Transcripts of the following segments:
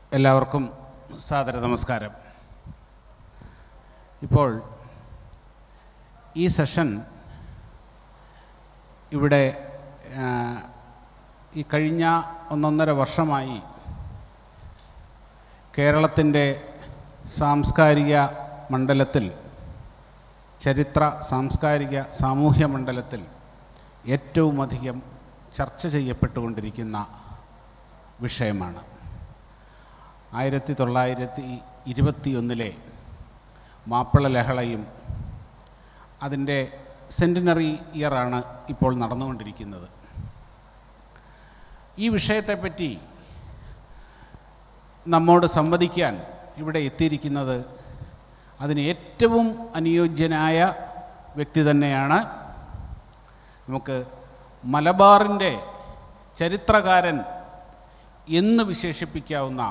എല്ലാവർക്കും സാദര നമസ്കാരം ഇപ്പോൾ ഈ സെഷൻ ഇവിടെ ആ, ഈ കഴിഞ്ഞ ഒന്നൊന്നര വർഷമായി കേരളത്തിൻ്റെ സാംസ്കാരിക മണ്ഡലത്തിൽ ചരിത്ര സാംസ്കാരിക സാമൂഹ്യ മണ്ഡലത്തിൽ ഏറ്റവും അധികം ചർച്ച ചെയ്യപ്പെട്ടുകൊണ്ടിരിക്കുന്ന വിഷയമാണ് ആയിരത്തി തൊള്ളായിരത്തി ഇരുപത്തിയൊന്നിലെ മാപ്പിള ലഹളയും അതിൻ്റെ സെൻറ്റിനറി ഇയറാണ് ഇപ്പോൾ നടന്നുകൊണ്ടിരിക്കുന്നത് ഈ വിഷയത്തെപ്പറ്റി നമ്മോട് സംവദിക്കാൻ ഇവിടെ എത്തിയിരിക്കുന്നത് അതിന് ഏറ്റവും അനുയോജ്യനായ വ്യക്തി തന്നെയാണ് നമുക്ക് മലബാറിൻ്റെ ചരിത്രകാരൻ എന്ന് വിശേഷിപ്പിക്കാവുന്ന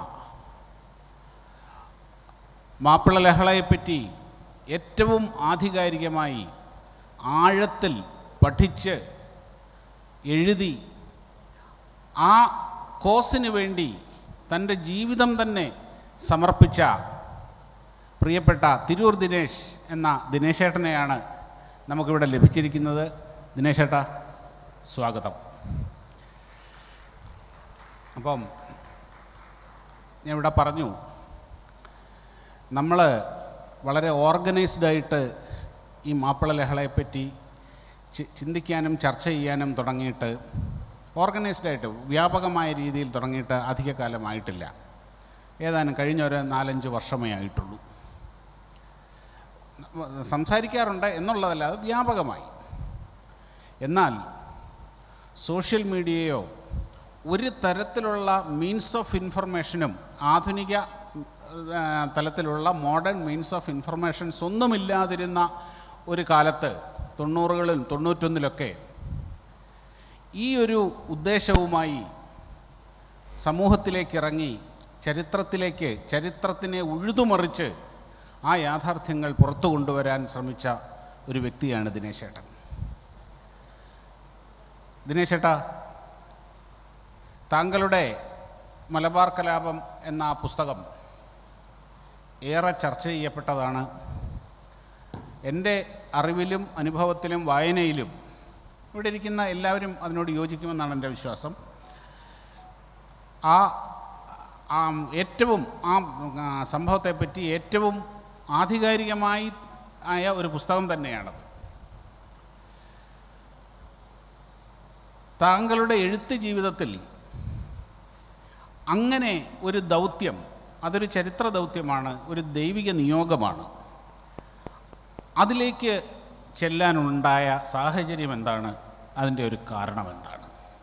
മാപ്പിള ലഹളയെപ്പറ്റി ഏറ്റവും ആധികാരികമായി ആഴത്തിൽ പഠിച്ച് എഴുതി ആ കോസിന് വേണ്ടി തൻ്റെ ജീവിതം തന്നെ സമർപ്പിച്ച പ്രിയപ്പെട്ട തിരൂർ ദിനേശ് എന്ന ദിനേശേട്ടനെയാണ് നമുക്കിവിടെ ലഭിച്ചിരിക്കുന്നത് ദിനേശേട്ട സ്വാഗതം അപ്പം ഞാൻ ഇവിടെ പറഞ്ഞു നമ്മൾ വളരെ ഓർഗനൈസ്ഡായിട്ട് ഈ മാപ്പിള ലഹളയെപ്പറ്റി ചി- ചിന്തിക്കാനും ചർച്ച ചെയ്യാനും തുടങ്ങിയിട്ട് ഓർഗനൈസ്ഡായിട്ട് വ്യാപകമായ രീതിയിൽ തുടങ്ങിയിട്ട് അധിക കാലമായിട്ടില്ല ഏതാനും കഴിഞ്ഞ ഒരു നാലഞ്ച് വർഷമേ ആയിട്ടുള്ളൂ സംസാരിക്കാറുണ്ട് എന്നുള്ളതല്ലാതെ വ്യാപകമായി എന്നാൽ സോഷ്യൽ മീഡിയയോ ഒരു തരത്തിലുള്ള മീൻസ് ഓഫ് ഇൻഫർമേഷനും ആധുനിക ആ, തലത്തിലുള്ള മോഡേൺ മീൻസ് ഓഫ് ഇൻഫർമേഷൻസ് ഒന്നുമില്ലാതിരുന്ന ഒരു കാലത്ത് തൊണ്ണൂറുകളിൽ തൊണ്ണൂറ്റൊന്നിലൊക്കെ ഈ ഒരു ഉദ്ദേശവുമായി സമൂഹത്തിലേക്ക് ഇറങ്ങി ചരിത്രത്തിലേക്ക് ചരിത്രത്തിനെ ഉഴുതുമറിച്ച് ആ യാഥാർത്ഥ്യങ്ങൾ പുറത്തു കൊണ്ടുവരാൻ ശ്രമിച്ച ഒരു വ്യക്തിയാണ് ദിനേശേട്ടൻ ദിനേശേട്ടാ താങ്കളുടെ മലബാർ കലാപം എന്ന ആ പുസ്തകം ഏറെ ചർച്ച ചെയ്യപ്പെട്ടതാണ് എൻ്റെ അറിവിലും അനുഭവത്തിലും വായനയിലും ഇവിടെ ഇരിക്കുന്ന എല്ലാവരും അതിനോട് യോജിക്കുമെന്നാണ് എൻ്റെ വിശ്വാസം ആ ആ ഏറ്റവും ആ ആ, സംഭവത്തെപ്പറ്റി ഏറ്റവും ആധികാരികമായി ആയ ഒരു പുസ്തകം തന്നെയാണത് താങ്കളുടെ എഴുത്ത് ജീവിതത്തിൽ അങ്ങനെ ഒരു ദൗത്യം അതൊരു ചരിത്ര ദൗത്യമാണ് ഒരു ദൈവിക നിയോഗമാണ് അതിലേക്ക് ചെല്ലാനുണ്ടായ സാഹചര്യം എന്താണ് അതിൻ്റെ ഒരു കാരണം എന്താണ്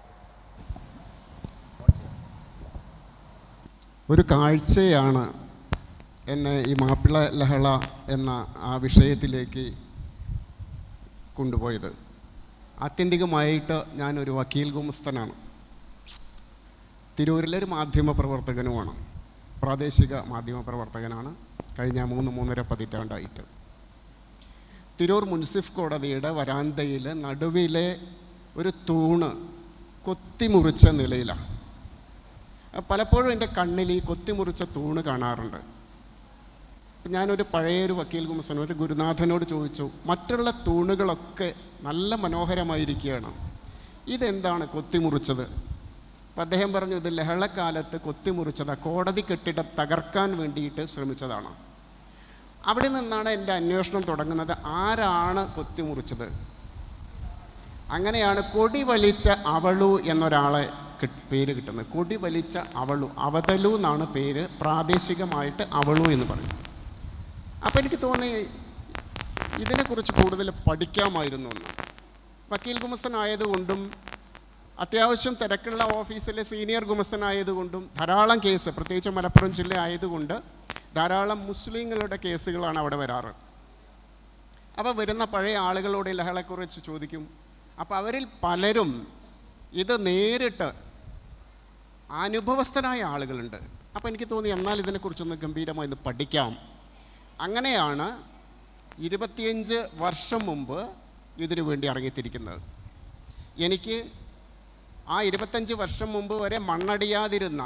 ഒരു കാഴ്ചയാണ് എന്നെ ഈ മാപ്പിള ലഹള എന്ന ആ വിഷയത്തിലേക്ക് കൊണ്ടുപോയത് ആത്യന്തികമായിട്ട് ഞാനൊരു വക്കീൽ ഗുമസ്തനാണ് തിരൂരിലെ ഒരു മാധ്യമ പ്രവർത്തകനുമാണ് പ്രാദേശിക മാധ്യമ പ്രവർത്തകനാണ് കഴിഞ്ഞ മൂന്ന് മൂന്നര പതിറ്റാണ്ടായിട്ട് തിരൂർ മുൻസിഫ് കോടതിയുടെ വരാന്തയിൽ നടുവിലെ ഒരു തൂണ് കൊത്തിമുറിച്ച നിലയിലാണ് പലപ്പോഴും എൻ്റെ കണ്ണിൽ ഈ കൊത്തിമുറിച്ച തൂണ് കാണാറുണ്ട് അപ്പം ഞാനൊരു പഴയൊരു വക്കീൽ കുമസൻ ഒരു ഗുരുനാഥനോട് ചോദിച്ചു മറ്റുള്ള തൂണുകളൊക്കെ നല്ല മനോഹരമായിരിക്കുകയാണ് ഇതെന്താണ് കൊത്തിമുറിച്ചത് അപ്പം അദ്ദേഹം പറഞ്ഞു ഇത് ലഹളക്കാലത്ത് കൊത്തിമുറിച്ചതാണ് കോടതി കെട്ടിടം തകർക്കാൻ വേണ്ടിയിട്ട് ശ്രമിച്ചതാണ് അവിടെ നിന്നാണ് എൻ്റെ അന്വേഷണം തുടങ്ങുന്നത് ആരാണ് കൊത്തിമുറിച്ചത് അങ്ങനെയാണ് കൊടി വലിച്ച അവളു എന്നൊരാളെ കി- പേര് കിട്ടുന്നത് കൊടി വലിച്ച അവളു അവതലു എന്നാണ് പേര് പ്രാദേശികമായിട്ട് അവളു എന്ന് പറയും അപ്പോൾ എനിക്ക് തോന്നി ഇതിനെക്കുറിച്ച് കൂടുതൽ പഠിക്കാമായിരുന്നു എന്ന് വക്കീൽ ഗുമസ്തനായതുകൊണ്ടും അത്യാവശ്യം തിരക്കുള്ള ഓഫീസിലെ സീനിയർ ഗുമസ്തനായതുകൊണ്ടും ധാരാളം കേസ് പ്രത്യേകിച്ച് മലപ്പുറം ജില്ല ആയതുകൊണ്ട് ധാരാളം മുസ്ലിങ്ങളുടെ കേസുകളാണ് അവിടെ വരാറ് അപ്പോൾ വരുന്ന പഴയ ആളുകളോട് ഈ ലഹളയെക്കുറിച്ച് ചോദിക്കും അപ്പോൾ അവരിൽ പലരും ഇത് നേരിട്ട് അനുഭവസ്ഥരായ ആളുകളുണ്ട് അപ്പോൾ എനിക്ക് തോന്നി എന്നാൽ ഇതിനെക്കുറിച്ചൊന്ന് ഗംഭീരമായി ഒന്ന് പഠിക്കാം അങ്ങനെയാണ് ഇരുപത്തിയഞ്ച് വർഷം മുമ്പ് ഇതിനു വേണ്ടി ഇറങ്ങിത്തിരിക്കുന്നത് എനിക്ക് ആ ഇരുപത്തഞ്ച് വർഷം മുമ്പ് വരെ മണ്ണടിയാതിരുന്ന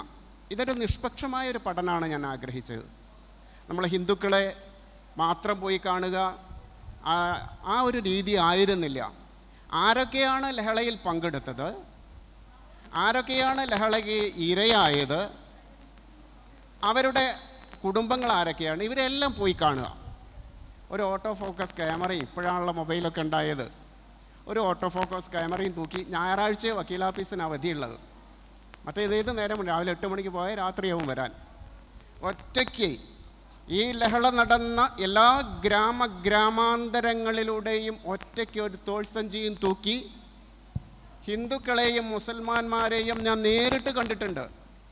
ഇതൊരു നിഷ്പക്ഷമായ ഒരു പഠനമാണ് ഞാൻ ആഗ്രഹിച്ചത് നമ്മൾ ഹിന്ദുക്കളെ മാത്രം പോയി കാണുക ആ ആ ഒരു രീതി ആയിരുന്നില്ല ആരൊക്കെയാണ് ലഹളയിൽ പങ്കെടുത്തത് ആരൊക്കെയാണ് ലഹളയ്ക്ക് ഇരയായത് അവരുടെ കുടുംബങ്ങൾ ആരൊക്കെയാണ് ഇവരെല്ലാം പോയി കാണുക ഒരു ഓട്ടോ ഫോക്കസ് ക്യാമറയും ഇപ്പോഴാണുള്ള മൊബൈലൊക്കെ ഉണ്ടായത് ഒരു ഓട്ടോ ഫോക്കസ് ക്യാമറയും തൂക്കി ഞായറാഴ്ച വക്കീലാഫീസിന് അവധിയുള്ളത് മറ്റേ ഏത് നേരം രാവിലെ എട്ട് മണിക്ക് പോയാൽ രാത്രിയാവും വരാൻ ഒറ്റയ്ക്ക് ഈ ലഹള നടന്ന എല്ലാ ഗ്രാമ ഗ്രാമാന്തരങ്ങളിലൂടെയും ഒറ്റയ്ക്ക് ഒരു തോൾസഞ്ചിയും തൂക്കി ഹിന്ദുക്കളെയും മുസൽമാന്മാരെയും ഞാൻ നേരിട്ട് കണ്ടിട്ടുണ്ട്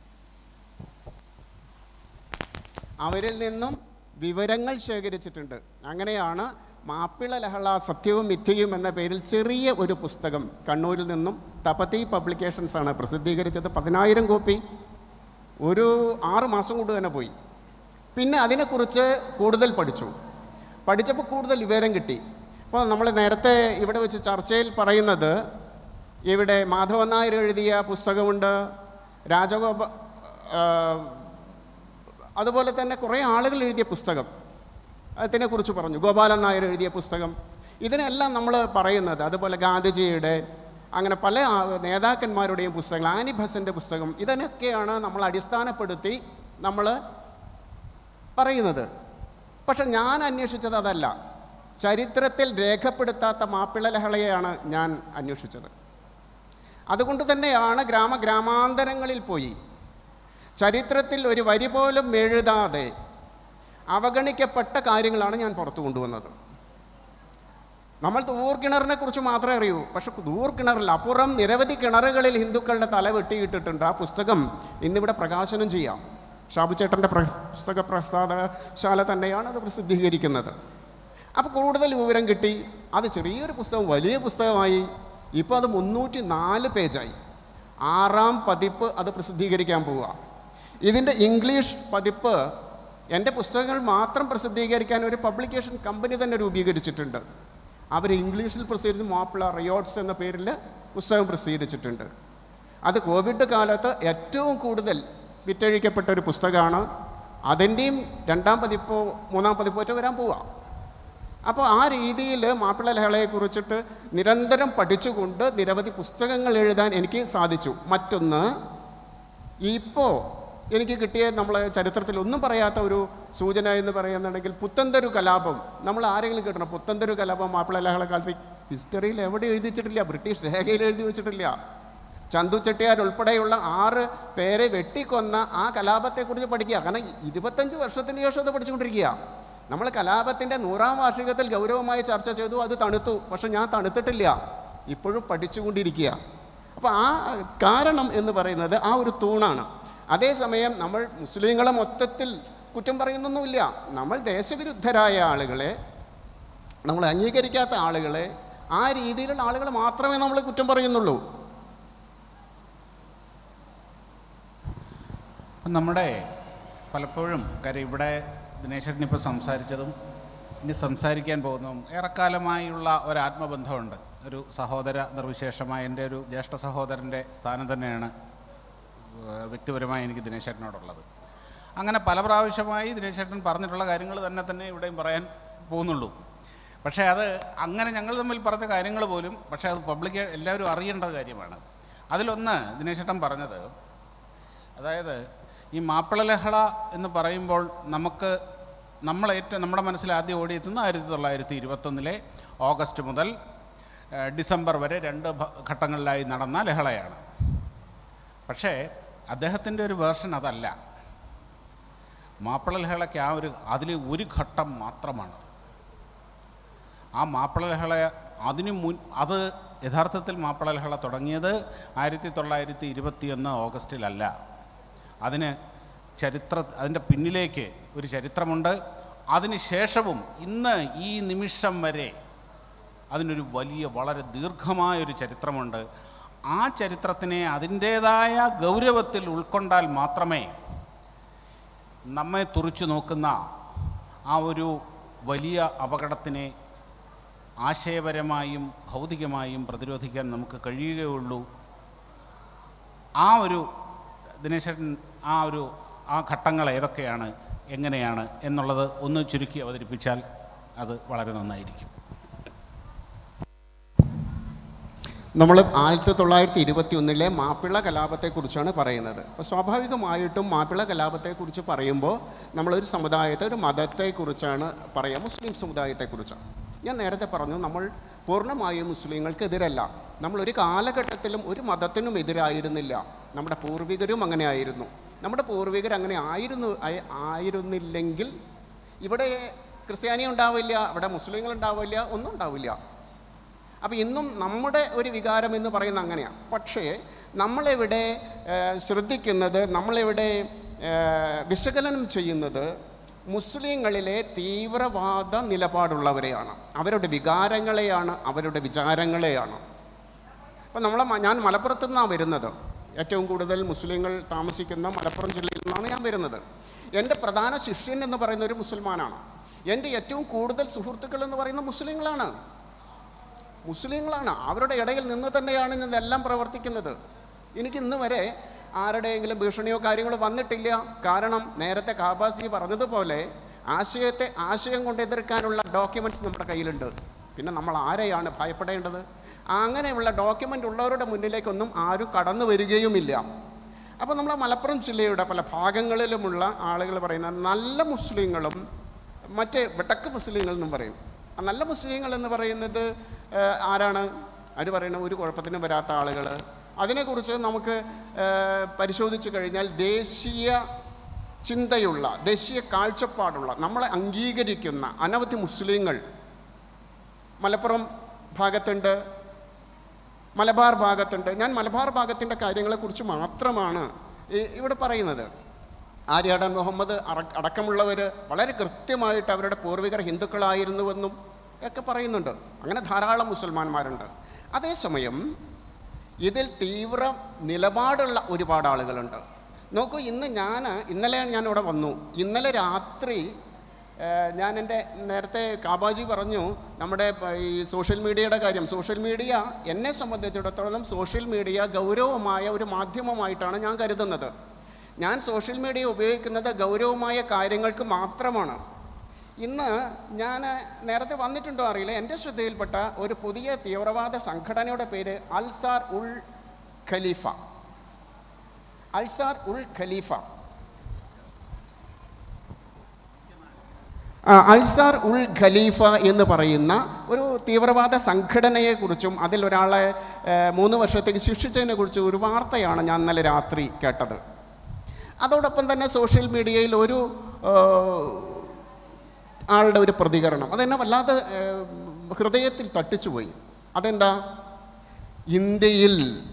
അവരിൽ നിന്നും വിവരങ്ങൾ ശേഖരിച്ചിട്ടുണ്ട് അങ്ങനെയാണ് മാപ്പിള ലഹള സത്യവും മിഥ്യയും എന്ന പേരിൽ ചെറിയ ഒരു പുസ്തകം കണ്ണൂരിൽ നിന്നും തപതി പബ്ലിക്കേഷൻസ് ആണ് പ്രസിദ്ധീകരിച്ചത് പതിനായിരം കോപ്പി ഒരു ആറ് മാസം കൊണ്ട് തന്നെ പോയി പിന്നെ അതിനെക്കുറിച്ച് കൂടുതൽ പഠിച്ചു പഠിച്ചപ്പോൾ കൂടുതൽ വിവരം കിട്ടി അപ്പോൾ നമ്മൾ നേരത്തെ ഇവിടെ വെച്ച് ചർച്ചയിൽ പറയുന്നത് ഇവിടെ മാധവൻ നായർ എഴുതിയ പുസ്തകമുണ്ട് രാജഗോപ ആ, അതുപോലെ തന്നെ കുറേ ആളുകൾ എഴുതിയ പുസ്തകം അതിനെക്കുറിച്ച് പറഞ്ഞു ഗോപാലൻ നായർ എഴുതിയ പുസ്തകം ഇതിനെല്ലാം നമ്മൾ പറയുന്നത് അതുപോലെ ഗാന്ധിജിയുടെ അങ്ങനെ പല ആ- നേതാക്കന്മാരുടെയും പുസ്തകങ്ങൾ ആനി ഭസൻ്റെ പുസ്തകം ഇതിനൊക്കെയാണ് നമ്മൾ അടിസ്ഥാനപ്പെടുത്തി നമ്മൾ പറയുന്നത് പക്ഷെ ഞാൻ അന്വേഷിച്ചത് അതല്ല ചരിത്രത്തിൽ രേഖപ്പെടുത്താത്ത മാപ്പിള ലഹളയെയാണ് ഞാൻ അന്വേഷിച്ചത് അതുകൊണ്ട് തന്നെയാണ് ഗ്രാമ ഗ്രാമാന്തരങ്ങളിൽ പോയി ചരിത്രത്തിൽ ഒരു വരി പോലും എഴുതാതെ അവഗണിക്കപ്പെട്ട കാര്യങ്ങളാണ് ഞാൻ പുറത്തു കൊണ്ടുവന്നത് നമ്മൾ തൂർ കിണറിനെ കുറിച്ച് മാത്രമേ അറിയൂ പക്ഷെ തൂർ കിണറിൽ അപ്പുറം നിരവധി കിണറുകളിൽ ഹിന്ദുക്കളുടെ തല വെട്ടിയിട്ടിട്ടുണ്ട് ആ പുസ്തകം ഇന്നിവിടെ പ്രകാശനം ചെയ്യാം ഷാബു ചേട്ടൻ്റെ പുസ്തക പ്രസാദശാല തന്നെയാണ് അത് പ്രസിദ്ധീകരിക്കുന്നത് അപ്പോൾ കൂടുതൽ വിവരം കിട്ടി അത് ചെറിയൊരു പുസ്തകം വലിയ പുസ്തകമായി ഇപ്പോൾ അത് മുന്നൂറ്റി നാല് പേജായി ആറാം പതിപ്പ് അത് പ്രസിദ്ധീകരിക്കാൻ പോവുക ഇതിൻ്റെ ഇംഗ്ലീഷ് പതിപ്പ് എൻ്റെ പുസ്തകങ്ങൾ മാത്രം പ്രസിദ്ധീകരിക്കാൻ ഒരു പബ്ലിക്കേഷൻ കമ്പനി തന്നെ രൂപീകരിച്ചിട്ടുണ്ട് അവർ ഇംഗ്ലീഷിൽ പ്രസിദ്ധീകരിച്ച് മാപ്പിള റിയോട്ട്സ് എന്ന പേരിൽ പുസ്തകം പ്രസിദ്ധീകരിച്ചിട്ടുണ്ട് അത് കോവിഡ് കാലത്ത് ഏറ്റവും കൂടുതൽ വിറ്റഴിക്കപ്പെട്ട ഒരു പുസ്തകമാണ് അതിൻ്റെയും രണ്ടാം പതിപ്പോ മൂന്നാം പതിപ്പോ ഒറ്റ വരാൻ പോവുക അപ്പോൾ ആ രീതിയിൽ മാപ്പിള ലഹളയെക്കുറിച്ചിട്ട് നിരന്തരം പഠിച്ചുകൊണ്ട് നിരവധി പുസ്തകങ്ങൾ എഴുതാൻ എനിക്ക് സാധിച്ചു മറ്റൊന്ന് ഇപ്പോൾ എനിക്ക് കിട്ടിയ നമ്മൾ ചരിത്രത്തിൽ ഒന്നും പറയാത്ത ഒരു സൂചന എന്ന് പറയുന്നുണ്ടെങ്കിൽ പുത്തന്തരു കലാപം നമ്മൾ ആരെങ്കിലും കേട്ടണം പുത്തന്തരു കലാപം മാപ്പിള ലഹള കാലത്ത് ഹിസ്റ്ററിയിൽ എവിടെ എഴുതി വെച്ചിട്ടില്ല ബ്രിട്ടീഷ് രേഖയിൽ എഴുതി വെച്ചിട്ടില്ല ചന്തു ചെട്ടിയാർ ഉൾപ്പെടെയുള്ള ആറ് പേരെ വെട്ടിക്കൊന്ന ആ കലാപത്തെക്കുറിച്ച് പഠിക്കുക കാരണം ഇരുപത്തഞ്ച് വർഷത്തിന് ശേഷം അത് പഠിച്ചുകൊണ്ടിരിക്കുക നമ്മൾ കലാപത്തിൻ്റെ നൂറാം വാർഷികത്തിൽ ഗൗരവമായി ചർച്ച ചെയ്തു അത് തണുത്തു പക്ഷെ ഞാൻ തണുത്തിട്ടില്ല ഇപ്പോഴും പഠിച്ചുകൊണ്ടിരിക്കുക അപ്പോൾ ആ കാരണം എന്ന് പറയുന്നത് ആ ഒരു തൂണാണ് അതേസമയം നമ്മൾ മുസ്ലിങ്ങളെ മൊത്തത്തിൽ കുറ്റം പറയുന്നൊന്നുമില്ല നമ്മൾ ദേശവിരുദ്ധരായ ആളുകളെ നമ്മൾ അംഗീകരിക്കാത്ത ആളുകളെ ആ രീതിയിലുള്ള ആളുകളെ മാത്രമേ നമ്മൾ കുറ്റം പറയുന്നുള്ളൂ അപ്പം നമ്മുടെ പലപ്പോഴും കാര്യം ഇവിടെ ദിനേശൻ ഇപ്പോൾ സംസാരിച്ചതും ഇനി സംസാരിക്കാൻ പോകുന്നതും ഏറെക്കാലമായുള്ള ഒരു ആത്മബന്ധമുണ്ട് ഒരു സഹോദര നിർവിശേഷമായ എൻ്റെ ഒരു ജ്യേഷ്ഠ സഹോദരൻ്റെ സ്ഥാനം തന്നെയാണ് ഏഹ്, വ്യക്തിപരമായി എനിക്ക് ദിനേശേട്ടനോടുള്ളത് അങ്ങനെ പല പ്രാവശ്യമായി ദിനേശേട്ടൻ പറഞ്ഞിട്ടുള്ള കാര്യങ്ങൾ തന്നെ തന്നെ ഇവിടെയും പറയാൻ പോകുന്നുള്ളൂ പക്ഷേ അത് അങ്ങനെ ഞങ്ങൾ തമ്മിൽ പറഞ്ഞ കാര്യങ്ങൾ പോലും പക്ഷേ അത് പബ്ലിക് എല്ലാവരും അറിയേണ്ട കാര്യമാണ് അതിലൊന്ന് ദിനേശേട്ടൻ പറഞ്ഞത് അതായത് ഈ മാപ്പിള ലഹള എന്ന് പറയുമ്പോൾ നമുക്ക് നമ്മൾ ഏറ്റവും നമ്മുടെ മനസ്സിൽ ആദ്യം ഓടിയെത്തുന്ന ആയിരത്തി തൊള്ളായിരത്തി ഇരുപത്തൊന്നിലെ ഓഗസ്റ്റ് മുതൽ ഏഹ്, ഡിസംബർ വരെ രണ്ട് ഭ- ഘട്ടങ്ങളിലായി നടന്ന ലഹളയാണ് പക്ഷേ അദ്ദേഹത്തിൻ്റെ ഒരു വേർഷൻ അതല്ല മാപ്പിള ലഹളയ്ക്ക് ആ ഒരു അതിൽ ഒരു ഘട്ടം മാത്രമാണത് ആ മാപ്പിള ലഹള അതിനു മുൻ അത് യഥാർത്ഥത്തിൽ മാപ്പിള ലഹള തുടങ്ങിയത് ആയിരത്തി തൊള്ളായിരത്തി ഇരുപത്തിയൊന്ന് ഓഗസ്റ്റിലല്ല അതിന് ചരിത്ര അതിൻ്റെ പിന്നിലേക്ക് ഒരു ചരിത്രമുണ്ട് അതിന് ശേഷവും ഇന്ന് ഈ നിമിഷം വരെ അതിനൊരു വലിയ വളരെ ദീർഘമായൊരു ചരിത്രമുണ്ട് ആ ചരിത്രത്തിനെ അതിൻ്റേതായ ഗൗരവത്തിൽ ഉൾക്കൊണ്ടാൽ മാത്രമേ നമ്മെ തുറിച്ചു നോക്കുന്ന ആ ഒരു വലിയ അപകടത്തിനെ ആശയപരമായും ഭൗതികമായും പ്രതിരോധിക്കാൻ നമുക്ക് കഴിയുകയുള്ളൂ ആ ഒരു ദിനേശൻ ആ ഒരു ആ ഘട്ടങ്ങൾ ഏതൊക്കെയാണ് എങ്ങനെയാണ് എന്നുള്ളത് ഒന്ന് ചുരുക്കി അവതരിപ്പിച്ചാൽ അത് വളരെ നന്നായിരിക്കും നമ്മൾ ആയിരത്തി തൊള്ളായിരത്തി ഇരുപത്തി ഒന്നിലെ മാപ്പിള കലാപത്തെക്കുറിച്ചാണ് പറയുന്നത് അപ്പോൾ സ്വാഭാവികമായിട്ടും മാപ്പിള കലാപത്തെക്കുറിച്ച് പറയുമ്പോൾ നമ്മളൊരു സമുദായത്തെ ഒരു മതത്തെക്കുറിച്ചാണ് പറയുക മുസ്ലിം സമുദായത്തെക്കുറിച്ചാണ് ഞാൻ നേരത്തെ പറഞ്ഞു നമ്മൾ പൂർണ്ണമായും മുസ്ലിങ്ങൾക്കെതിരല്ല നമ്മളൊരു കാലഘട്ടത്തിലും ഒരു മതത്തിനും എതിരായിരുന്നില്ല നമ്മുടെ പൂർവികരും അങ്ങനെ ആയിരുന്നു നമ്മുടെ പൂർവികർ അങ്ങനെ ആയിരുന്നു ആയി- ആയിരുന്നില്ലെങ്കിൽ ഇവിടെ ക്രിസ്ത്യാനി ഉണ്ടാവില്ല ഇവിടെ മുസ്ലിങ്ങൾ ഉണ്ടാവില്ല ഒന്നും ഉണ്ടാവില്ല അപ്പോൾ ഇന്നും നമ്മുടെ ഒരു വികാരം എന്ന് പറയുന്നത് അങ്ങനെയാണ് പക്ഷേ നമ്മളിവിടെ ഏഹ്, ശ്രദ്ധിക്കുന്നത് നമ്മളിവിടെ ഏഹ്, വിശകലനം ചെയ്യുന്നത് മുസ്ലിങ്ങളിലെ തീവ്രവാദ നിലപാടുള്ളവരെയാണ് അവരുടെ വികാരങ്ങളെയാണ് അവരുടെ വിചാരങ്ങളെയാണ് അപ്പോൾ നമ്മളെ മ- ഞാൻ മലപ്പുറത്തു നിന്നാണ് വരുന്നത് ഏറ്റവും കൂടുതൽ മുസ്ലിങ്ങൾ താമസിക്കുന്ന മലപ്പുറം ജില്ലയിൽ നിന്നാണ് ഞാൻ വരുന്നത് എൻ്റെ പ്രധാന ശിഷ്യൻ എന്ന് പറയുന്ന ഒരു മുസൽമാനാണ് എൻ്റെ ഏറ്റവും കൂടുതൽ സുഹൃത്തുക്കൾ എന്ന് പറയുന്ന മുസ്ലിങ്ങളാണ് മുസ്ലിങ്ങളാണ് അവരുടെ ഇടയിൽ നിന്ന് തന്നെയാണ് ഞാൻ ഇതെല്ലാം പ്രവർത്തിക്കുന്നത് എനിക്ക് ഇന്ന് വരെ ആരുടെയെങ്കിലും ഭീഷണിയോ കാര്യങ്ങളോ വന്നിട്ടില്ല കാരണം നേരത്തെ കാബാസ്ജി പറഞ്ഞതുപോലെ ആശയത്തെ ആശയം കൊണ്ട് എതിർക്കാനുള്ള ഡോക്യുമെൻറ്റ്സ് നമ്മുടെ കയ്യിലുണ്ട് പിന്നെ നമ്മൾ ആരെയാണ് ഭയപ്പെടേണ്ടത് അങ്ങനെയുള്ള ഡോക്യുമെൻ്റ് ഉള്ളവരുടെ മുന്നിലേക്കൊന്നും ആരും കടന്നു വരികയുമില്ല അപ്പോൾ നമ്മൾ മലപ്പുറം ജില്ലയുടെ പല ഭാഗങ്ങളിലുമുള്ള ആളുകൾ പറയുന്ന നല്ല മുസ്ലിങ്ങളും മറ്റേ വെട്ടക്ക് മുസ്ലിങ്ങൾ എന്നും പറയും ആ നല്ല മുസ്ലിങ്ങൾ എന്ന് പറയുന്നത് ഏഹ്, ആരാണ് അവർ പറയുന്ന ഒരു കുഴപ്പത്തിനും വരാത്ത ആളുകൾ അതിനെക്കുറിച്ച് നമുക്ക് ഏഹ്, പരിശോധിച്ച് കഴിഞ്ഞാൽ ദേശീയ ചിന്തയുള്ള ദേശീയ കാഴ്ചപ്പാടുള്ള നമ്മളെ അംഗീകരിക്കുന്ന അനവധി മുസ്ലിങ്ങൾ മലപ്പുറം ഭാഗത്തുണ്ട് മലബാർ ഭാഗത്തുണ്ട് ഞാൻ മലബാർ ഭാഗത്തിൻ്റെ കാര്യങ്ങളെക്കുറിച്ച് മാത്രമാണ് ഈ- ഇവിടെ പറയുന്നത് ആര്യാടൻ മുഹമ്മദ് അറ- അടക്കമുള്ളവർ വളരെ കൃത്യമായിട്ട് അവരുടെ പൂർവികർ ഹിന്ദുക്കളായിരുന്നുവെന്നും ഒക്കെ പറയുന്നുണ്ട് അങ്ങനെ ധാരാളം മുസൽമാന്മാരുണ്ട് അതേസമയം ഇതിൽ തീവ്ര നിലപാടുള്ള ഒരുപാട് ആളുകളുണ്ട് നോക്കൂ ഇന്ന് ഞാൻ ഇന്നലെ ഞാൻ ഇവിടെ വന്നു ഇന്നലെ രാത്രി ഏഹ്, ഞാൻ എൻ്റെ നേരത്തെ കാബാജി പറഞ്ഞു നമ്മുടെ പ- ഈ സോഷ്യൽ മീഡിയയുടെ കാര്യം സോഷ്യൽ മീഡിയ എന്നെ സംബന്ധിച്ചിടത്തോളം സോഷ്യൽ മീഡിയ ഗൗരവമായ ഒരു മാധ്യമമായിട്ടാണ് ഞാൻ കരുതുന്നത് ഞാൻ സോഷ്യൽ മീഡിയ ഉപയോഗിക്കുന്നത് ഗൗരവമായ കാര്യങ്ങൾക്ക് മാത്രമാണ് ഇന്ന് ഞാൻ നേരത്തെ വന്നിട്ടുണ്ടോ അറിയില്ല എൻ്റെ ശ്രദ്ധയിൽപ്പെട്ട ഒരു പുതിയ തീവ്രവാദ സംഘടനയുടെ പേര് അൽസാർ ഉൾ ഖലീഫ അൽസാർ ഉൾ ഖലീഫ ആ, അൽസാർ ഉൾ ഖലീഫ എന്ന് പറയുന്ന ഒരു തീവ്രവാദ സംഘടനയെക്കുറിച്ചും അതിൽ ഒരാളെ ഏഹ്, മൂന്ന് വർഷത്തേക്ക് ശിക്ഷിച്ചതിനെ കുറിച്ച് ഒരു വാർത്തയാണ് ഞാൻ ഇന്നലെ രാത്രി കേട്ടത് അതോടൊപ്പം തന്നെ സോഷ്യൽ മീഡിയയിൽ ഒരു ഏഹ്, ആളുടെ ഒരു പ്രതികരണം അതെന്നെ വല്ലാതെ ഏഹ്, ഹൃദയത്തിൽ തട്ടിച്ചുപോയി അതെന്താ ഇന്ത്യയിൽ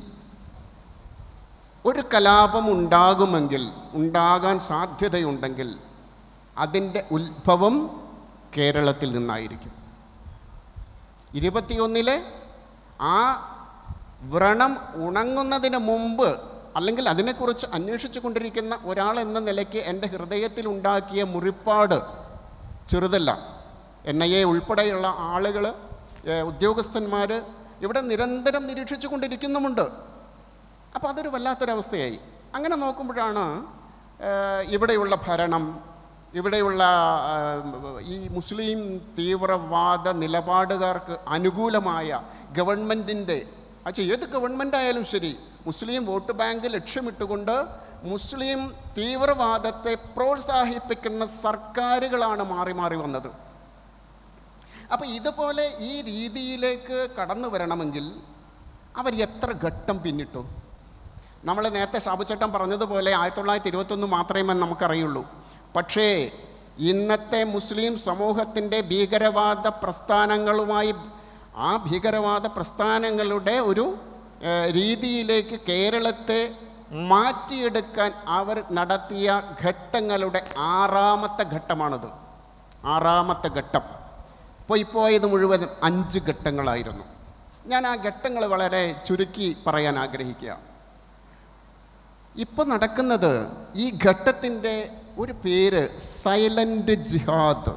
ഒരു കലാപം ഉണ്ടാകുമെങ്കിൽ ഉണ്ടാകാൻ സാധ്യതയുണ്ടെങ്കിൽ അതിൻ്റെ ഉത്ഭവം കേരളത്തിൽ നിന്നായിരിക്കും ഇരുപത്തിയൊന്നിലെ ആ വ്രണം ഉണങ്ങുന്നതിന് മുമ്പ് അല്ലെങ്കിൽ അതിനെക്കുറിച്ച് അന്വേഷിച്ചു കൊണ്ടിരിക്കുന്ന ഒരാൾ എന്ന നിലയ്ക്ക് എൻ്റെ ഹൃദയത്തിൽ ഉണ്ടാക്കിയ മുറിപ്പാട് ചെറുതല്ല എൻ ഐ എ ഉൾപ്പെടെയുള്ള ആളുകൾ ഉദ്യോഗസ്ഥന്മാർ ഇവിടെ നിരന്തരം നിരീക്ഷിച്ചു കൊണ്ടിരിക്കുന്നുമുണ്ട് അപ്പോൾ അതൊരു വല്ലാത്തൊരവസ്ഥയായി അങ്ങനെ നോക്കുമ്പോഴാണ് ഏഹ്, ഇവിടെയുള്ള ഭരണം ഇവിടെയുള്ള ആഹ്, ഈ മുസ്ലിം തീവ്രവാദ നിലപാടുകാർക്ക് അനുകൂലമായ ഗവൺമെൻറ്റിൻ്റെ അച്ഛാ ഏത് ഗവൺമെൻറ് ആയാലും ശരി മുസ്ലിം വോട്ട് ബാങ്ക് ലക്ഷ്യമിട്ടുകൊണ്ട് മുസ്ലിം തീവ്രവാദത്തെ പ്രോത്സാഹിപ്പിക്കുന്ന സർക്കാരുകളാണ് മാറി മാറി വന്നത് അപ്പോൾ ഇതുപോലെ ഈ രീതിയിലേക്ക് കടന്നു വരണമെങ്കിൽ അവർ എത്ര ഘട്ടം പിന്നിട്ടു നമ്മൾ നേരത്തെ ഷാബുച്ചേട്ടൻ പറഞ്ഞതുപോലെ ആയിരത്തി തൊള്ളായിരത്തി ഇരുപത്തൊന്ന് മാത്രമേ നമുക്കറിയുള്ളൂ പക്ഷേ ഇന്നത്തെ മുസ്ലിം സമൂഹത്തിൻ്റെ ഭീകരവാദ പ്രസ്ഥാനങ്ങളുമായി ആ ഭീകരവാദ പ്രസ്ഥാനങ്ങളുടെ ഒരു ഏഹ്, രീതിയിലേക്ക് കേരളത്തെ മാറ്റിയെടുക്കാൻ അവർ നടത്തിയ ഘട്ടങ്ങളുടെ ആറാമത്തെ ഘട്ടമാണത് ആറാമത്തെ ഘട്ടം പോയിപ്പോയത് മുഴുവൻ അഞ്ച് ഘട്ടങ്ങളായിരുന്നു ഞാൻ ആ ഘട്ടങ്ങൾ വളരെ ചുരുക്കി പറയാൻ ആഗ്രഹിക്കുക ഇപ്പം നടക്കുന്നത് ഈ ഘട്ടത്തിൻ്റെ ഒരു പേര് സൈലൻ്റ് ജിഹാദ്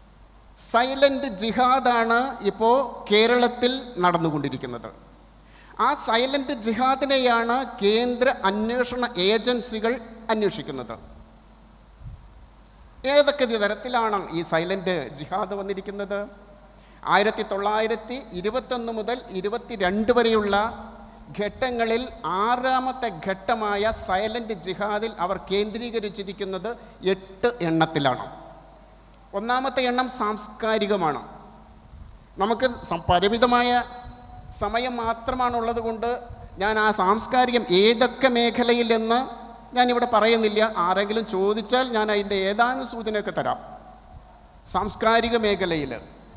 സൈലൻ്റ് ജിഹാദാണ് ഇപ്പോൾ കേരളത്തിൽ നടന്നുകൊണ്ടിരിക്കുന്നത് ആ സൈലന്റ് ജിഹാദിനെയാണ് കേന്ദ്ര അന്വേഷണ ഏജൻസികൾ അന്വേഷിക്കുന്നത് ഏതൊക്കെ തരത്തിലാണ് ഈ സൈലന്റ് ജിഹാദ് വന്നിരിക്കുന്നത് ആയിരത്തി തൊള്ളായിരത്തി ഇരുപത്തൊന്ന് മുതൽ ഇരുപത്തിരണ്ട് വരെയുള്ള ഘട്ടങ്ങളിൽ ആറാമത്തെ ഘട്ടമായ സൈലന്റ് ജിഹാദിൽ അവർ കേന്ദ്രീകരിച്ചിരിക്കുന്നത് എട്ട് എണ്ണത്തിലാണ് ഒന്നാമത്തെ എണ്ണം സാംസ്കാരികമാണ് നമുക്ക് സം- പരിമിതമായ സമയം മാത്രമാണുള്ളത് കൊണ്ട് ഞാൻ ആ സാംസ്കാരികം ഏതൊക്കെ മേഖലയിൽ എന്ന് ഞാനിവിടെ പറയുന്നില്ല ആരെങ്കിലും ചോദിച്ചാൽ ഞാൻ അതിൻ്റെ ഏതാനും സൂചനയൊക്കെ തരാം സാംസ്കാരിക മേഖലയിൽ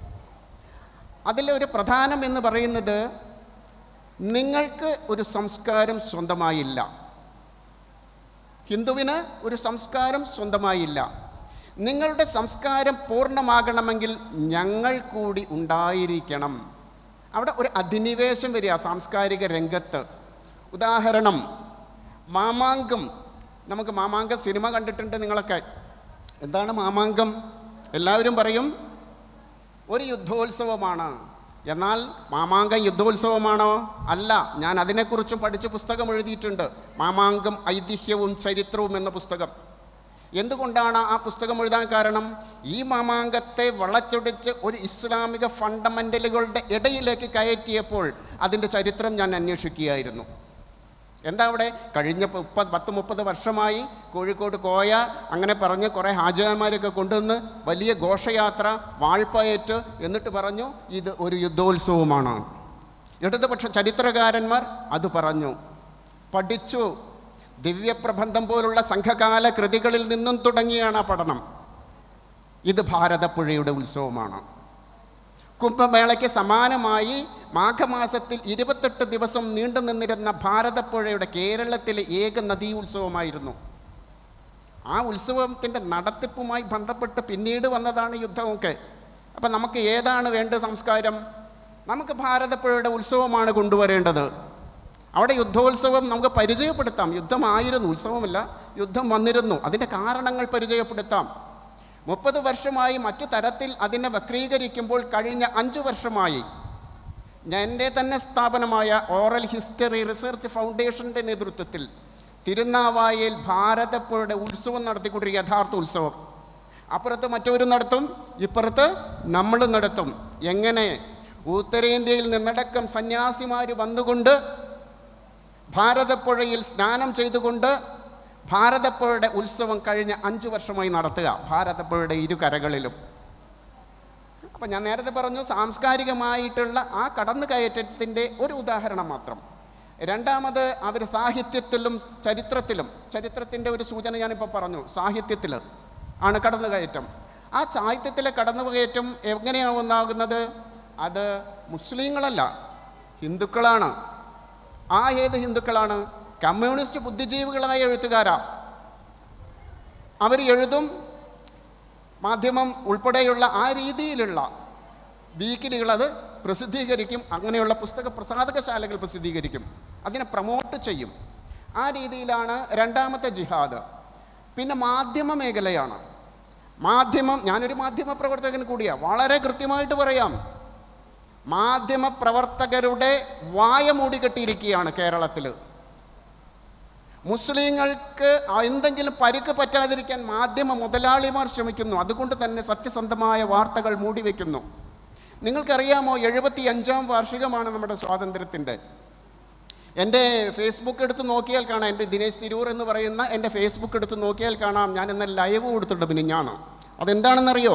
അതിലൊരു പ്രധാനം എന്ന് പറയുന്നത് നിങ്ങൾക്ക് ഒരു സംസ്കാരം സ്വന്തമായില്ല ഹിന്ദുവിന് ഒരു സംസ്കാരം സ്വന്തമായില്ല നിങ്ങളുടെ സംസ്കാരം പൂർണ്ണമാകണമെങ്കിൽ ഞങ്ങൾ കൂടി ഉണ്ടായിരിക്കണം അവിടെ ഒരു അധിനിവേശം വരിക സാംസ്കാരിക രംഗത്ത് ഉദാഹരണം മാമാങ്കം നമുക്ക് മാമാങ്കം സിനിമ കണ്ടിട്ടുണ്ട് നിങ്ങളൊക്കെ എന്താണ് മാമാങ്കം എല്ലാവരും പറയും ഒരു യുദ്ധോത്സവമാണ് എന്നാൽ മാമാങ്കം യുദ്ധോത്സവമാണോ അല്ല ഞാൻ അതിനെക്കുറിച്ചും പഠിച്ച് പുസ്തകം എഴുതിയിട്ടുണ്ട് മാമാങ്കം ഐതിഹ്യവും ചരിത്രവും എന്ന പുസ്തകം എന്തുകൊണ്ടാണ് ആ പുസ്തകം എഴുതാൻ കാരണം ഈ മാമാങ്കത്തെ വളച്ചൊടിച്ച് ഒരു ഇസ്ലാമിക ഫണ്ടമെൻ്റലുകളുടെ ഇടയിലേക്ക് കയറ്റിയപ്പോൾ അതിൻ്റെ ചരിത്രം ഞാൻ അന്വേഷിക്കുകയായിരുന്നു എന്താ അവിടെ കഴിഞ്ഞ മുപ്പത് പത്ത് മുപ്പത് വർഷമായി കോഴിക്കോട് കോയ അങ്ങനെ പറഞ്ഞ് കുറേ ഹാജന്മാരൊക്കെ കൊണ്ടുവന്ന് വലിയ ഘോഷയാത്ര വാൾപ്പയറ്റ് എന്നിട്ട് പറഞ്ഞു ഇത് ഒരു യുദ്ധോത്സവമാണ് ഇടതുപക്ഷ ചരിത്രകാരന്മാർ അത് പറഞ്ഞു പഠിച്ചു ദിവ്യപ്രബന്ധം പോലുള്ള സംഘകാല കൃതികളിൽ നിന്നും തുടങ്ങിയാണ് ആ പഠനം ഇത് ഭാരതപ്പുഴയുടെ ഉത്സവമാണ് കുംഭമേളയ്ക്ക് സമാനമായി മാഘമാസത്തിൽ ഇരുപത്തെട്ട് ദിവസം നീണ്ടു നിന്നിരുന്ന ഭാരതപ്പുഴയുടെ കേരളത്തിലെ ഏക നദീ ഉത്സവമായിരുന്നു ആ ഉത്സവത്തിൻ്റെ നടത്തിപ്പുമായി ബന്ധപ്പെട്ട് പിന്നീട് വന്നതാണ് യുദ്ധമൊക്കെ അപ്പം നമുക്ക് ഏതാണ് വേണ്ട സംസ്കാരം നമുക്ക് ഭാരതപ്പുഴയുടെ ഉത്സവമാണ് കൊണ്ടുവരേണ്ടത് അവിടെ യുദ്ധോത്സവം നമുക്ക് പരിചയപ്പെടുത്താം യുദ്ധമായിരുന്നു ഉത്സവമല്ല യുദ്ധം വന്നിരുന്നു അതിൻ്റെ കാരണങ്ങൾ പരിചയപ്പെടുത്താം മുപ്പത് വർഷമായി മറ്റു തരത്തിൽ അതിനെ വക്രീകരിക്കുമ്പോൾ കഴിഞ്ഞ അഞ്ച് വർഷമായി ഞാൻ എൻ്റെ തന്നെ സ്ഥാപനമായ ഓറൽ ഹിസ്റ്ററി റിസർച്ച് ഫൗണ്ടേഷൻ്റെ നേതൃത്വത്തിൽ തിരുനാവായയിൽ ഭാരതപ്പുഴയുടെ ഉത്സവം നടത്തിക്കൊണ്ടിരിക്കുക യഥാർത്ഥ ഉത്സവം അപ്പുറത്ത് മറ്റവരും നടത്തും ഇപ്പുറത്ത് നമ്മൾ നടത്തും എങ്ങനെ ഉത്തരേന്ത്യയിൽ നിന്നടക്കം സന്യാസിമാർ വന്നുകൊണ്ട് ഭാരതപ്പുഴയിൽ സ്നാനം ചെയ്തുകൊണ്ട് ഭാരതപ്പുഴയുടെ ഉത്സവം കഴിഞ്ഞ അഞ്ച് വർഷമായി നടത്തുക ഭാരതപ്പുഴയുടെ ഇരു കരകളിലും അപ്പം ഞാൻ നേരത്തെ പറഞ്ഞു സാംസ്കാരികമായിട്ടുള്ള ആ കടന്നുകയറ്റത്തിൻ്റെ ഒരു ഉദാഹരണം മാത്രം രണ്ടാമത് അവർ സാഹിത്യത്തിലും ചരിത്രത്തിലും ചരിത്രത്തിൻ്റെ ഒരു സൂചന ഞാനിപ്പോൾ പറഞ്ഞു സാഹിത്യത്തിൽ ആണ് കടന്നുകയറ്റം ആ സാഹിത്യത്തിലെ കടന്നുകയറ്റം എങ്ങനെയാണ് ഒന്നാകുന്നത് അത് മുസ്ലിങ്ങളല്ല ഹിന്ദുക്കളാണ് ആ ഏത് ഹിന്ദുക്കളാണ് കമ്മ്യൂണിസ്റ്റ് ബുദ്ധിജീവികളായ എഴുത്തുകാരാ അവർ എഴുതും മാധ്യമം ഉൾപ്പെടെയുള്ള ആ രീതിയിലുള്ള വീക്കിലികൾ അത് പ്രസിദ്ധീകരിക്കും അങ്ങനെയുള്ള പുസ്തക പ്രസാധകശാലകൾ പ്രസിദ്ധീകരിക്കും അതിനെ പ്രൊമോട്ട് ചെയ്യും ആ രീതിയിലാണ് രണ്ടാമത്തെ ജിഹാദ് പിന്നെ മാധ്യമ മേഖലയാണ് മാധ്യമം ഞാനൊരു മാധ്യമ പ്രവർത്തകൻ കൂടിയാണ് വളരെ കൃത്യമായിട്ട് പറയാം മാധ്യമ പ്രവർത്തകരുടെ വായ മൂടിക്കെട്ടിയിരിക്കുകയാണ് കേരളത്തിൽ മുസ്ലിങ്ങൾക്ക് എന്തെങ്കിലും പരുക്ക് പറ്റാതിരിക്കാൻ മാധ്യമ മുതലാളിമാർ ശ്രമിക്കുന്നു അതുകൊണ്ട് തന്നെ സത്യസന്ധമായ വാർത്തകൾ മൂടിവെക്കുന്നു നിങ്ങൾക്കറിയാമോ എഴുപത്തി അഞ്ചാം വാർഷികമാണ് നമ്മുടെ സ്വാതന്ത്ര്യത്തിൻ്റെ എൻ്റെ ഫേസ്ബുക്ക് എടുത്ത് നോക്കിയാൽ കാണാം എൻ്റെ ദിനേശ് തിരൂർ എന്ന് പറയുന്ന എൻ്റെ ഫേസ്ബുക്ക് എടുത്ത് നോക്കിയാൽ കാണാം ഞാൻ ഇന്ന് ലൈവ് കൊടുത്തിട്ടുണ്ട് പിന്നെ ഞാൻ അതെന്താണെന്നറിയോ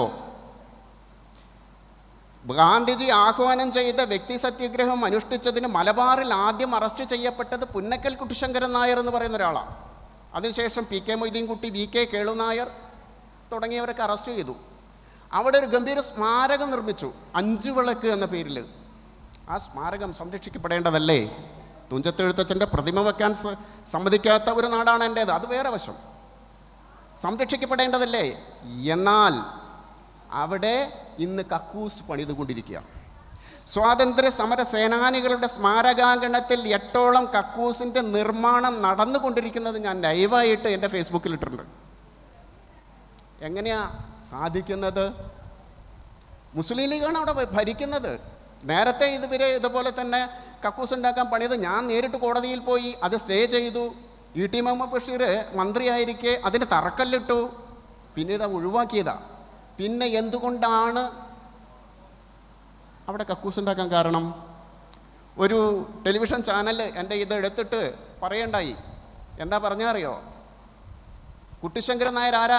ഗാന്ധിജി ആഹ്വാനം ചെയ്ത വ്യക്തി സത്യാഗ്രഹം അനുഷ്ഠിച്ചതിന് മലബാറിൽ ആദ്യം അറസ്റ്റ് ചെയ്യപ്പെട്ടത് പുന്നക്കൽ കുട്ടിശങ്കരൻ നായർ എന്ന് പറയുന്ന ഒരാളാണ് അതിനുശേഷം P K Moideenkutty V K Kelu Nair തുടങ്ങിയവരൊക്കെ അറസ്റ്റ് ചെയ്തു അവിടെ ഒരു ഗംഭീര സ്മാരകം നിർമ്മിച്ചു അഞ്ചു വിളക്ക് എന്ന പേരിൽ ആ സ്മാരകം സംരക്ഷിക്കപ്പെടേണ്ടതല്ലേ തുഞ്ചത്തെഴുത്തച്ഛൻ്റെ പ്രതിമ വെക്കാൻ സ- സമ്മതിക്കാത്ത ഒരു നാടാണ് എൻ്റേത് അത് വേറെ വശം സംരക്ഷിക്കപ്പെടേണ്ടതല്ലേ എന്നാൽ അവിടെ ഇന്ന് കക്കൂസ് പണിതുകൊണ്ടിരിക്കുകയാണ് സ്വാതന്ത്ര്യ സമര സേനാനികളുടെ സ്മാരകാങ്കണത്തിൽ എട്ടോളം കക്കൂസിൻ്റെ നിർമ്മാണം നടന്നുകൊണ്ടിരിക്കുന്നത് ഞാൻ ലൈവായിട്ട് എൻ്റെ ഫേസ്ബുക്കിൽ ഇട്ടിട്ടുണ്ട് എങ്ങനെയാ സാധിക്കുന്നത് മുസ്ലിം ലീഗാണ് അവിടെ ഭരിക്കുന്നത് നേരത്തെ ഇതുവരെ ഇതുപോലെ തന്നെ കക്കൂസ് ഉണ്ടാക്കാൻ പണിത് ഞാൻ നേരിട്ട് കോടതിയിൽ പോയി അത് സ്റ്റേ ചെയ്തു ഇ ടി മുഹമ്മദ് ബഷീർ മന്ത്രിയായിരിക്കെ അതിന് തറക്കല്ലിട്ടു പിന്നെ ഇത് ഒഴിവാക്കിയതാ പിന്നെ എന്തുകൊണ്ടാണ് അവിടെ കക്കൂസ് ഉണ്ടാക്കാൻ കാരണം ഒരു ടെലിവിഷൻ ചാനൽ എൻ്റെ ഇത് എടുത്തിട്ട് പറയണ്ടായി എന്താ പറഞ്ഞാൽ അറിയോ കുട്ടിശങ്കരൻ നായർ ആരാ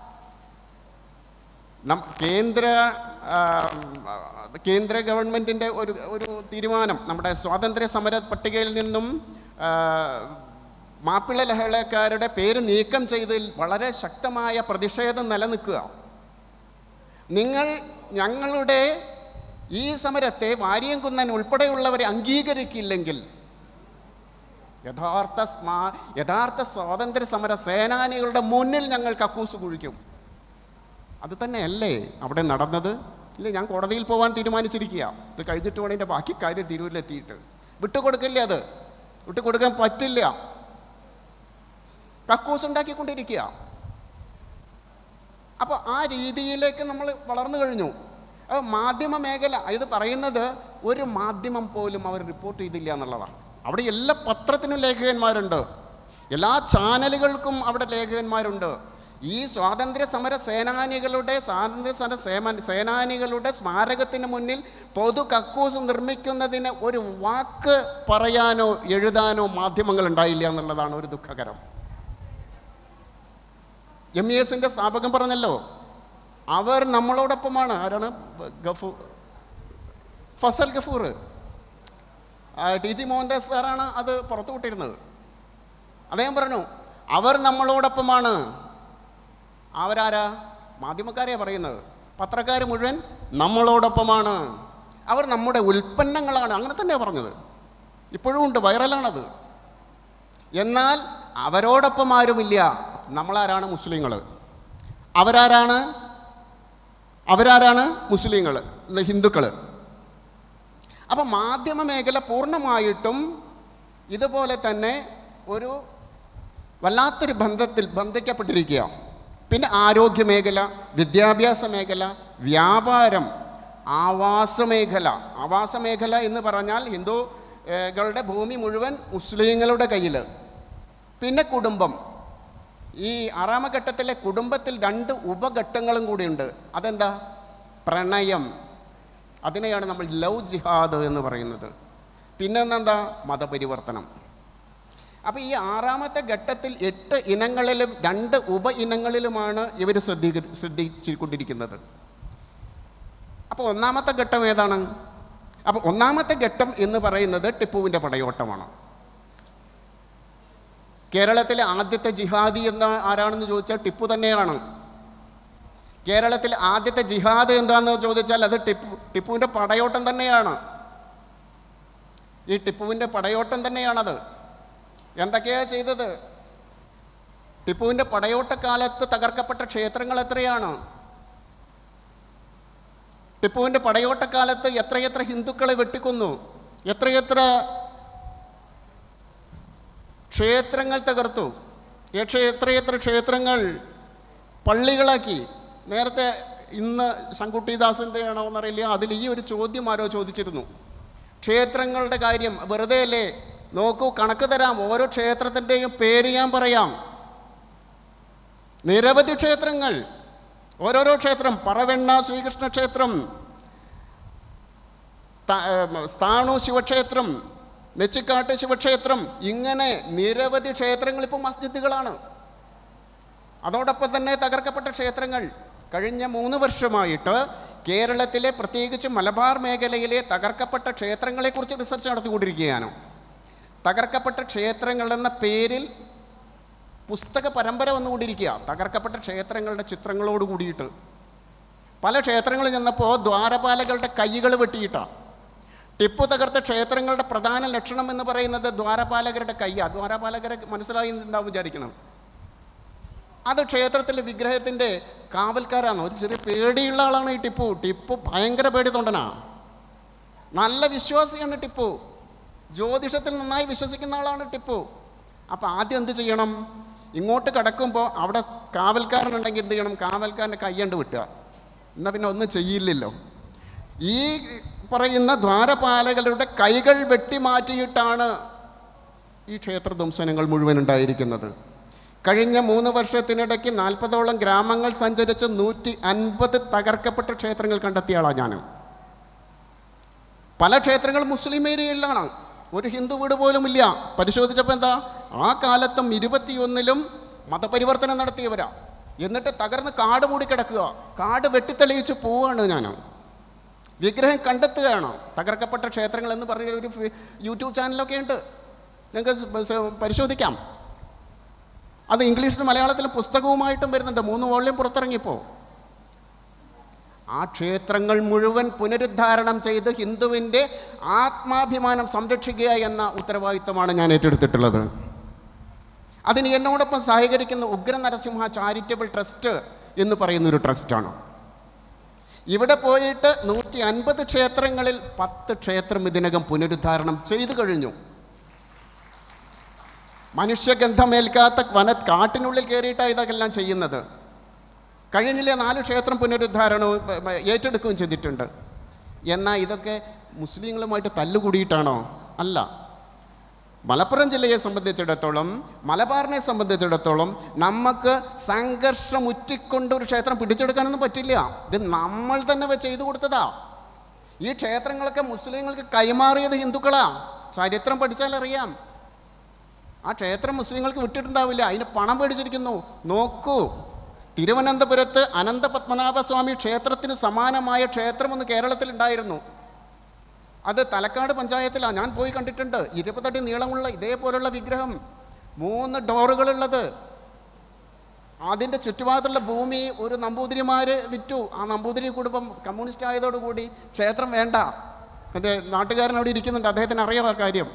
നം കേന്ദ്ര ആ, കേന്ദ്ര ഗവൺമെൻറ്റിൻ്റെ ഒരു ഒരു തീരുമാനം നമ്മുടെ സ്വാതന്ത്ര്യ സമര പട്ടികയിൽ നിന്നും ആ, മാപ്പിള ലഹളക്കാരുടെ പേര് നീക്കം ചെയ്തതിൽ വളരെ ശക്തമായ പ്രതിഷേധം നിലനിൽക്കുക നിങ്ങൾ ഞങ്ങളുടെ ഈ സമരത്തെ വാരിയംകുന്നൻ ഉൾപ്പെടെയുള്ളവരെ അംഗീകരിക്കില്ലെങ്കിൽ യഥാർത്ഥ സ്മാ യഥാർത്ഥ സ്വാതന്ത്ര്യ സമര സേനാനികളുടെ മുന്നിൽ ഞങ്ങൾ കക്കൂസ് കുഴിക്കും അത് തന്നെയല്ലേ അവിടെ നടന്നത് ഇല്ല ഞാൻ കോടതിയിൽ പോകാൻ തീരുമാനിച്ചിരിക്കുക ഇത് കഴിഞ്ഞിട്ട് വേണം എൻ്റെ ബാക്കി കാര്യം തിരൂരിലെത്തിയിട്ട് വിട്ടുകൊടുക്കില്ല അത് വിട്ടുകൊടുക്കാൻ പറ്റില്ല കക്കൂസ് ഉണ്ടാക്കിക്കൊണ്ടിരിക്കുക അപ്പോൾ ആ രീതിയിലേക്ക് നമ്മൾ വളർന്നു കഴിഞ്ഞു അപ്പോൾ മാധ്യമ മേഖല ഇത് പറയുന്നത് ഒരു മാധ്യമം പോലും അവർ റിപ്പോർട്ട് ചെയ്തില്ല എന്നുള്ളതാണ് അവിടെ എല്ലാ പത്രത്തിനും ലേഖകന്മാരുണ്ട് എല്ലാ ചാനലുകൾക്കും അവിടെ ലേഖകന്മാരുണ്ട് ഈ സ്വാതന്ത്ര്യ സമര സേനാനികളുടെ സ്വാതന്ത്ര്യ സമര സേമ സേനാനികളുടെ സ്മാരകത്തിന് മുന്നിൽ പൊതു കക്കൂസ് നിർമ്മിക്കുന്നതിന് ഒരു വാക്ക് പറയാനോ എഴുതാനോ മാധ്യമങ്ങൾ ഉണ്ടായില്ല എന്നുള്ളതാണ് ഒരു ദുഃഖകരം എം ഇ എസിൻ്റെ സ്ഥാപകൻ പറഞ്ഞല്ലോ അവർ നമ്മളോടൊപ്പമാണ് ആരാണ് ഗഫൂ ഫസൽ ഗഫൂർ ആ, ടി ജി മോഹൻദാസ് സാറാണ് അത് പുറത്തുവിട്ടിരുന്നത് അദ്ദേഹം പറഞ്ഞു അവർ നമ്മളോടൊപ്പമാണ് അവരാരാ മാധ്യമക്കാരെയാണ് പറയുന്നത് പത്രക്കാർ മുഴുവൻ നമ്മളോടൊപ്പമാണ് അവർ നമ്മുടെ ഉൽപ്പന്നങ്ങളാണ് അങ്ങനെ തന്നെയാണ് പറഞ്ഞത് ഇപ്പോഴും ഉണ്ട് വൈറലാണത് എന്നാൽ അവരോടൊപ്പം ആരുമില്ല നമ്മളാരാണ് മുസ്ലിങ്ങൾ അവരാരാണ് അവരാരാണ് മുസ്ലിങ്ങൾ ഹിന്ദുക്കൾ അപ്പോൾ മാധ്യമ മേഖല പൂർണ്ണമായിട്ടും ഇതുപോലെ തന്നെ ഒരു വല്ലാത്തൊരു ബന്ധത്തിൽ ബന്ധിക്കപ്പെട്ടിരിക്കുക പിന്നെ ആരോഗ്യ മേഖല വിദ്യാഭ്യാസ മേഖല വ്യാപാരം ആവാസ മേഖല ആവാസ മേഖല എന്ന് പറഞ്ഞാൽ ഹിന്ദുകളുടെ ഭൂമി മുഴുവൻ മുസ്ലിങ്ങളുടെ കയ്യിൽ പിന്നെ കുടുംബം ഈ ആറാമ ഘട്ടത്തിലെ കുടുംബത്തിൽ രണ്ട് ഉപഘട്ടങ്ങളും കൂടിയുണ്ട് അതെന്താ പ്രണയം അതിനെയാണ് നമ്മൾ ലവ് ജിഹാദ് എന്ന് പറയുന്നത് പിന്നെ എന്താ മതപരിവർത്തനം അപ്പോൾ ഈ ആറാമത്തെ ഘട്ടത്തിൽ എട്ട് ഇനങ്ങളിലും രണ്ട് ഉപ ഇനങ്ങളിലുമാണ് ഇവർ ശ്രദ്ധീക ശ്രദ്ധിച്ചുകൊണ്ടിരിക്കുന്നത് അപ്പോൾ ഒന്നാമത്തെ ഘട്ടം ഏതാണ് അപ്പോൾ ഒന്നാമത്തെ ഘട്ടം എന്ന് പറയുന്നത് ടിപ്പുവിൻ്റെ പടയോട്ടമാണ് കേരളത്തിലെ ആദ്യത്തെ ജിഹാദി എന്ന ആരാണെന്ന് ചോദിച്ചാൽ ടിപ്പു തന്നെയാണ് കേരളത്തിൽ ആദ്യത്തെ ജിഹാദ് എന്താണെന്ന് ചോദിച്ചാൽ അത് ടിപ്പു ടിപ്പുവിൻ്റെ പടയോട്ടം തന്നെയാണ് ഈ ടിപ്പുവിൻ്റെ പടയോട്ടം തന്നെയാണത് എന്തൊക്കെയാണ് ചെയ്തത് ടിപ്പുവിൻ്റെ പടയോട്ടക്കാലത്ത് തകർക്കപ്പെട്ട ക്ഷേത്രങ്ങൾ എത്രയാണ് ടിപ്പുവിൻ്റെ പടയോട്ടക്കാലത്ത് എത്രയെത്ര ഹിന്ദുക്കളെ വെട്ടിക്കൊന്നു എത്രയെത്ര ക്ഷേത്രങ്ങൾ തകർത്തു യക്ഷ എത്രയെത്ര ക്ഷേത്രങ്ങൾ പള്ളികളാക്കി നേരത്തെ ഇന്ന് ശങ്കുട്ടിദാസിൻ്റെ ആണോ എന്നറിയില്ല അതിൽ ഈ ഒരു ചോദ്യം ആരോ ചോദിച്ചിരുന്നു ക്ഷേത്രങ്ങളുടെ കാര്യം വെറുതെ അല്ലേ നോക്കൂ കണക്ക് തരാം ഓരോ ക്ഷേത്രത്തിൻ്റെയും പേര് ഞാൻ പറയാം നിരവധി ക്ഷേത്രങ്ങൾ ഓരോരോ ക്ഷേത്രം പറവെണ്ണ ശ്രീകൃഷ്ണ ക്ഷേത്രം ത- ഏം, സ്ഥാണു ശിവക്ഷേത്രം നെച്ചിക്കാട്ട് ശിവക്ഷേത്രം ഇങ്ങനെ നിരവധി ക്ഷേത്രങ്ങൾ ഇപ്പോൾ മസ്ജിദുകളാണ് അതോടൊപ്പം തന്നെ തകർക്കപ്പെട്ട ക്ഷേത്രങ്ങൾ കഴിഞ്ഞ മൂന്ന് വർഷമായിട്ട് കേരളത്തിലെ പ്രത്യേകിച്ച് മലബാർ മേഖലയിലെ തകർക്കപ്പെട്ട ക്ഷേത്രങ്ങളെക്കുറിച്ച് റിസർച്ച് നടത്തിക്കൊണ്ടിരിക്കുകയാണ് തകർക്കപ്പെട്ട ക്ഷേത്രങ്ങൾ എന്ന പേരിൽ പുസ്തക പരമ്പര വന്നുകൊണ്ടിരിക്കുക തകർക്കപ്പെട്ട ക്ഷേത്രങ്ങളുടെ ചിത്രങ്ങളോട് കൂടിയിട്ട് പല ക്ഷേത്രങ്ങളിൽ ചെന്നപ്പോൾ ദ്വാരപാലകളുടെ കൈകൾ വെട്ടിയിട്ടാണ് ടിപ്പു തകർത്ത ക്ഷേത്രങ്ങളുടെ പ്രധാന ലക്ഷണം എന്ന് പറയുന്നത് ദ്വാരപാലകരുടെ കയ്യാ ദ്വാരപാലകരെ മനസ്സിലായി ഉണ്ടാവും വിചാരിക്കണം അത് ക്ഷേത്രത്തിലെ വിഗ്രഹത്തിൻ്റെ കാവൽക്കാരാണ് ഒരു ചെറിയ പേടിയുള്ള ആളാണ് ഈ ടിപ്പു ടിപ്പു ഭയങ്കര പേടി തൊണ്ടനാ നല്ല വിശ്വാസിയാണ് ടിപ്പു ജ്യോതിഷത്തിൽ നന്നായി വിശ്വസിക്കുന്ന ആളാണ് ടിപ്പു അപ്പോൾ ആദ്യം എന്ത് ചെയ്യണം ഇങ്ങോട്ട് കിടക്കുമ്പോൾ അവിടെ കാവൽക്കാരനുണ്ടെങ്കിൽ എന്ത് ചെയ്യണം കാവൽക്കാരൻ്റെ കയ്യണ്ട് വിട്ടുക എന്നാൽ പിന്നെ ഒന്നും ചെയ്യില്ലല്ലോ ഈ പറയുന്ന ദ്വാരപാലകരുടെ കൈകൾ വെട്ടിമാറ്റിയിട്ടാണ് ഈ ക്ഷേത്ര ധ്വംസനങ്ങൾ മുഴുവൻ ഉണ്ടായിരിക്കുന്നത് കഴിഞ്ഞ മൂന്ന് വർഷത്തിനിടയ്ക്ക് നാൽപ്പതോളം ഗ്രാമങ്ങൾ സഞ്ചരിച്ച് നൂറ്റി അൻപത് തകർക്കപ്പെട്ട ക്ഷേത്രങ്ങൾ കണ്ടെത്തിയ ആളാണ് ഞാൻ പല ക്ഷേത്രങ്ങളും മുസ്ലിം ഏരിയയിലാണ് ഒരു ഹിന്ദു വീട് പോലും ഇല്ല പരിശോധിച്ചപ്പോൾ എന്താ ആ കാലത്തും ഇരുപത്തിയൊന്നിലും മതപരിവർത്തനം നടത്തിയവരാ എന്നിട്ട് തകർന്ന് കാട് മൂടി കിടക്കുക കാട് വെട്ടിത്തെളിയിച്ച് പോവാണ് ഞാൻ വിഗ്രഹം കണ്ടെത്തുകയാണ് തകർക്കപ്പെട്ട ക്ഷേത്രങ്ങൾ എന്ന് പറഞ്ഞ ഒരു ഫി- യൂട്യൂബ് ചാനലൊക്കെ ഉണ്ട് നിങ്ങൾക്ക് സ് സ് പരിശോധിക്കാം അത് ഇംഗ്ലീഷിലും മലയാളത്തിലും പുസ്തകവുമായിട്ടും വരുന്നുണ്ട് മൂന്ന് വോള്യം പുറത്തിറങ്ങിയപ്പോൾ ആ ക്ഷേത്രങ്ങൾ മുഴുവൻ പുനരുദ്ധാരണം ചെയ്ത് ഹിന്ദുവിൻ്റെ ആത്മാഭിമാനം സംരക്ഷിക്കുക എന്ന ഉത്തരവാദിത്തമാണ് ഞാൻ ഏറ്റെടുത്തിട്ടുള്ളത് അതിന് എന്നോടൊപ്പം സഹകരിക്കുന്ന ഉഗ്ര നരസിംഹ ചാരിറ്റബിൾ ട്രസ്റ്റ് എന്ന് പറയുന്ന ഒരു ട്രസ്റ്റാണ് ഇവിടെ പോയിട്ട് നൂറ്റി അൻപത് ക്ഷേത്രങ്ങളിൽ പത്ത് ക്ഷേത്രം ഇതിനകം പുനരുദ്ധാരണം ചെയ്തു കഴിഞ്ഞു മനുഷ്യഗന്ധമേൽക്കാത്ത വന കാട്ടിനുള്ളിൽ കയറിയിട്ടാണ് ഇതൊക്കെല്ലാം ചെയ്യുന്നത് കഴിഞ്ഞില്ലേ നാല് ക്ഷേത്രം പുനരുദ്ധാരണവും ഏ, ഏ, ഏറ്റെടുക്കുകയും ചെയ്തിട്ടുണ്ട് എന്നാൽ ഇതൊക്കെ മുസ്ലിങ്ങളുമായിട്ട് തല്ലുകൂടിയിട്ടാണോ അല്ല മലപ്പുറം ജില്ലയെ സംബന്ധിച്ചിടത്തോളം മലബാറിനെ സംബന്ധിച്ചിടത്തോളം നമുക്ക് സംഘർഷം ഉറ്റിക്കൊണ്ട് ഒരു ക്ഷേത്രം പിടിച്ചെടുക്കാനൊന്നും പറ്റില്ല ഇത് നമ്മൾ തന്നെ വെ- ചെയ്തു കൊടുത്തതാ ഈ ക്ഷേത്രങ്ങളൊക്കെ മുസ്ലിങ്ങൾക്ക് കൈമാറിയത് ഹിന്ദുക്കളാ ചരിത്രം പഠിച്ചാൽ അറിയാം ആ ക്ഷേത്രം മുസ്ലിങ്ങൾക്ക് വിട്ടിട്ടുണ്ടാവില്ല അതിന് പണം മേടിച്ചിരിക്കുന്നു നോക്കൂ തിരുവനന്തപുരത്ത് അനന്തപത്മനാഭസ്വാമി ക്ഷേത്രത്തിന് സമാനമായ ക്ഷേത്രമൊന്ന് കേരളത്തിലുണ്ടായിരുന്നു അത് തലക്കാട് പഞ്ചായത്തിലാണ് ഞാൻ പോയി കണ്ടിട്ടുണ്ട് ഇരുപതടി നീളമുള്ള ഇതേപോലുള്ള വിഗ്രഹം മൂന്ന് ഡോറുകളുള്ളത് അതിൻ്റെ ചുറ്റുഭാഗത്തുള്ള ഭൂമി ഒരു നമ്പൂതിരിമാർ വിറ്റു ആ നമ്പൂതിരി കുടുംബം കമ്മ്യൂണിസ്റ്റ് ആയതോടുകൂടി ക്ഷേത്രം വേണ്ട എൻ്റെ നാട്ടുകാരൻ അവിടെ ഇരിക്കുന്നുണ്ട് അദ്ദേഹത്തിന് അറിയാം ആ കാര്യം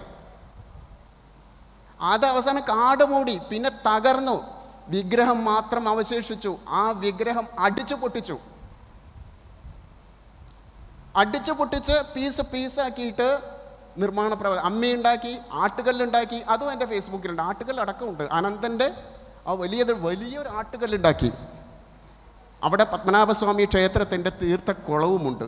അത് അവസാനം കാട് മൂടി പിന്നെ തകർന്നു വിഗ്രഹം മാത്രം അവശേഷിച്ചു ആ വിഗ്രഹം അടിച്ചു പൊട്ടിച്ചു അടിച്ചു പൊട്ടിച്ച് പീസ് പീസാക്കിയിട്ട് നിർമ്മാണ പ്രവർത്തനം അമ്മയുണ്ടാക്കി ആട്ടുകല്ലുണ്ടാക്കി അതും എൻ്റെ ഫേസ്ബുക്കിലുണ്ട് ആട്ടുകല്ല് അടക്കമുണ്ട് അനന്തൻ്റെ ആ വലിയത് വലിയൊരു ആട്ടുകല്ലുണ്ടാക്കി അവിടെ പത്മനാഭസ്വാമി ക്ഷേത്രത്തിൻ്റെ തീർത്ഥ കുളവുമുണ്ട്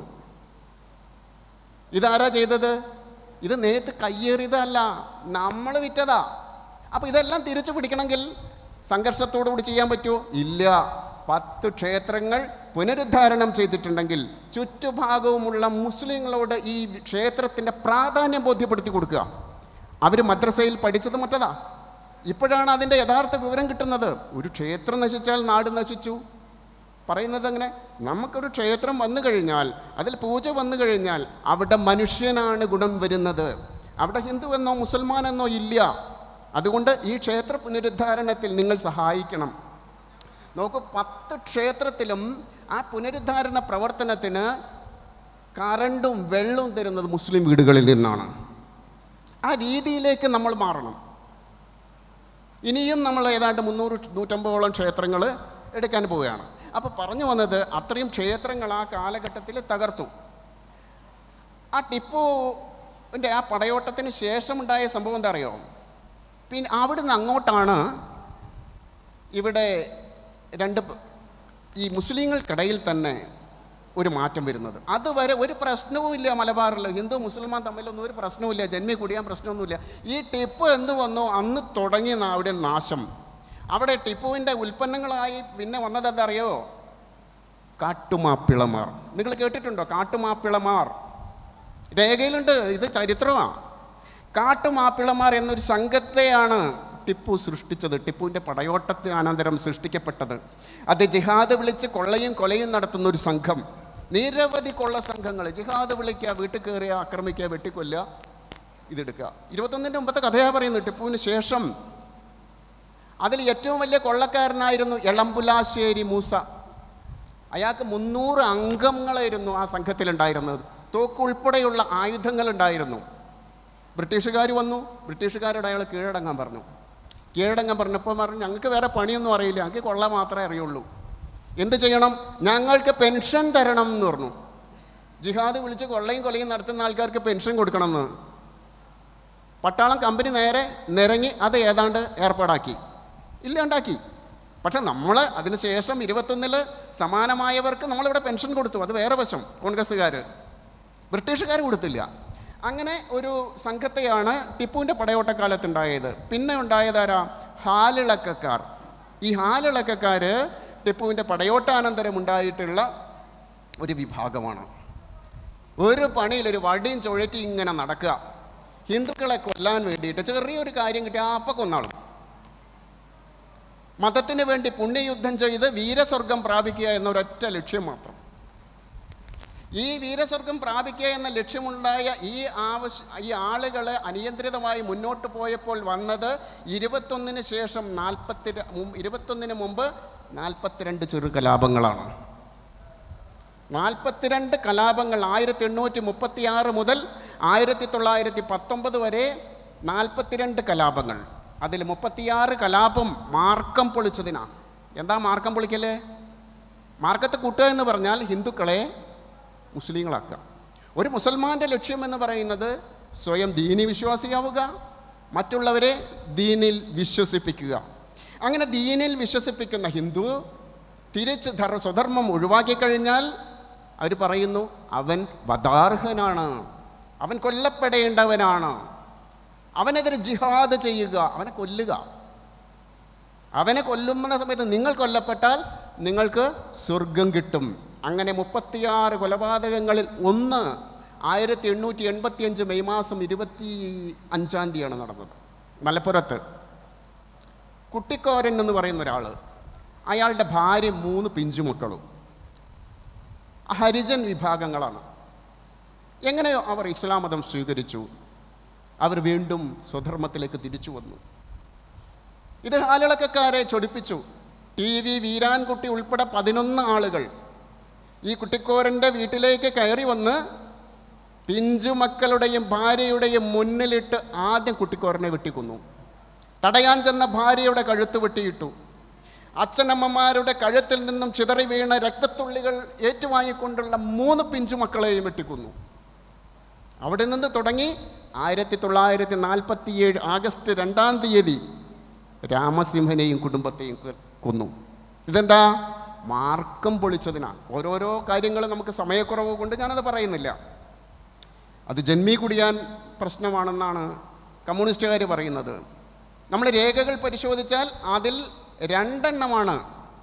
ഇതാരാ ചെയ്തത് ഇത് നേരത്തെ കയ്യേറിയതല്ല നമ്മൾ വിറ്റതാ അപ്പോൾ ഇതെല്ലാം തിരിച്ചു പിടിക്കണമെങ്കിൽ സംഘർഷത്തോടു കൂടി ചെയ്യാൻ പറ്റുമോ ഇല്ല പത്ത് ക്ഷേത്രങ്ങൾ പുനരുദ്ധാരണം ചെയ്തിട്ടുണ്ടെങ്കിൽ ചുറ്റുഭാഗവുമുള്ള മുസ്ലിങ്ങളോട് ഈ ക്ഷേത്രത്തിൻ്റെ പ്രാധാന്യം ബോധ്യപ്പെടുത്തി കൊടുക്കുക അവർ മദ്രസയിൽ പഠിച്ചത് മറ്റതാ ഇപ്പോഴാണ് അതിൻ്റെ യഥാർത്ഥ വിവരം കിട്ടുന്നത് ഒരു ക്ഷേത്രം നശിച്ചാൽ നാട് നശിച്ചു പറയുന്നത് അങ്ങനെ നമുക്കൊരു ക്ഷേത്രം വന്നു കഴിഞ്ഞാൽ അതിൽ പൂജ വന്നു കഴിഞ്ഞാൽ അവിടെ മനുഷ്യനാണ് ഗുണം വരുന്നത് അവിടെ ഹിന്ദു എന്നോ മുസൽമാൻ എന്നോ ഇല്ല അതുകൊണ്ട് ഈ ക്ഷേത്ര പുനരുദ്ധാരണത്തിൽ നിങ്ങൾ സഹായിക്കണം നോക്കൂ പത്ത് ക്ഷേത്രത്തിലും ആ പുനരുദ്ധാരണ പ്രവർത്തനത്തിന് കറണ്ടും വെള്ളവും തരുന്നത് മുസ്ലിം വീടുകളിൽ നിന്നാണ് ആ രീതിയിലേക്ക് നമ്മൾ മാറണം ഇനിയും നമ്മൾ ഏതാണ്ട് മുന്നൂറ് നൂറ്റമ്പതോളം ക്ഷേത്രങ്ങൾ എടുക്കാൻ പോവുകയാണ് അപ്പോൾ പറഞ്ഞു വന്നത് അത്രയും ക്ഷേത്രങ്ങൾ ആ കാലഘട്ടത്തിൽ തകർത്തു ആ ടിപ്പുവിൻ്റെ ആ പടയോട്ടത്തിന് ശേഷമുണ്ടായ സംഭവം എന്താ അറിയോ പിന്നെ അവിടുന്ന് അങ്ങോട്ടാണ് ഇവിടെ രണ്ട് പ- ഈ മുസ്ലിങ്ങൾക്കിടയിൽ തന്നെ ഒരു മാറ്റം വരുന്നത് അതുവരെ ഒരു പ്രശ്നവുമില്ല മലബാറിൽ ഹിന്ദു മുസൽമാൻ തമ്മിലൊന്നും ഒരു പ്രശ്നവുമില്ല ജന്മി കുടിയാൻ പ്രശ്നമൊന്നുമില്ല ഈ ടിപ്പു എന്ന് വന്നോ അന്ന് തുടങ്ങിയ നാ- അവിടെ നാശം അവിടെ ടിപ്പുവിൻ്റെ ഉൽപ്പന്നങ്ങളായി പിന്നെ വന്നത് എന്തറിയോ കാട്ടുമാപ്പിളമാർ നിങ്ങൾ കേട്ടിട്ടുണ്ടോ കാട്ടുമാപ്പിളമാർ രേഖയിലുണ്ട് ഇത് ചരിത്രമാണ് കാട്ടുമാപ്പിളമാർ എന്നൊരു സംഘത്തെയാണ് ടിപ്പു സൃഷ്ടിച്ചത് ടിപ്പുവിൻ്റെ പടയോട്ടത്തിന് അനന്തരം സൃഷ്ടിക്കപ്പെട്ടത് അത് ജിഹാദ് വിളിച്ച് കൊള്ളയും കൊലയും നടത്തുന്ന ഒരു സംഘം നിരവധി കൊള്ള സംഘങ്ങൾ ജിഹാദ് വിളിക്കുക വീട്ടിൽ കയറുക ആക്രമിക്കുക വെട്ടിക്കൊല്ലുക ഇതെടുക്കുക ഇരുപത്തൊന്നിൻ്റെ മുമ്പത്തെ കഥയാണ് പറയുന്നത് ടിപ്പുവിന് ശേഷം അതിൽ ഏറ്റവും വലിയ കൊള്ളക്കാരനായിരുന്നു എളമ്പുലാശ്ശേരി മൂസ അയാൾക്ക് മുന്നൂറ് അംഗങ്ങളായിരുന്നു ആ സംഘത്തിലുണ്ടായിരുന്നത് തോക്ക് ഉൾപ്പെടെയുള്ള ആയുധങ്ങളുണ്ടായിരുന്നു ബ്രിട്ടീഷുകാർ വന്നു ബ്രിട്ടീഷുകാരോട് അയാൾ കീഴടങ്ങാൻ പറഞ്ഞു കീഴടങ്ങാൻ പറഞ്ഞപ്പോൾ പറഞ്ഞു ഞങ്ങൾക്ക് വേറെ പണിയൊന്നും അറിയില്ല ഞങ്ങൾക്ക് കൊള്ള മാത്രമേ അറിയുള്ളൂ എന്ത് ചെയ്യണം ഞങ്ങൾക്ക് പെൻഷൻ തരണം എന്ന് പറഞ്ഞു ജിഹാദ് വിളിച്ച് കൊള്ളയും കൊലയും നടത്തുന്ന ആൾക്കാർക്ക് പെൻഷൻ കൊടുക്കണമെന്ന് പട്ടാളം കമ്പനി നേരെ നിരങ്ങി അത് ഏതാണ്ട് ഏർപ്പാടാക്കി ഇല്ലാണ്ടാക്കി പക്ഷെ നമ്മൾ അതിന് ശേഷം ഇരുപത്തൊന്നിൽ സമാനമായവർക്ക് നമ്മളിവിടെ പെൻഷൻ കൊടുത്തു അത് വേറെ വശം കോൺഗ്രസ്സുകാർ ബ്രിട്ടീഷുകാർ കൊടുത്തില്ല അങ്ങനെ ഒരു സംഘത്തെയാണ് ടിപ്പുവിൻ്റെ പടയോട്ടക്കാലത്തുണ്ടായത് പിന്നെ ഉണ്ടായതാരാ ഹാലിളക്കക്കാർ ഈ ഹാലിളക്കക്കാർ ടിപ്പുവിൻ്റെ പടയോട്ടാനന്തരം ഉണ്ടായിട്ടുള്ള ഒരു വിഭാഗമാണ് ഒരു പണിയിൽ ഒരു വടിയും ചുഴറ്റി ഇങ്ങനെ നടക്കുക ഹിന്ദുക്കളെ കൊല്ലാൻ വേണ്ടിയിട്ട് ചെറിയൊരു കാര്യം കിട്ടിയ അപ്പം കൊന്നാളും മതത്തിന് വേണ്ടി പുണ്യയുദ്ധം ചെയ്ത് വീരസ്വർഗം പ്രാപിക്കുക എന്നൊരൊറ്റ ലക്ഷ്യം മാത്രം ഈ വീരസ്വർഗം പ്രാപിക്കുക എന്ന ലക്ഷ്യമുണ്ടായ ഈ ആവശ്യ ഈ ആളുകൾ അനിയന്ത്രിതമായി മുന്നോട്ട് പോയപ്പോൾ വന്നത് ഇരുപത്തൊന്നിന് ശേഷം നാൽപ്പത്തി ഇരുപത്തൊന്നിന് മുമ്പ് നാൽപ്പത്തിരണ്ട് ചെറു കലാപങ്ങളാണ് നാൽപ്പത്തിരണ്ട് കലാപങ്ങൾ ആയിരത്തി എണ്ണൂറ്റി മുപ്പത്തി ആറ് മുതൽ ആയിരത്തി തൊള്ളായിരത്തി പത്തൊമ്പത് വരെ നാൽപ്പത്തിരണ്ട് കലാപങ്ങൾ അതിൽ മുപ്പത്തിയാറ് കലാപം മാർക്കം പൊളിച്ചതിനാണ് എന്താ മാർക്കം പൊളിക്കല് മാർക്കത്ത് കൂട്ടുക എന്ന് പറഞ്ഞാൽ ഹിന്ദുക്കളെ മുസ്ലിങ്ങളാക്കുക ഒരു മുസൽമാൻ്റെ ലക്ഷ്യം എന്ന് പറയുന്നത് സ്വയം ദീനി വിശ്വാസിയാവുക മറ്റുള്ളവരെ ദീനിൽ വിശ്വസിപ്പിക്കുക അങ്ങനെ ദീനിൽ വിശ്വസിപ്പിക്കുന്ന ഹിന്ദു തിരിച്ച് ധർ സ്വധർമ്മം ഒഴിവാക്കി കഴിഞ്ഞാൽ അവർ പറയുന്നു അവൻ വധാർഹനാണ് അവൻ കൊല്ലപ്പെടേണ്ടവനാണ് അവനെതിരെ ജിഹാദ് ചെയ്യുക അവനെ കൊല്ലുക അവനെ കൊല്ലുന്ന സമയത്ത് നിങ്ങൾ കൊല്ലപ്പെട്ടാൽ നിങ്ങൾക്ക് സ്വർഗം കിട്ടും അങ്ങനെ മുപ്പത്തിയാറ് കൊലപാതകങ്ങളിൽ ഒന്ന് ആയിരത്തി എണ്ണൂറ്റി എൺപത്തിയഞ്ച് മെയ് മാസം ഇരുപത്തി അഞ്ചാം തീയതിയാണ് നടന്നത് മലപ്പുറത്ത് കുട്ടിക്കോരൻ എന്ന് പറയുന്ന ഒരാൾ അയാളുടെ ഭാര്യ മൂന്ന് പിഞ്ചുമക്കളും ഹരിജൻ വിഭാഗങ്ങളാണ് എങ്ങനെയോ അവർ ഇസ്ലാം മതം സ്വീകരിച്ചു അവർ വീണ്ടും സ്വധർമ്മത്തിലേക്ക് തിരിച്ചു വന്നു ഇത് ഹാലിളക്കക്കാരെ ചൊടിപ്പിച്ചു ടി വി വീരാൻകുട്ടി ഉൾപ്പെടെ പതിനൊന്ന് ആളുകൾ ഈ കുട്ടിക്കോരൻ്റെ വീട്ടിലേക്ക് കയറി വന്ന് പിഞ്ചു മക്കളുടെയും ഭാര്യയുടെയും മുന്നിലിട്ട് ആദ്യം കുട്ടിക്കോരനെ വെട്ടിക്കൊന്നു തടയാൻ ചെന്ന ഭാര്യയുടെ കഴുത്ത് വെട്ടിയിട്ടു അച്ഛനമ്മമാരുടെ കഴുത്തിൽ നിന്നും ചിതറി വീണ രക്തത്തുള്ളികൾ ഏറ്റുവാങ്ങിക്കൊണ്ടുള്ള മൂന്ന് പിഞ്ചു മക്കളെയും വെട്ടിക്കൊന്നു അവിടെ നിന്ന് തുടങ്ങി ആയിരത്തി തൊള്ളായിരത്തി നാൽപ്പത്തിയേഴ് ആഗസ്റ്റ് രണ്ടാം തീയതി രാമസിംഹനെയും കുടുംബത്തെയും കൊ- കൊന്നു ഇതെന്താ മാർക്കം പൊളിച്ചതിനാണ് ഓരോരോ കാര്യങ്ങൾ നമുക്ക് സമയക്കുറവ് കൊണ്ട് ഞാനത് പറയുന്നില്ല അത് ജന്മി കുടിയാൻ പ്രശ്നമാണെന്നാണ് കമ്മ്യൂണിസ്റ്റുകാർ പറയുന്നത് നമ്മൾ രേഖകൾ പരിശോധിച്ചാൽ അതിൽ രണ്ടെണ്ണമാണ്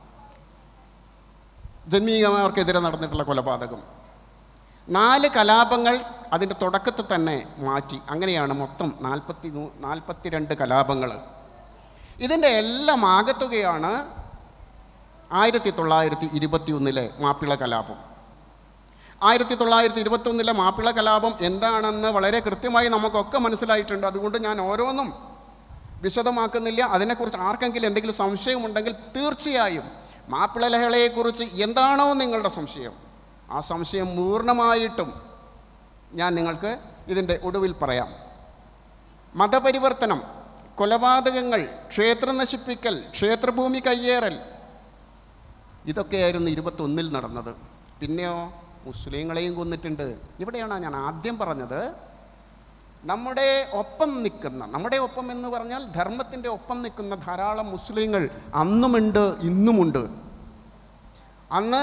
ജന്മീയമാർക്കെതിരെ നടന്നിട്ടുള്ള കൊലപാതകം നാല് കലാപങ്ങൾ അതിൻ്റെ തുടക്കത്തിൽ തന്നെ മാറ്റി അങ്ങനെയാണ് മൊത്തം നാൽപ്പത്തി നാൽപ്പത്തിരണ്ട് കലാപങ്ങൾ ഇതിൻ്റെ എല്ലാം ആകത്തുകയാണ് ആയിരത്തി തൊള്ളായിരത്തി ഇരുപത്തി ഒന്നിലെ മാപ്പിള കലാപം ആയിരത്തി തൊള്ളായിരത്തി ഇരുപത്തൊന്നിലെ മാപ്പിള കലാപം എന്താണെന്ന് വളരെ കൃത്യമായി നമുക്കൊക്കെ മനസ്സിലായിട്ടുണ്ട് അതുകൊണ്ട് ഞാൻ ഓരോന്നും വിശദമാക്കുന്നില്ല അതിനെക്കുറിച്ച് ആർക്കെങ്കിലും എന്തെങ്കിലും സംശയമുണ്ടെങ്കിൽ തീർച്ചയായും മാപ്പിള ലഹളയെക്കുറിച്ച് എന്താണോ നിങ്ങളുടെ സംശയം ആ സംശയം പൂർണ്ണമായിട്ടും ഞാൻ നിങ്ങൾക്ക് ഇതിൻ്റെ ഒടുവിൽ പറയാം മതപരിവർത്തനം കൊലപാതകങ്ങൾ ക്ഷേത്രം നശിപ്പിക്കൽ ക്ഷേത്രഭൂമി കയ്യേറൽ ഇതൊക്കെയായിരുന്നു ഇരുപത്തൊന്നിൽ നടന്നത് പിന്നെയോ മുസ്ലിങ്ങളെയും കൊന്നിട്ടുണ്ട് ഇവിടെയാണ് ഞാൻ ആദ്യം പറഞ്ഞത് നമ്മുടെ ഒപ്പം നിൽക്കുന്ന നമ്മുടെ ഒപ്പം എന്ന് പറഞ്ഞാൽ ധർമ്മത്തിൻ്റെ ഒപ്പം നിൽക്കുന്ന ധാരാളം മുസ്ലിങ്ങൾ അന്നുമുണ്ട് ഇന്നുമുണ്ട് അന്ന്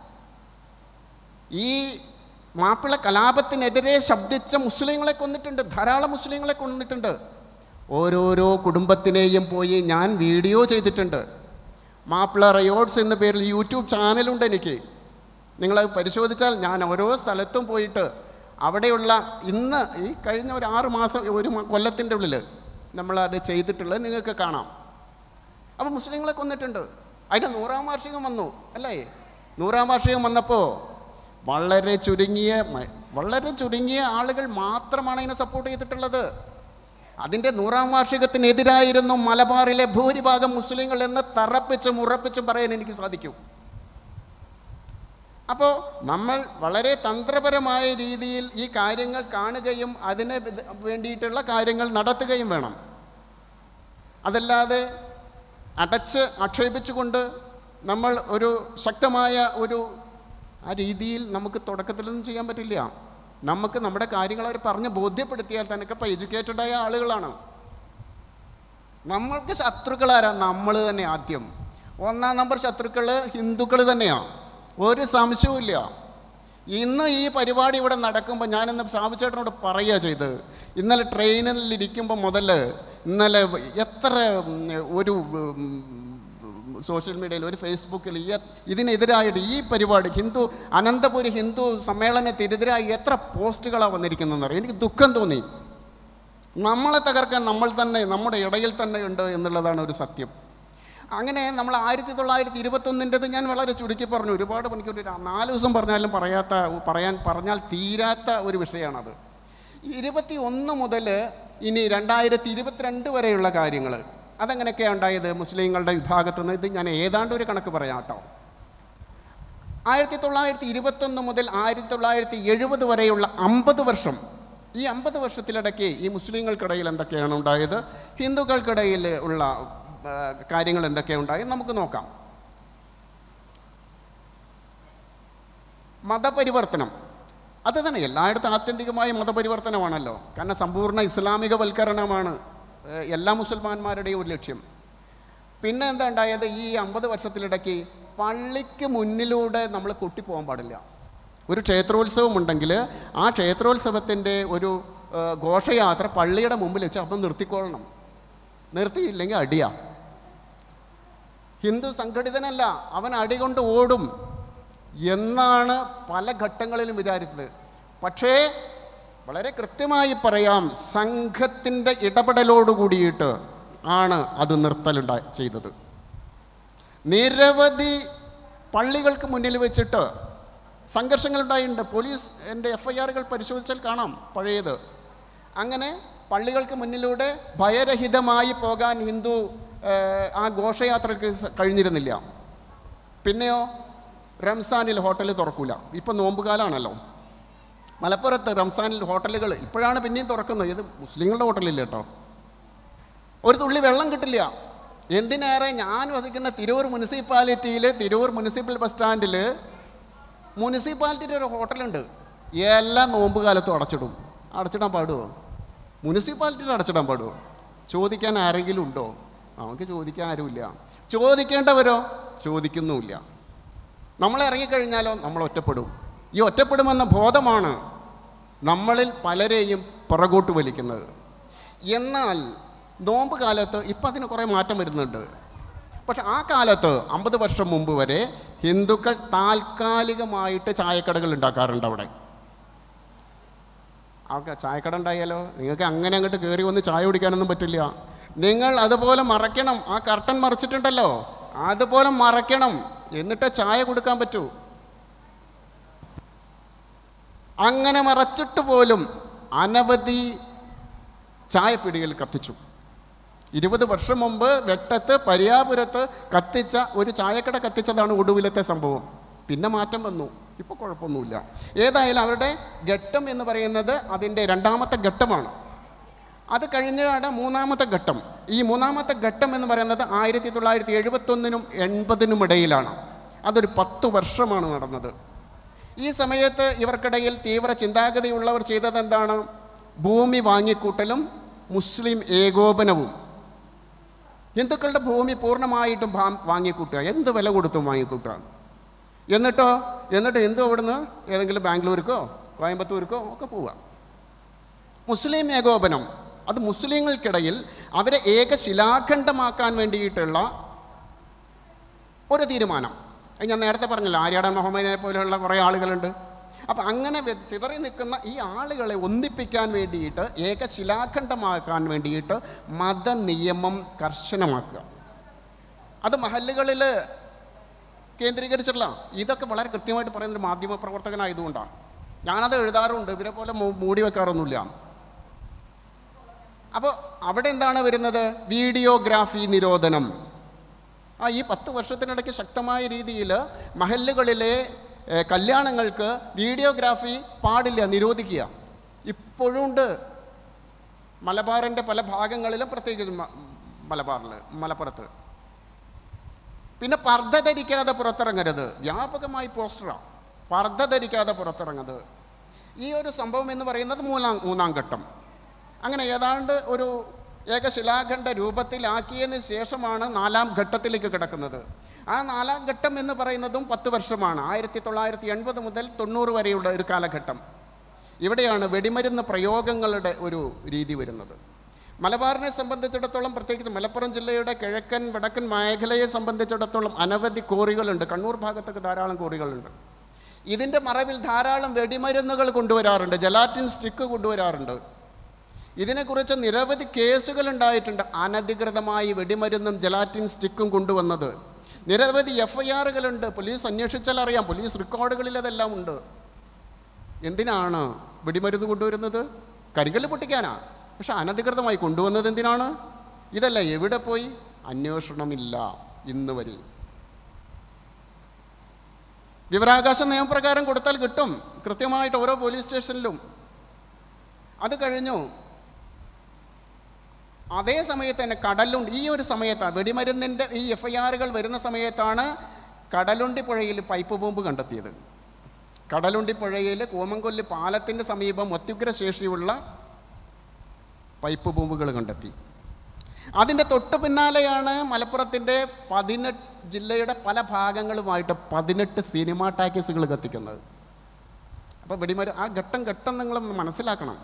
ഈ മാപ്പിള കലാപത്തിനെതിരെ ശബ്ദിച്ച മുസ്ലിങ്ങളെ കൊന്നിട്ടുണ്ട് ധാരാളം മുസ്ലിങ്ങളെ കൊന്നിട്ടുണ്ട് ഓരോരോ കുടുംബത്തിനെയും പോയി ഞാൻ വീഡിയോ ചെയ്തിട്ടുണ്ട് മാപ്പിള റയോഡ്സ് എന്ന പേരിൽ യൂട്യൂബ് ചാനലുണ്ട് എനിക്ക് നിങ്ങളത് പരിശോധിച്ചാൽ ഞാൻ ഓരോ സ്ഥലത്തും പോയിട്ട് അവിടെയുള്ള ഇന്ന് ഈ കഴിഞ്ഞ ഒരു ആറ് മാസം ഒരു മ- കൊല്ലത്തിൻ്റെ ഉള്ളിൽ നമ്മളത് ചെയ്തിട്ടുള്ളത് നിങ്ങൾക്ക് കാണാം അപ്പോൾ മുസ്ലിങ്ങളെ കൊന്നിട്ടുണ്ട് അതിൻ്റെ നൂറാം വാർഷികം വന്നു അല്ലേ നൂറാം വാർഷികം വന്നപ്പോൾ വളരെ ചുരുങ്ങിയ മ- വളരെ ചുരുങ്ങിയ ആളുകൾ മാത്രമാണ് അതിനെ സപ്പോർട്ട് ചെയ്തിട്ടുള്ളത് അതിൻ്റെ നൂറാം വാർഷികത്തിനെതിരായിരുന്നു മലബാറിലെ ഭൂരിഭാഗം മുസ്ലിങ്ങൾ എന്ന് തറപ്പിച്ചും ഉറപ്പിച്ചും പറയാൻ എനിക്ക് സാധിക്കും അപ്പോൾ നമ്മൾ വളരെ തന്ത്രപരമായ രീതിയിൽ ഈ കാര്യങ്ങൾ കാണുകയും അതിന് ഇത് വേണ്ടിയിട്ടുള്ള കാര്യങ്ങൾ നടത്തുകയും വേണം അതല്ലാതെ അടച്ച് ആക്ഷേപിച്ചുകൊണ്ട് നമ്മൾ ഒരു ശക്തമായ ഒരു ആ രീതിയിൽ നമുക്ക് തുടക്കത്തിലൊന്നും ചെയ്യാൻ പറ്റില്ല നമുക്ക് നമ്മുടെ കാര്യങ്ങൾ അവർ പറഞ്ഞ് ബോധ്യപ്പെടുത്തിയാൽ തന്നെ ഇപ്പോൾ എഡ്യൂക്കേറ്റഡായ ആളുകളാണ് നമ്മൾക്ക് ശത്രുക്കളാരാ നമ്മൾ തന്നെ ആദ്യം ഒന്നാം നമ്പർ ശത്രുക്കൾ ഹിന്ദുക്കൾ തന്നെയാണ് ഒരു സംശയവുമില്ല ഇന്ന് ഈ പരിപാടി ഇവിടെ നടക്കുമ്പോൾ ഞാനിന്ന് ഷാബുചേട്ടനോട് പറയുക ചെയ്തത് ഇന്നലെ ട്രെയിനിൽ ഇരിക്കുമ്പോൾ മുതൽ ഇന്നലെ എത്ര ഉം, ഒരു ഉം, സോഷ്യൽ മീഡിയയിൽ ഒരു ഫേസ്ബുക്കിൽ ഈ ഇതിനെതിരായിട്ട് ഈ പരിപാടി ഹിന്ദു അനന്തപുരി ഹിന്ദു സമ്മേളനത്തിനെതിരായി എത്ര പോസ്റ്റുകളാണ് വന്നിരിക്കുന്നതെന്ന് അറിയാം എനിക്ക് ദുഃഖം തോന്നി നമ്മളെ തകർക്കാൻ നമ്മൾ തന്നെ നമ്മുടെ ഇടയിൽ തന്നെ ഉണ്ട് എന്നുള്ളതാണ് ഒരു സത്യം അങ്ങനെ നമ്മൾ ആയിരത്തി തൊള്ളായിരത്തി ഇരുപത്തൊന്നിൻ്റെത് ഞാൻ വളരെ ചുരുക്കി പറഞ്ഞു ഒരുപാട് മണിക്കൂർ ഒരു നാല് ദിവസം പറഞ്ഞാലും പറയാത്ത പറയാൻ പറഞ്ഞാൽ തീരാത്ത ഒരു വിഷയമാണത് ഇരുപത്തി ഒന്ന് മുതൽ ഇനി രണ്ടായിരത്തി ഇരുപത്തിരണ്ട് വരെയുള്ള കാര്യങ്ങൾ അതെങ്ങനെയൊക്കെയാണ് ഉണ്ടായത് മുസ്ലിങ്ങളുടെ വിഭാഗത്തു നിന്ന് ഇത് ഞാൻ ഏതാണ്ട് ഒരു കണക്ക് പറയാം കേട്ടോ ആയിരത്തി തൊള്ളായിരത്തി ഇരുപത്തൊന്ന് മുതൽ ആയിരത്തി തൊള്ളായിരത്തി എഴുപത് വരെയുള്ള അമ്പത് വർഷം ഈ അമ്പത് വർഷത്തിലിടയ്ക്ക് ഈ മുസ്ലിങ്ങൾക്കിടയിൽ എന്തൊക്കെയാണ് ഉണ്ടായത് ഹിന്ദുക്കൾക്കിടയിൽ ഉള്ള ആ, കാര്യങ്ങൾ എന്തൊക്കെയാണ് ഉണ്ടായത് നമുക്ക് നോക്കാം മതപരിവർത്തനം അത് തന്നെ എല്ലായിടത്തും ആത്യന്തികമായ മതപരിവർത്തനമാണല്ലോ കാരണം സമ്പൂർണ്ണ ഇസ്ലാമികവൽക്കരണമാണ് ഏഹ്, എല്ലാ മുസൽമാന്മാരുടെയും ഒരു ലക്ഷ്യം പിന്നെ എന്താ ഉണ്ടായത് ഈ അമ്പത് വർഷത്തിലിടയ്ക്ക് പള്ളിക്ക് മുന്നിലൂടെ നമ്മൾ കൊട്ടിപ്പോകാൻ പാടില്ല ഒരു ക്ഷേത്രോത്സവം ഉണ്ടെങ്കിൽ ആ ക്ഷേത്രോത്സവത്തിൻ്റെ ഒരു ഏഹ്, ഘോഷയാത്ര പള്ളിയുടെ മുമ്പിൽ വെച്ച് അപ്പം നിർത്തിക്കൊള്ളണം നിർത്തിയില്ലെങ്കിൽ അടിയാ ഹിന്ദു സംഘടിതനല്ല അവൻ അടികൊണ്ട് ഓടും എന്നാണ് പല ഘട്ടങ്ങളിലും വിചാരിച്ചത് പക്ഷേ വളരെ കൃത്യമായി പറയാം സംഘത്തിൻ്റെ ഇടപെടലോട് കൂടിയിട്ട് ആണ് അത് നിർത്തലുണ്ടാ ചെയ്തത് നിരവധി പള്ളികൾക്ക് മുന്നിൽ വെച്ചിട്ട് സംഘർഷങ്ങളുണ്ടായിട്ടുണ്ട് പോലീസ് എൻ്റെ എഫ് ഐ ആറുകൾ പരിശോധിച്ചാൽ കാണാം പഴയത് അങ്ങനെ പള്ളികൾക്ക് മുന്നിലൂടെ ഭയരഹിതമായി പോകാൻ ഹിന്ദു ഏഹ്, ആ ഘോഷയാത്രയ്ക്ക് സ- കഴിഞ്ഞിരുന്നില്ല പിന്നെയോ റംസാനിൽ ഹോട്ടൽ തുറക്കൂല ഇപ്പം നോമ്പുകാലാണല്ലോ മലപ്പുറത്ത് റംസാനിൽ ഹോട്ടലുകൾ ഇപ്പോഴാണ് പിന്നെയും തുറക്കുന്നത് ഇത് മുസ്ലിങ്ങളുടെ ഹോട്ടലില്ല കേട്ടോ ഒരു തുള്ളി വെള്ളം കിട്ടില്ല എന്തിനേറെ ഞാൻ വസിക്കുന്ന തിരൂർ മുനിസിപ്പാലിറ്റിയിൽ തിരൂർ മുനിസിപ്പൽ ബസ് സ്റ്റാൻഡിൽ മുനിസിപ്പാലിറ്റിയുടെ ഒരു ഹോട്ടലുണ്ട് എല്ലാ നോമ്പ് കാലത്തും അടച്ചിടും അടച്ചിടാൻ പാടുമോ മുനിസിപ്പാലിറ്റിയിൽ അടച്ചിടാൻ പാടുമോ ചോദിക്കാൻ ആരെങ്കിലും ഉണ്ടോ നമുക്ക് ചോദിക്കാൻ ആരുമില്ല ചോദിക്കേണ്ടവരോ ചോദിക്കുന്നുമില്ല നമ്മൾ ഇറങ്ങിക്കഴിഞ്ഞാലോ നമ്മൾ ഒറ്റപ്പെടും ഈ ഒറ്റപ്പെടുമെന്ന ബോധമാണ് നമ്മളിൽ പലരെയും പുറകോട്ട് വലിക്കുന്നത് എന്നാൽ നോമ്പ് കാലത്ത് ഇപ്പം അതിന് കുറേ മാറ്റം വരുന്നുണ്ട് പക്ഷെ ആ കാലത്ത് അമ്പത് വർഷം മുമ്പ് വരെ ഹിന്ദുക്കൾ താൽക്കാലികമായിട്ട് ചായക്കടകൾ ഉണ്ടാക്കാറുണ്ട് അവിടെ ആൾക്ക് ചായക്കട ഉണ്ടായാലോ നിങ്ങൾക്ക് അങ്ങനെ അങ്ങോട്ട് കയറി വന്ന് ചായ കുടിക്കാനൊന്നും പറ്റില്ല നിങ്ങൾ അതുപോലെ മറയ്ക്കണം ആ കർട്ടൻ മറച്ചിട്ടുണ്ടല്ലോ അതുപോലെ മറയ്ക്കണം എന്നിട്ട് ചായ കൊടുക്കാൻ പറ്റൂ അങ്ങനെ മറച്ചിട്ട് പോലും അനവധി ചായപ്പീടികൾ കത്തിച്ചു ഇരുപത് വർഷം മുമ്പ് വെട്ടത്ത് പരിയാപുരത്ത് കത്തിച്ച ഒരു ചായക്കട കത്തിച്ചതാണ് ഒടുവിലത്തെ സംഭവം പിന്നെ മാറ്റം വന്നു ഇപ്പോൾ കുഴപ്പമൊന്നുമില്ല ഏതായാലും അവരുടെ ഘട്ടം എന്ന് പറയുന്നത് അതിൻ്റെ രണ്ടാമത്തെ ഘട്ടമാണ് അത് കഴിഞ്ഞാണ് മൂന്നാമത്തെ ഘട്ടം ഈ മൂന്നാമത്തെ ഘട്ടം എന്ന് പറയുന്നത് ആയിരത്തി തൊള്ളായിരത്തി എഴുപത്തൊന്നിനും എൺപതിനും ഇടയിലാണ് അതൊരു പത്ത് വർഷമാണ് നടന്നത് ഈ സമയത്ത് ഇവർക്കിടയിൽ തീവ്ര ചിന്താഗതിയുള്ളവർ ചെയ്തത് എന്താണ് ഭൂമി വാങ്ങിക്കൂട്ടലും മുസ്ലിം ഏകോപനവും ഹിന്ദുക്കളുടെ ഭൂമി പൂർണ്ണമായിട്ടും ഭാ- വാങ്ങിക്കൂട്ടുക എന്ത് വില കൊടുത്തും വാങ്ങിക്കൂട്ടുക എന്നിട്ടോ എന്നിട്ട് ഹിന്ദു അവിടുന്ന് ഏതെങ്കിലും ബാംഗ്ലൂർക്കോ കോയമ്പത്തൂർക്കോ ഒക്കെ പോവുക മുസ്ലിം ഏകോപനം അത് മുസ്ലിങ്ങൾക്കിടയിൽ അവരെ ഏകശിലാഖണ്ഡമാക്കാൻ വേണ്ടിയിട്ടുള്ള ഒരു തീരുമാനം അത് ഞാൻ നേരത്തെ പറഞ്ഞല്ലോ ആര്യാടൻ മുഹമ്മദിനെ പോലെയുള്ള കുറേ ആളുകളുണ്ട് അപ്പം അങ്ങനെ വ്യ- ചിതറി നിൽക്കുന്ന ഈ ആളുകളെ ഒന്നിപ്പിക്കാൻ വേണ്ടിയിട്ട് ഏകശിലാഖണ്ഡമാക്കാൻ വേണ്ടിയിട്ട് മതനിയമം കർശനമാക്കുക അത് മഹല്ലുകളിൽ കേന്ദ്രീകരിച്ചിട്ടുള്ള ഇതൊക്കെ വളരെ കൃത്യമായിട്ട് പറയുന്ന ഒരു മാധ്യമ പ്രവർത്തകനായതുകൊണ്ടാണ് ഞാനത് എഴുതാറുണ്ട് ഇവരെ പോലെ മൂ- മൂടി വെക്കാറൊന്നുമില്ല അപ്പോൾ അവിടെ എന്താണ് വരുന്നത് വീഡിയോഗ്രാഫി നിരോധനം ആ ഈ പത്ത് വർഷത്തിനിടയ്ക്ക് ശക്തമായ രീതിയിൽ മഹല്ലുകളിലെ ഏ, കല്യാണങ്ങൾക്ക് വീഡിയോഗ്രാഫി പാടില്ല നിരോധിക്കുക ഇപ്പോഴും ഉണ്ട് മലബാറിൻ്റെ പല ഭാഗങ്ങളിലും പ്രത്യേകിച്ച് മ- മലബാറിൽ മലപ്പുറത്ത് പിന്നെ പർദ്ദ ധരിക്കാതെ പുറത്തിറങ്ങരുത് വ്യാപകമായി പോസ്റ്ററാണ് പർദ്ദ ധരിക്കാതെ പുറത്തിറങ്ങരുത് ഈ ഒരു സംഭവം എന്ന് പറയുന്നത് മൂന്നാം മൂന്നാം ഘട്ടം അങ്ങനെ ഏതാണ്ട് ഒരു ഏകശിലാഖണ്ഡ രൂപത്തിലാക്കിയതിന് ശേഷമാണ് നാലാം ഘട്ടത്തിലേക്ക് കിടക്കുന്നത് ആ നാലാം ഘട്ടം എന്ന് പറയുന്നതും പത്ത് വർഷമാണ് ആയിരത്തി തൊള്ളായിരത്തി എൺപത് മുതൽ തൊണ്ണൂറ് വരെയുള്ള ഒരു കാലഘട്ടം ഇവിടെയാണ് വെടിമരുന്ന് പ്രയോഗങ്ങളുടെ ഒരു രീതി വരുന്നത് മലബാറിനെ സംബന്ധിച്ചിടത്തോളം പ്രത്യേകിച്ച് മലപ്പുറം ജില്ലയുടെ കിഴക്കൻ വടക്കൻ മേഖലയെ സംബന്ധിച്ചിടത്തോളം അനവധി കോറികളുണ്ട് കണ്ണൂർ ഭാഗത്തൊക്കെ ധാരാളം കോറികളുണ്ട് ഇതിൻ്റെ മറവിൽ ധാരാളം വെടിമരുന്നുകൾ കൊണ്ടുവരാറുണ്ട് ജലാറ്റിൻ സ്റ്റിക്ക് കൊണ്ടുവരാറുണ്ട് ഇതിനെക്കുറിച്ച് നിരവധി കേസുകൾ ഉണ്ടായിട്ടുണ്ട് അനധികൃതമായി വെടിമരുന്നും ജലാറ്റിൻ സ്റ്റിക്കും കൊണ്ടുവന്നത് നിരവധി എഫ് ഐ ആറുകളുണ്ട് പോലീസ് അന്വേഷിച്ചാൽ അറിയാം പോലീസ് റെക്കോർഡുകളിൽ അതെല്ലാം ഉണ്ട് എന്തിനാണ് വെടിമരുന്ന് കൊണ്ടുവരുന്നത് കരിങ്കല്ല് പൊട്ടിക്കാനാ പക്ഷെ അനധികൃതമായി കൊണ്ടുവന്നത് എന്തിനാണ് ഇതല്ല എവിടെ പോയി അന്വേഷണമില്ല ഇന്ന് വരെ വിവരാവകാശ നിയമപ്രകാരം കൊടുത്താൽ കിട്ടും കൃത്യമായിട്ട് ഓരോ പോലീസ് സ്റ്റേഷനിലും അത് കഴിഞ്ഞു അതേ സമയത്ത് തന്നെ കടലുണ്ട് ഈ ഒരു സമയത്താണ് വെടിമരുന്നിൻ്റെ ഈ എഫ് ഐ ആറുകൾ വരുന്ന സമയത്താണ് കടലുണ്ടി പുഴയിൽ പൈപ്പ് ബോംബ് കണ്ടെത്തിയത് കടലുണ്ടി പുഴയിൽ കൂമംകൊല്ലി പാലത്തിൻ്റെ സമീപം അത്യുഗ്ര ശേഷിയുള്ള പൈപ്പ് ബോംബുകൾ കണ്ടെത്തി അതിൻ്റെ തൊട്ട് പിന്നാലെയാണ് മലപ്പുറത്തിൻ്റെ പതിനെട്ട് ജില്ലയുടെ പല ഭാഗങ്ങളുമായിട്ട് പതിനെട്ട് സിനിമാ ടാക്കീസുകൾ കത്തിക്കുന്നത് അപ്പോൾ വെടിമരു ആ ഘട്ടം ഘട്ടം നിങ്ങൾ മനസ്സിലാക്കണം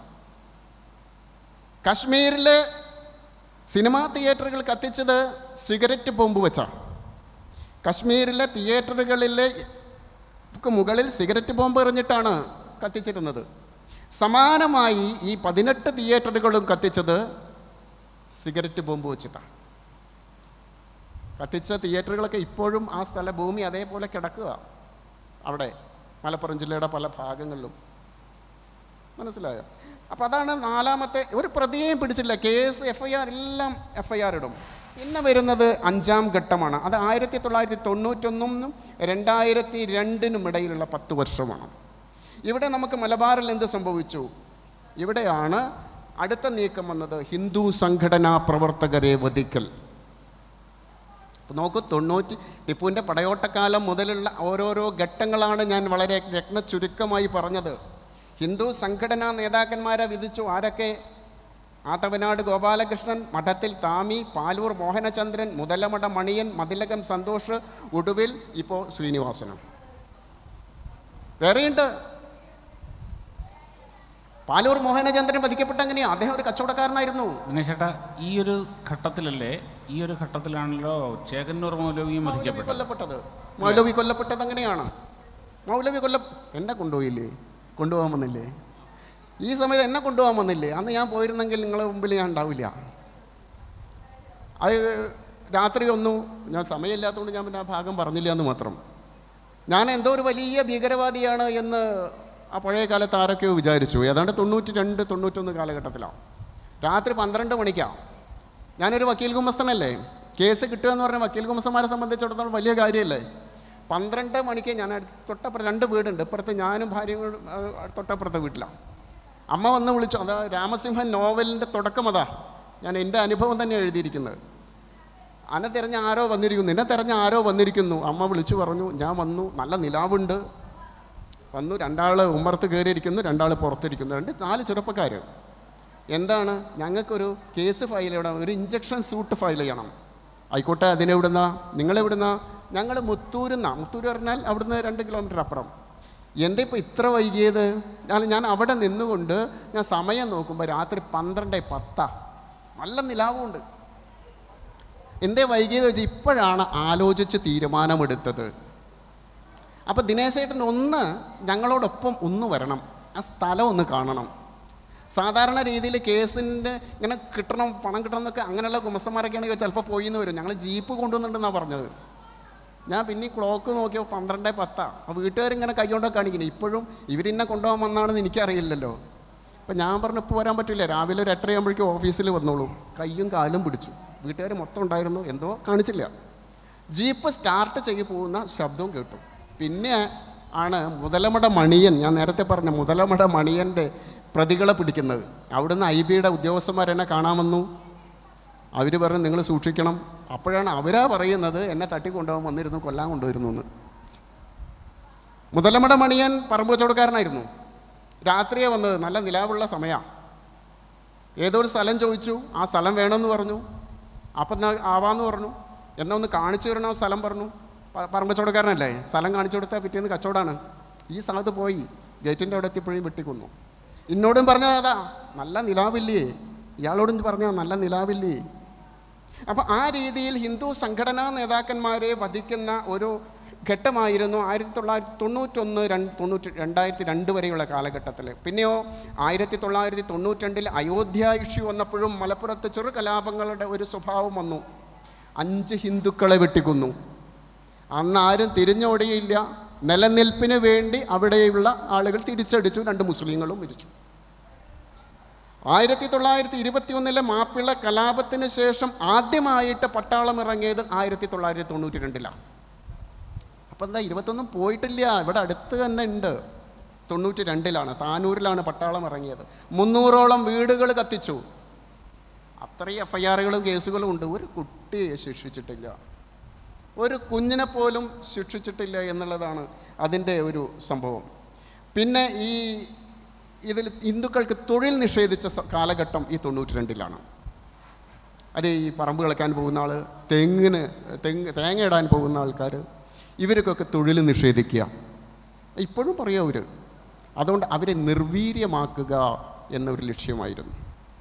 കശ്മീരിൽ സിനിമാ തിയേറ്ററുകൾ കത്തിച്ചത് സിഗരറ്റ് ബോംബ് വെച്ചാണ് കശ്മീരിലെ തിയേറ്ററുകളിലെ ക്ക് മുകളിൽ സിഗരറ്റ് ബോംബ് എറിഞ്ഞിട്ടാണ് കത്തിച്ചിരുന്നത് സമാനമായി ഈ പതിനെട്ട് തിയേറ്ററുകളും കത്തിച്ചത് സിഗരറ്റ് ബോംബ് വെച്ചിട്ടാണ് കത്തിച്ച തിയേറ്ററുകളൊക്കെ ഇപ്പോഴും ആ സ്ഥല ഭൂമി അതേപോലെ കിടക്കുക അവിടെ മലപ്പുറം ജില്ലയുടെ പല ഭാഗങ്ങളിലും മനസ്സിലായോ അപ്പോൾ അതാണ് നാലാമത്തെ ഒരു പ്രതിയെയും പിടിച്ചില്ല കേസ് എഫ് ഐ ആർ എല്ലാം എഫ് ഐ ആർ ഇടും പിന്നെ വരുന്നത് അഞ്ചാം ഘട്ടമാണ് അത് ആയിരത്തി തൊള്ളായിരത്തി തൊണ്ണൂറ്റൊന്നിനും രണ്ടായിരത്തി രണ്ടിനും ഇടയിലുള്ള പത്ത് വർഷമാണ് ഇവിടെ നമുക്ക് മലബാറിൽ എന്ത് സംഭവിച്ചു ഇവിടെയാണ് അടുത്ത നീക്കം വന്നത് ഹിന്ദു സംഘടനാ പ്രവർത്തകരെ വധിക്കൽ അപ്പോൾ നോക്കൂ തൊണ്ണൂറ്റി ടിപ്പുവിൻ്റെ പടയോട്ടക്കാലം മുതലുള്ള ഓരോരോ ഘട്ടങ്ങളാണ് ഞാൻ വളരെ രത്ന ചുരുക്കമായി പറഞ്ഞത് ഹിന്ദു സംഘടനാ നേതാക്കന്മാരെ വിധിച്ചു ആരൊക്കെ ആത്തവനാട് ഗോപാലകൃഷ്ണൻ മഠത്തിൽ താമി പാലൂർ മോഹനചന്ദ്രൻ മുതലമട മണിയൻ മതിലകം സന്തോഷ് ഒടുവിൽ ഇപ്പോൾ ശ്രീനിവാസനം വേറെയുണ്ട് പാലൂർ മോഹനചന്ദ്രൻ വധിക്കപ്പെട്ട എങ്ങനെയാ അദ്ദേഹം ഒരു കച്ചവടക്കാരനായിരുന്നു ദിനേശേട്ടാ ഈ ഒരു ഘട്ടത്തിലല്ലേ ഈ ഒരു ഘട്ടത്തിലാണല്ലോ ചേകന്നൂർ മൗലവിയും മൗലവി വധിക്കപ്പെട്ടത് കൊല്ലപ്പെട്ടത് മൗലവി കൊല്ലപ്പെട്ടത് അങ്ങനെയാണ് മൗലവി കൊല്ല എന്നെ കൊണ്ടുപോയില്ലേ കൊണ്ടുപോകാൻ വന്നില്ലേ ഈ സമയത്ത് എന്നെ കൊണ്ടുപോകാൻ വന്നില്ലേ അന്ന് ഞാൻ പോയിരുന്നെങ്കിൽ നിങ്ങളെ മുമ്പിൽ ഞാൻ ഉണ്ടാവില്ല അത് രാത്രി ഒന്നും ഞാൻ സമയമില്ലാത്തതുകൊണ്ട് ഞാൻ പിന്നെ ആ ഭാഗം പറഞ്ഞില്ല എന്ന് മാത്രം ഞാൻ എന്തോ ഒരു വലിയ ഭീകരവാദിയാണ് എന്ന് ആ പഴയ കാലത്ത് ആരൊക്കെയോ വിചാരിച്ചു ഏതാണ്ട് തൊണ്ണൂറ്റി രണ്ട് തൊണ്ണൂറ്റൊന്ന് കാലഘട്ടത്തിലാണ് രാത്രി പന്ത്രണ്ട് മണിക്കാണ് ഞാനൊരു വക്കീൽ ഗുമസ്തനല്ലേ കേസ് കിട്ടുക എന്ന് പറഞ്ഞാൽ വക്കീൽ ഗുമസ്തന്മാരെ സംബന്ധിച്ചിടത്തോളം വലിയ കാര്യമല്ലേ പന്ത്രണ്ട് മണിക്ക് ഞാൻ അടുത്ത് തൊട്ടപ്പുറത്ത് രണ്ട് വീടുണ്ട് ഇപ്പുറത്ത് ഞാനും ഭാര്യയും കൂടെ, ആ, തൊട്ടപ്പുറത്തെ വീട്ടിലാണ് അമ്മ വന്ന് വിളിച്ചു അതാ രാമസിംഹൻ നോവലിൻ്റെ തുടക്കം അതാ ഞാൻ എൻ്റെ അനുഭവം തന്നെ എഴുതിയിരിക്കുന്നത് അന്നെ തിരഞ്ഞ ആരോ വന്നിരിക്കുന്നു എന്നെ തിരഞ്ഞ ആരോ വന്നിരിക്കുന്നു അമ്മ വിളിച്ചു പറഞ്ഞു ഞാൻ വന്നു നല്ല നിലാവുണ്ട് വന്നു രണ്ടാൾ ഉമ്മർത്ത് കയറിയിരിക്കുന്നു രണ്ടാൾ പുറത്തിരിക്കുന്നു രണ്ട് നാല് ചെറുപ്പക്കാർ എന്താണ് ഞങ്ങൾക്കൊരു കേസ് ഫയൽ ചെയ്യണം ഒരു ഇഞ്ചക്ഷൻ സൂട്ട് ഫയൽ ചെയ്യണം ആയിക്കോട്ടെ അതിനെവിടുന്ന നിങ്ങളെവിടുന്ന ഞങ്ങൾ മുത്തൂരുന്ന മുത്തൂർ പറഞ്ഞാൽ അവിടുന്ന് രണ്ട് കിലോമീറ്റർ അപ്പുറം എന്താ ഇപ്പോൾ ഇത്ര വൈകിയത് ഞാൻ ഞാൻ അവിടെ നിന്നുകൊണ്ട് ഞാൻ സമയം നോക്കുമ്പോൾ രാത്രി പന്ത്രണ്ട് പത്താ നല്ല നിലാവുമുണ്ട് എന്തേ വൈകിയത് വെച്ചാൽ ഇപ്പോഴാണ് ആലോചിച്ച് തീരുമാനമെടുത്തത് അപ്പോൾ ദിനേശേട്ടൻ ഒന്ന് ഞങ്ങളോടൊപ്പം ഒന്ന് വരണം ആ സ്ഥലം ഒന്ന് കാണണം സാധാരണ രീതിയിൽ കേസിൻ്റെ ഇങ്ങനെ കിട്ടണം പണം കിട്ടണം എന്നൊക്കെ അങ്ങനെയുള്ള കുമസന്മാരൊക്കെ ആണെങ്കിൽ ചിലപ്പോൾ പോയി എന്ന് വരും ഞങ്ങൾ ജീപ്പ് കൊണ്ടുവന്നിട്ടുണ്ടെന്നാണ് പറഞ്ഞത് ഞാൻ പിന്നെ ഈ ക്ലോക്ക് നോക്കിയപ്പോൾ പന്ത്രണ്ട് പത്താ അപ്പോൾ വീട്ടുകാരിങ്ങനെ കൈകൊണ്ടൊക്കെ കാണിക്കുന്നത് ഇപ്പോഴും ഇവരിന്നെ കൊണ്ടുപോകാൻ വന്നാണെന്ന് എനിക്കറിയില്ലല്ലോ അപ്പം ഞാൻ പറഞ്ഞു ഇപ്പോൾ വരാൻ പറ്റില്ല രാവിലെ ഒരു എട്ടരയാകുമ്പോഴേക്കും ഓഫീസിൽ വന്നോളൂ കയ്യും കാലും പിടിച്ചു വീട്ടുകാർ മൊത്തം ഉണ്ടായിരുന്നു എന്തോ കാണിച്ചില്ല ജീപ്പ് സ്റ്റാർട്ട് ചെയ്ത് പോകുന്ന ശബ്ദവും കേട്ടു പിന്നെ ആണ് മുതലമട മണിയൻ ഞാൻ നേരത്തെ പറഞ്ഞ മുതലമട മണിയൻ്റെ പ്രതികളെ പിടിക്കുന്നത് അവിടുന്ന് ഐ ബിയുടെ ഉദ്യോഗസ്ഥന്മാരെന്നെ കാണാൻ വന്നു അവർ പറഞ്ഞു നിങ്ങൾ സൂക്ഷിക്കണം അപ്പോഴാണ് അവരാ പറയുന്നത് എന്നെ തട്ടിക്കൊണ്ടുപോകാൻ വന്നിരുന്നു കൊല്ലാൻ കൊണ്ടുവരുന്നു എന്ന് മുതലമട മണിയൻ പറമ്പ് കച്ചവടക്കാരനായിരുന്നു രാത്രിയെ വന്നത് നല്ല നിലാവുള്ള സമയമാണ് ഏതോ ഒരു സ്ഥലം ചോദിച്ചു ആ സ്ഥലം വേണമെന്ന് പറഞ്ഞു അപ്പം എന്നാ ആവാന്ന് പറഞ്ഞു എന്നാ ഒന്ന് കാണിച്ചു തരണോ സ്ഥലം പറഞ്ഞു പ- പറമ്പ് കച്ചവടക്കാരനല്ലേ സ്ഥലം കാണിച്ചു കൊടുത്താൽ പിറ്റേന്ന് കച്ചവടമാണ് ഈ സ്ഥലത്ത് പോയി ഗേറ്റിൻ്റെ അവിടെ എത്തിയപ്പോഴും വെട്ടിക്കൊന്നു എന്നോടും പറഞ്ഞത് അതാ നല്ല നിലാവില്ലേ ഇയാളോടും പറഞ്ഞാൽ നല്ല നിലാവില്ലേ അപ്പോൾ ആ രീതിയിൽ ഹിന്ദു സംഘടനാ നേതാക്കന്മാരെ വധിക്കുന്ന ഒരു ഘട്ടമായിരുന്നു ആയിരത്തി തൊള്ളായിരത്തി തൊണ്ണൂറ്റൊന്ന് രണ്ട് തൊണ്ണൂറ്റി രണ്ടായിരത്തി രണ്ട് വരെയുള്ള കാലഘട്ടത്തിൽ പിന്നെയോ ആയിരത്തി തൊള്ളായിരത്തി തൊണ്ണൂറ്റിരണ്ടിൽ അയോധ്യ ഇഷ്യൂ വന്നപ്പോഴും മലപ്പുറത്ത് ചെറു കലാപങ്ങളുടെ ഒരു സ്വഭാവം വന്നു അഞ്ച് ഹിന്ദുക്കളെ വെട്ടിക്കൊന്നു അന്ന് ആരും തിരിഞ്ഞോടിയില്ല നിലനിൽപ്പിന് വേണ്ടി അവിടെയുള്ള ആളുകൾ തിരിച്ചടിച്ചു രണ്ട് മുസ്ലിങ്ങളും മരിച്ചു ആയിരത്തി തൊള്ളായിരത്തി ഇരുപത്തി ഒന്നിലെ മാപ്പിള കലാപത്തിന് ശേഷം ആദ്യമായിട്ട് പട്ടാളം ഇറങ്ങിയത് ആയിരത്തി തൊള്ളായിരത്തി തൊണ്ണൂറ്റി രണ്ടിലാണ് അപ്പം എന്താ ഇരുപത്തൊന്നും പോയിട്ടില്ല ഇവിടെ അടുത്ത് തന്നെ ഉണ്ട് തൊണ്ണൂറ്റി രണ്ടിലാണ് താനൂരിലാണ് പട്ടാളം ഇറങ്ങിയത് മുന്നൂറോളം വീടുകൾ കത്തിച്ചു അത്രയും എഫ് ഐ ആറുകളും കേസുകളും ഉണ്ട് ഒരു കുട്ടിയെ ശിക്ഷിച്ചിട്ടില്ല ഒരു കുഞ്ഞിനെ പോലും ശിക്ഷിച്ചിട്ടില്ല എന്നുള്ളതാണ് അതിൻ്റെ ഒരു സംഭവം പിന്നെ ഈ ഇതിൽ ഹിന്ദുക്കൾക്ക് തൊഴിൽ നിഷേധിച്ച സ- കാലഘട്ടം ഈ തൊണ്ണൂറ്റി രണ്ടിലാണ് അത് ഈ പറമ്പ് കളക്കാൻ പോകുന്ന ആൾ തെങ്ങിന് തെങ്ങ് തേങ്ങ ഇടാൻ പോകുന്ന ആൾക്കാർ ഇവർക്കൊക്കെ തൊഴിൽ നിഷേധിക്കുക ഇപ്പോഴും പറയും അവർ അതുകൊണ്ട് അവരെ നിർവീര്യമാക്കുക എന്നൊരു ലക്ഷ്യമായിരുന്നു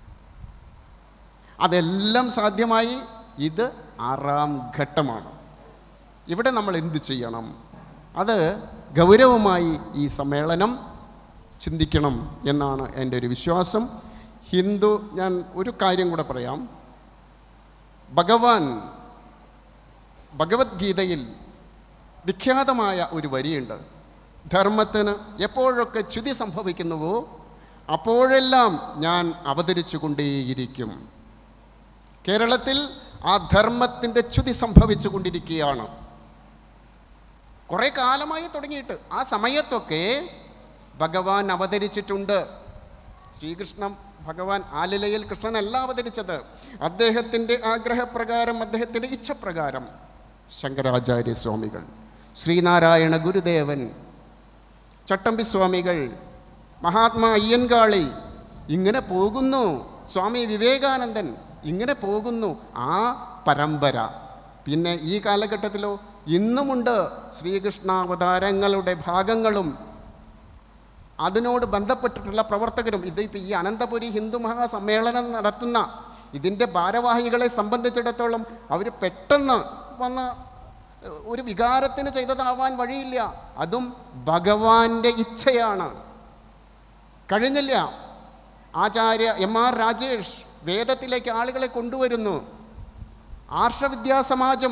അതെല്ലാം സാധ്യമായി ഇത് ആറാം ഘട്ടമാണ് ഇവിടെ നമ്മൾ എന്ത് ചെയ്യണം അത് ഗൗരവമായി ഈ സമ്മേളനം ചിന്തിക്കണം എന്നാണ് എൻ്റെ ഒരു വിശ്വാസം ഹിന്ദു ഞാൻ ഒരു കാര്യം കൂടെ പറയാം ഭഗവാൻ ഭഗവത്ഗീതയിൽ വിഖ്യാതമായ ഒരു വരിയുണ്ട് ധർമ്മത്തിന് എപ്പോഴൊക്കെ ച്യുതി സംഭവിക്കുന്നുവോ അപ്പോഴെല്ലാം ഞാൻ അവതരിച്ചു കൊണ്ടേയിരിക്കും കേരളത്തിൽ ആ ധർമ്മത്തിൻ്റെ ച്യുതി സംഭവിച്ചു കൊണ്ടിരിക്കുകയാണ് കുറേ കാലമായി തുടങ്ങിയിട്ട് ആ സമയത്തൊക്കെ ഭഗവാൻ അവതരിച്ചിട്ടുണ്ട് ശ്രീകൃഷ്ണൻ ഭഗവാൻ ആലിലയിൽ കൃഷ്ണനല്ല അവതരിച്ചത് അദ്ദേഹത്തിൻ്റെ ആഗ്രഹപ്രകാരം അദ്ദേഹത്തിൻ്റെ ഇച്ഛപ്രകാരം ശങ്കരാചാര്യ സ്വാമികൾ ശ്രീനാരായണ ഗുരുദേവൻ ചട്ടമ്പി സ്വാമികൾ മഹാത്മാ അയ്യൻകാളി ഇങ്ങനെ പോകുന്നു സ്വാമി വിവേകാനന്ദൻ ഇങ്ങനെ പോകുന്നു ആ പരമ്പര പിന്നെ ഈ കാലഘട്ടത്തിലോ ഇന്നുമുണ്ട് ശ്രീകൃഷ്ണാവതാരങ്ങളുടെ ഭാഗങ്ങളും അതിനോട് ബന്ധപ്പെട്ടിട്ടുള്ള പ്രവർത്തകരും ഇത് ഇപ്പോൾ ഈ അനന്തപുരി ഹിന്ദു മഹാസമ്മേളനം നടത്തുന്ന ഇതിൻ്റെ ഭാരവാഹികളെ സംബന്ധിച്ചിടത്തോളം അവർ പെട്ടെന്ന് വന്ന് ഒരു വികാരത്തിന് ചെയ്തതാവാൻ വഴിയില്ല അതും ഭഗവാന്റെ ഇച്ഛയാണ് കഴിഞ്ഞില്ല ആചാര്യ എം ആർ രാജേഷ് വേദത്തിലേക്ക് ആളുകളെ കൊണ്ടുവരുന്നു ആർഷവിദ്യാസമാജം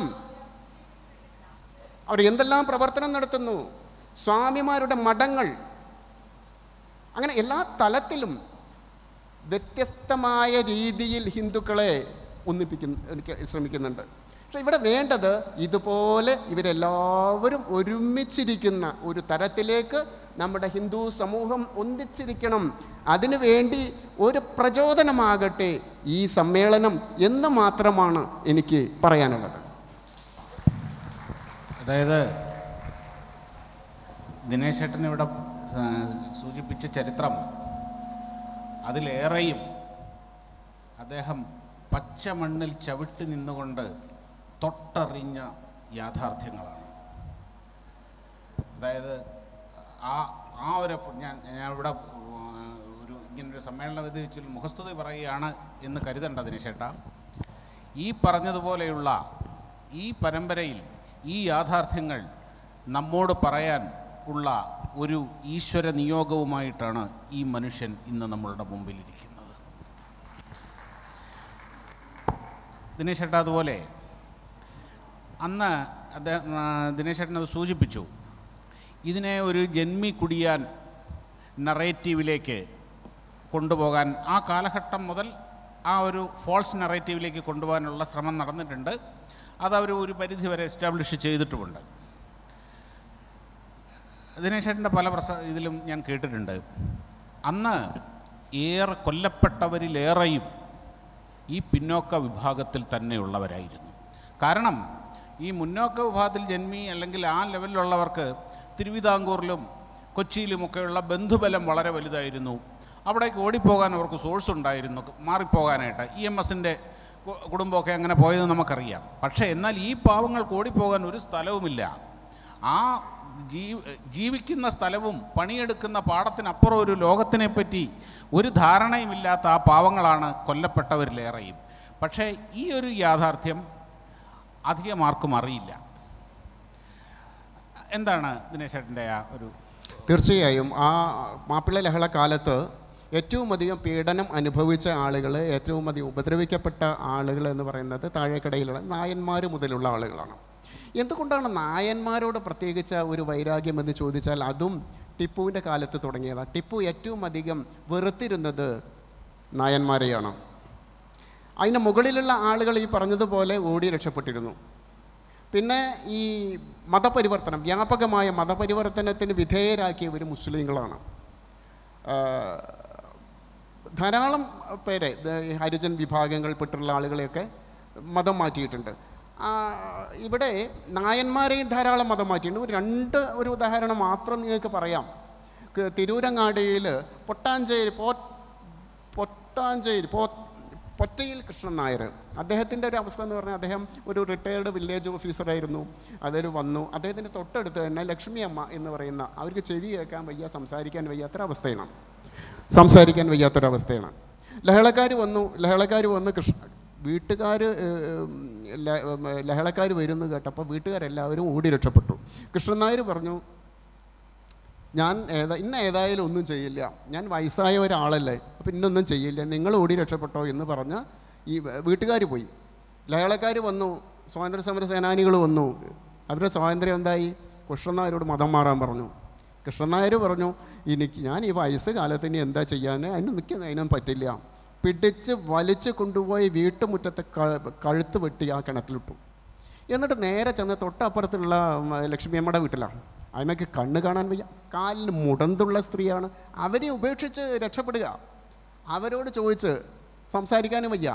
അവർ എന്തെല്ലാം പ്രവർത്തനം നടത്തുന്നു സ്വാമിമാരുടെ മഠങ്ങൾ അങ്ങനെ എല്ലാ തലത്തിലും വ്യത്യസ്തമായ രീതിയിൽ ഹിന്ദുക്കളെ ഒന്നിപ്പിക്കുന്നു എനിക്ക് ശ്രമിക്കുന്നുണ്ട് പക്ഷെ ഇവിടെ വേണ്ടത് ഇതുപോലെ ഇവരെല്ലാവരും ഒരുമിച്ചിരിക്കുന്ന ഒരു തരത്തിലേക്ക് നമ്മുടെ ഹിന്ദു സമൂഹം ഒന്നിച്ചിരിക്കണം അതിനുവേണ്ടി ഒരു പ്രചോദനമാകട്ടെ ഈ സമ്മേളനം എന്ന് മാത്രമാണ് എനിക്ക് പറയാനുള്ളത് അതായത് ദിനേശ് ഏട്ടൻ ഇവിടെ ആ, സൂചിപ്പിച്ച ചരിത്രം അതിലേറെയും അദ്ദേഹം പച്ച മണ്ണിൽ ചവിട്ടി നിന്നുകൊണ്ട് തൊട്ടറിഞ്ഞ യാഥാർത്ഥ്യങ്ങളാണ് അതായത് ആ ആ ഒരു ഫ- ഞാൻ ഞാൻ ഇവിടെ ആ, ഒരു ഇങ്ങനൊരു സമ്മേളന വേദി വെച്ചിൽ മുഖസ്തുതി പറയുകയാണ് എന്ന് കരുതണ്ട ദിനേശേട്ട ഈ പറഞ്ഞതുപോലെയുള്ള ഈ പരമ്പരയിൽ ഈ യാഥാർത്ഥ്യങ്ങൾ നമ്മോട് പറയാൻ ഉള്ള ഒരു ഈശ്വര നിയോഗവുമായിട്ടാണ് ഈ മനുഷ്യൻ ഇന്ന് നമ്മളുടെ മുമ്പിലിരിക്കുന്നത് ദിനേശ് ചേട്ടാ അതുപോലെ അന്ന് അദ്ദേഹം ആ, ദിനേശ് ചേട്ടൻ അത് സൂചിപ്പിച്ചു ഇതിനെ ഒരു ജന്മി കുടിയാൻ നറേറ്റീവിലേക്ക് കൊണ്ടുപോകാൻ ആ കാലഘട്ടം മുതൽ ആ ഒരു ഫോൾസ് നറേറ്റീവിലേക്ക് കൊണ്ടുപോകാനുള്ള ശ്രമം നടന്നിട്ടുണ്ട് അത് അവർ ഒരു പരിധി വരെ എസ്റ്റാബ്ലിഷ് ചെയ്തിട്ടുമുണ്ട് ദിനേശേട്ടൻ്റെ പല പ്രസ ഇതിലും ഞാൻ കേട്ടിട്ടുണ്ട് അന്ന് ഏറെ കൊല്ലപ്പെട്ടവരിലേറെയും ഈ പിന്നോക്ക വിഭാഗത്തിൽ തന്നെയുള്ളവരായിരുന്നു കാരണം ഈ മുന്നോക്ക വിഭാഗത്തിൽ ജന്മി അല്ലെങ്കിൽ ആ ലെവലിലുള്ളവർക്ക് തിരുവിതാംകൂറിലും കൊച്ചിയിലുമൊക്കെയുള്ള ബന്ധുബലം വളരെ വലുതായിരുന്നു അവിടേക്ക് ഓടിപ്പോകാൻ അവർക്ക് സോഴ്സ് ഉണ്ടായിരുന്നു മാറിപ്പോകാനായിട്ട് ഇ എം എസിൻ്റെ കു- കുടുംബമൊക്കെ അങ്ങനെ പോയത് നമുക്കറിയാം പക്ഷേ എന്നാൽ ഈ പാവങ്ങൾക്ക് ഓടിപ്പോകാൻ ഒരു സ്ഥലവുമില്ല ആ ജീ ജീവിക്കുന്ന സ്ഥലവും പണിയെടുക്കുന്ന പാടത്തിനപ്പുറം ഒരു ലോകത്തിനെപ്പറ്റി ഒരു ധാരണയുമില്ലാത്ത ആ പാവങ്ങളാണ് കൊല്ലപ്പെട്ടവരിലേറെയും പക്ഷേ ഈ ഒരു യാഥാർത്ഥ്യം അധികം ആർക്കും അറിയില്ല എന്താണ് ദിനേശേട്ടൻ്റെ ആ ഒരു തീർച്ചയായും ആ മാപ്പിള ലഹള കാലത്ത് ഏറ്റവും അധികം പീഡനം അനുഭവിച്ച ആളുകൾ ഏറ്റവും അധികം ഉപദ്രവിക്കപ്പെട്ട ആളുകൾ എന്ന് പറയുന്നത് താഴേക്കടയിലുള്ള നായന്മാർ മുതലുള്ള ആളുകളാണ് എന്തുകൊണ്ടാണ് നായന്മാരോട് പ്രത്യേകിച്ച ഒരു വൈരാഗ്യം എന്ന് ചോദിച്ചാൽ അതും ടിപ്പുവിൻ്റെ കാലത്ത് തുടങ്ങിയതാണ് ടിപ്പു ഏറ്റവും അധികം വെറുത്തിരുന്നത് നായന്മാരെയാണ് അതിന് മുകളിലുള്ള ആളുകൾ ഈ പറഞ്ഞതുപോലെ ഓടി രക്ഷപ്പെട്ടിരുന്നു പിന്നെ ഈ മതപരിവർത്തനം വ്യാപകമായ മതപരിവർത്തനത്തിന് വിധേയരാക്കിയവർ മുസ്ലിങ്ങളാണ് ആ, ധാരാളം പേരെ ഇത് ഈ ഹരിജൻ വിഭാഗങ്ങളിൽപ്പെട്ടുള്ള ആളുകളെയൊക്കെ മതം മാറ്റിയിട്ടുണ്ട് ആ, ഇവിടെ നായന്മാരെയും ധാരാളം മതം മാറ്റിയിട്ടുണ്ട് ഒരു രണ്ട് ഒരു ഉദാഹരണം മാത്രം നിങ്ങൾക്ക് പറയാം ക- തിരൂരങ്ങാടിയിൽ പൊട്ടാഞ്ചേരി പോ പൊട്ടാഞ്ചേരി പോ പൊറ്റയിൽ കൃഷ്ണൻ നായർ അദ്ദേഹത്തിൻ്റെ ഒരു അവസ്ഥ എന്ന് പറഞ്ഞാൽ അദ്ദേഹം ഒരു റിട്ടയർഡ് വില്ലേജ് ഓഫീസറായിരുന്നു അതൊരു വന്നു അദ്ദേഹത്തിൻ്റെ തൊട്ടടുത്ത് തന്നെ ലക്ഷ്മി അമ്മ എന്ന് പറയുന്ന അവർക്ക് ചെവി കേൾക്കാൻ വയ്യ സംസാരിക്കാൻ വയ്യാത്തൊരവസ്ഥയാണ് സംസാരിക്കാൻ വയ്യാത്തൊരവസ്ഥയാണ് ലഹളക്കാർ വന്നു ലഹളക്കാർ വന്ന് കൃഷ്ണ വീട്ടുകാർ ലഹളക്കാർ വരുന്നു കേട്ടപ്പോൾ വീട്ടുകാരെല്ലാവരും ഓടി രക്ഷപ്പെട്ടു കൃഷ്ണൻ നായർ പറഞ്ഞു ഞാൻ ഏതാ ഇന്ന ഏതായാലും ഒന്നും ചെയ്യില്ല ഞാൻ വയസ്സായ ഒരാളല്ലേ അപ്പം ഇന്നൊന്നും ചെയ്യില്ല നിങ്ങൾ ഓടി രക്ഷപ്പെട്ടോ എന്ന് പറഞ്ഞ് ഈ വീട്ടുകാർ പോയി ലഹളക്കാർ വന്നു സ്വാതന്ത്ര്യ സമര സേനാനികൾ വന്നു അവരുടെ സ്വാതന്ത്ര്യം എന്തായി കൃഷ്ണനായരോട് മതം മാറാൻ പറഞ്ഞു കൃഷ്ണനായർ പറഞ്ഞു എനിക്ക് ഞാൻ ഈ വയസ്സ് കാലത്ത് ഇനി എന്താ ചെയ്യാൻ അതിന് നിൽക്കുന്ന അതിനൊന്നും പറ്റില്ല പിടിച്ച് വലിച്ച് കൊണ്ടുപോയി വീട്ടുമുറ്റത്തെ ക- കഴുത്ത് വെട്ടി ആ കിണറ്റിലിട്ടു എന്നിട്ട് നേരെ ചെന്ന് തൊട്ടപ്പുറത്തുള്ള ഉം, ലക്ഷ്മിയമ്മയുടെ വീട്ടിലാണ് അതിമയ്ക്ക് കണ്ണ് കാണാൻ വയ്യ കാലിന് മുടന്തുള്ള സ്ത്രീയാണ് അവരെ ഉപേക്ഷിച്ച് രക്ഷപ്പെടുക അവരോട് ചോദിച്ച് സംസാരിക്കാനും വയ്യ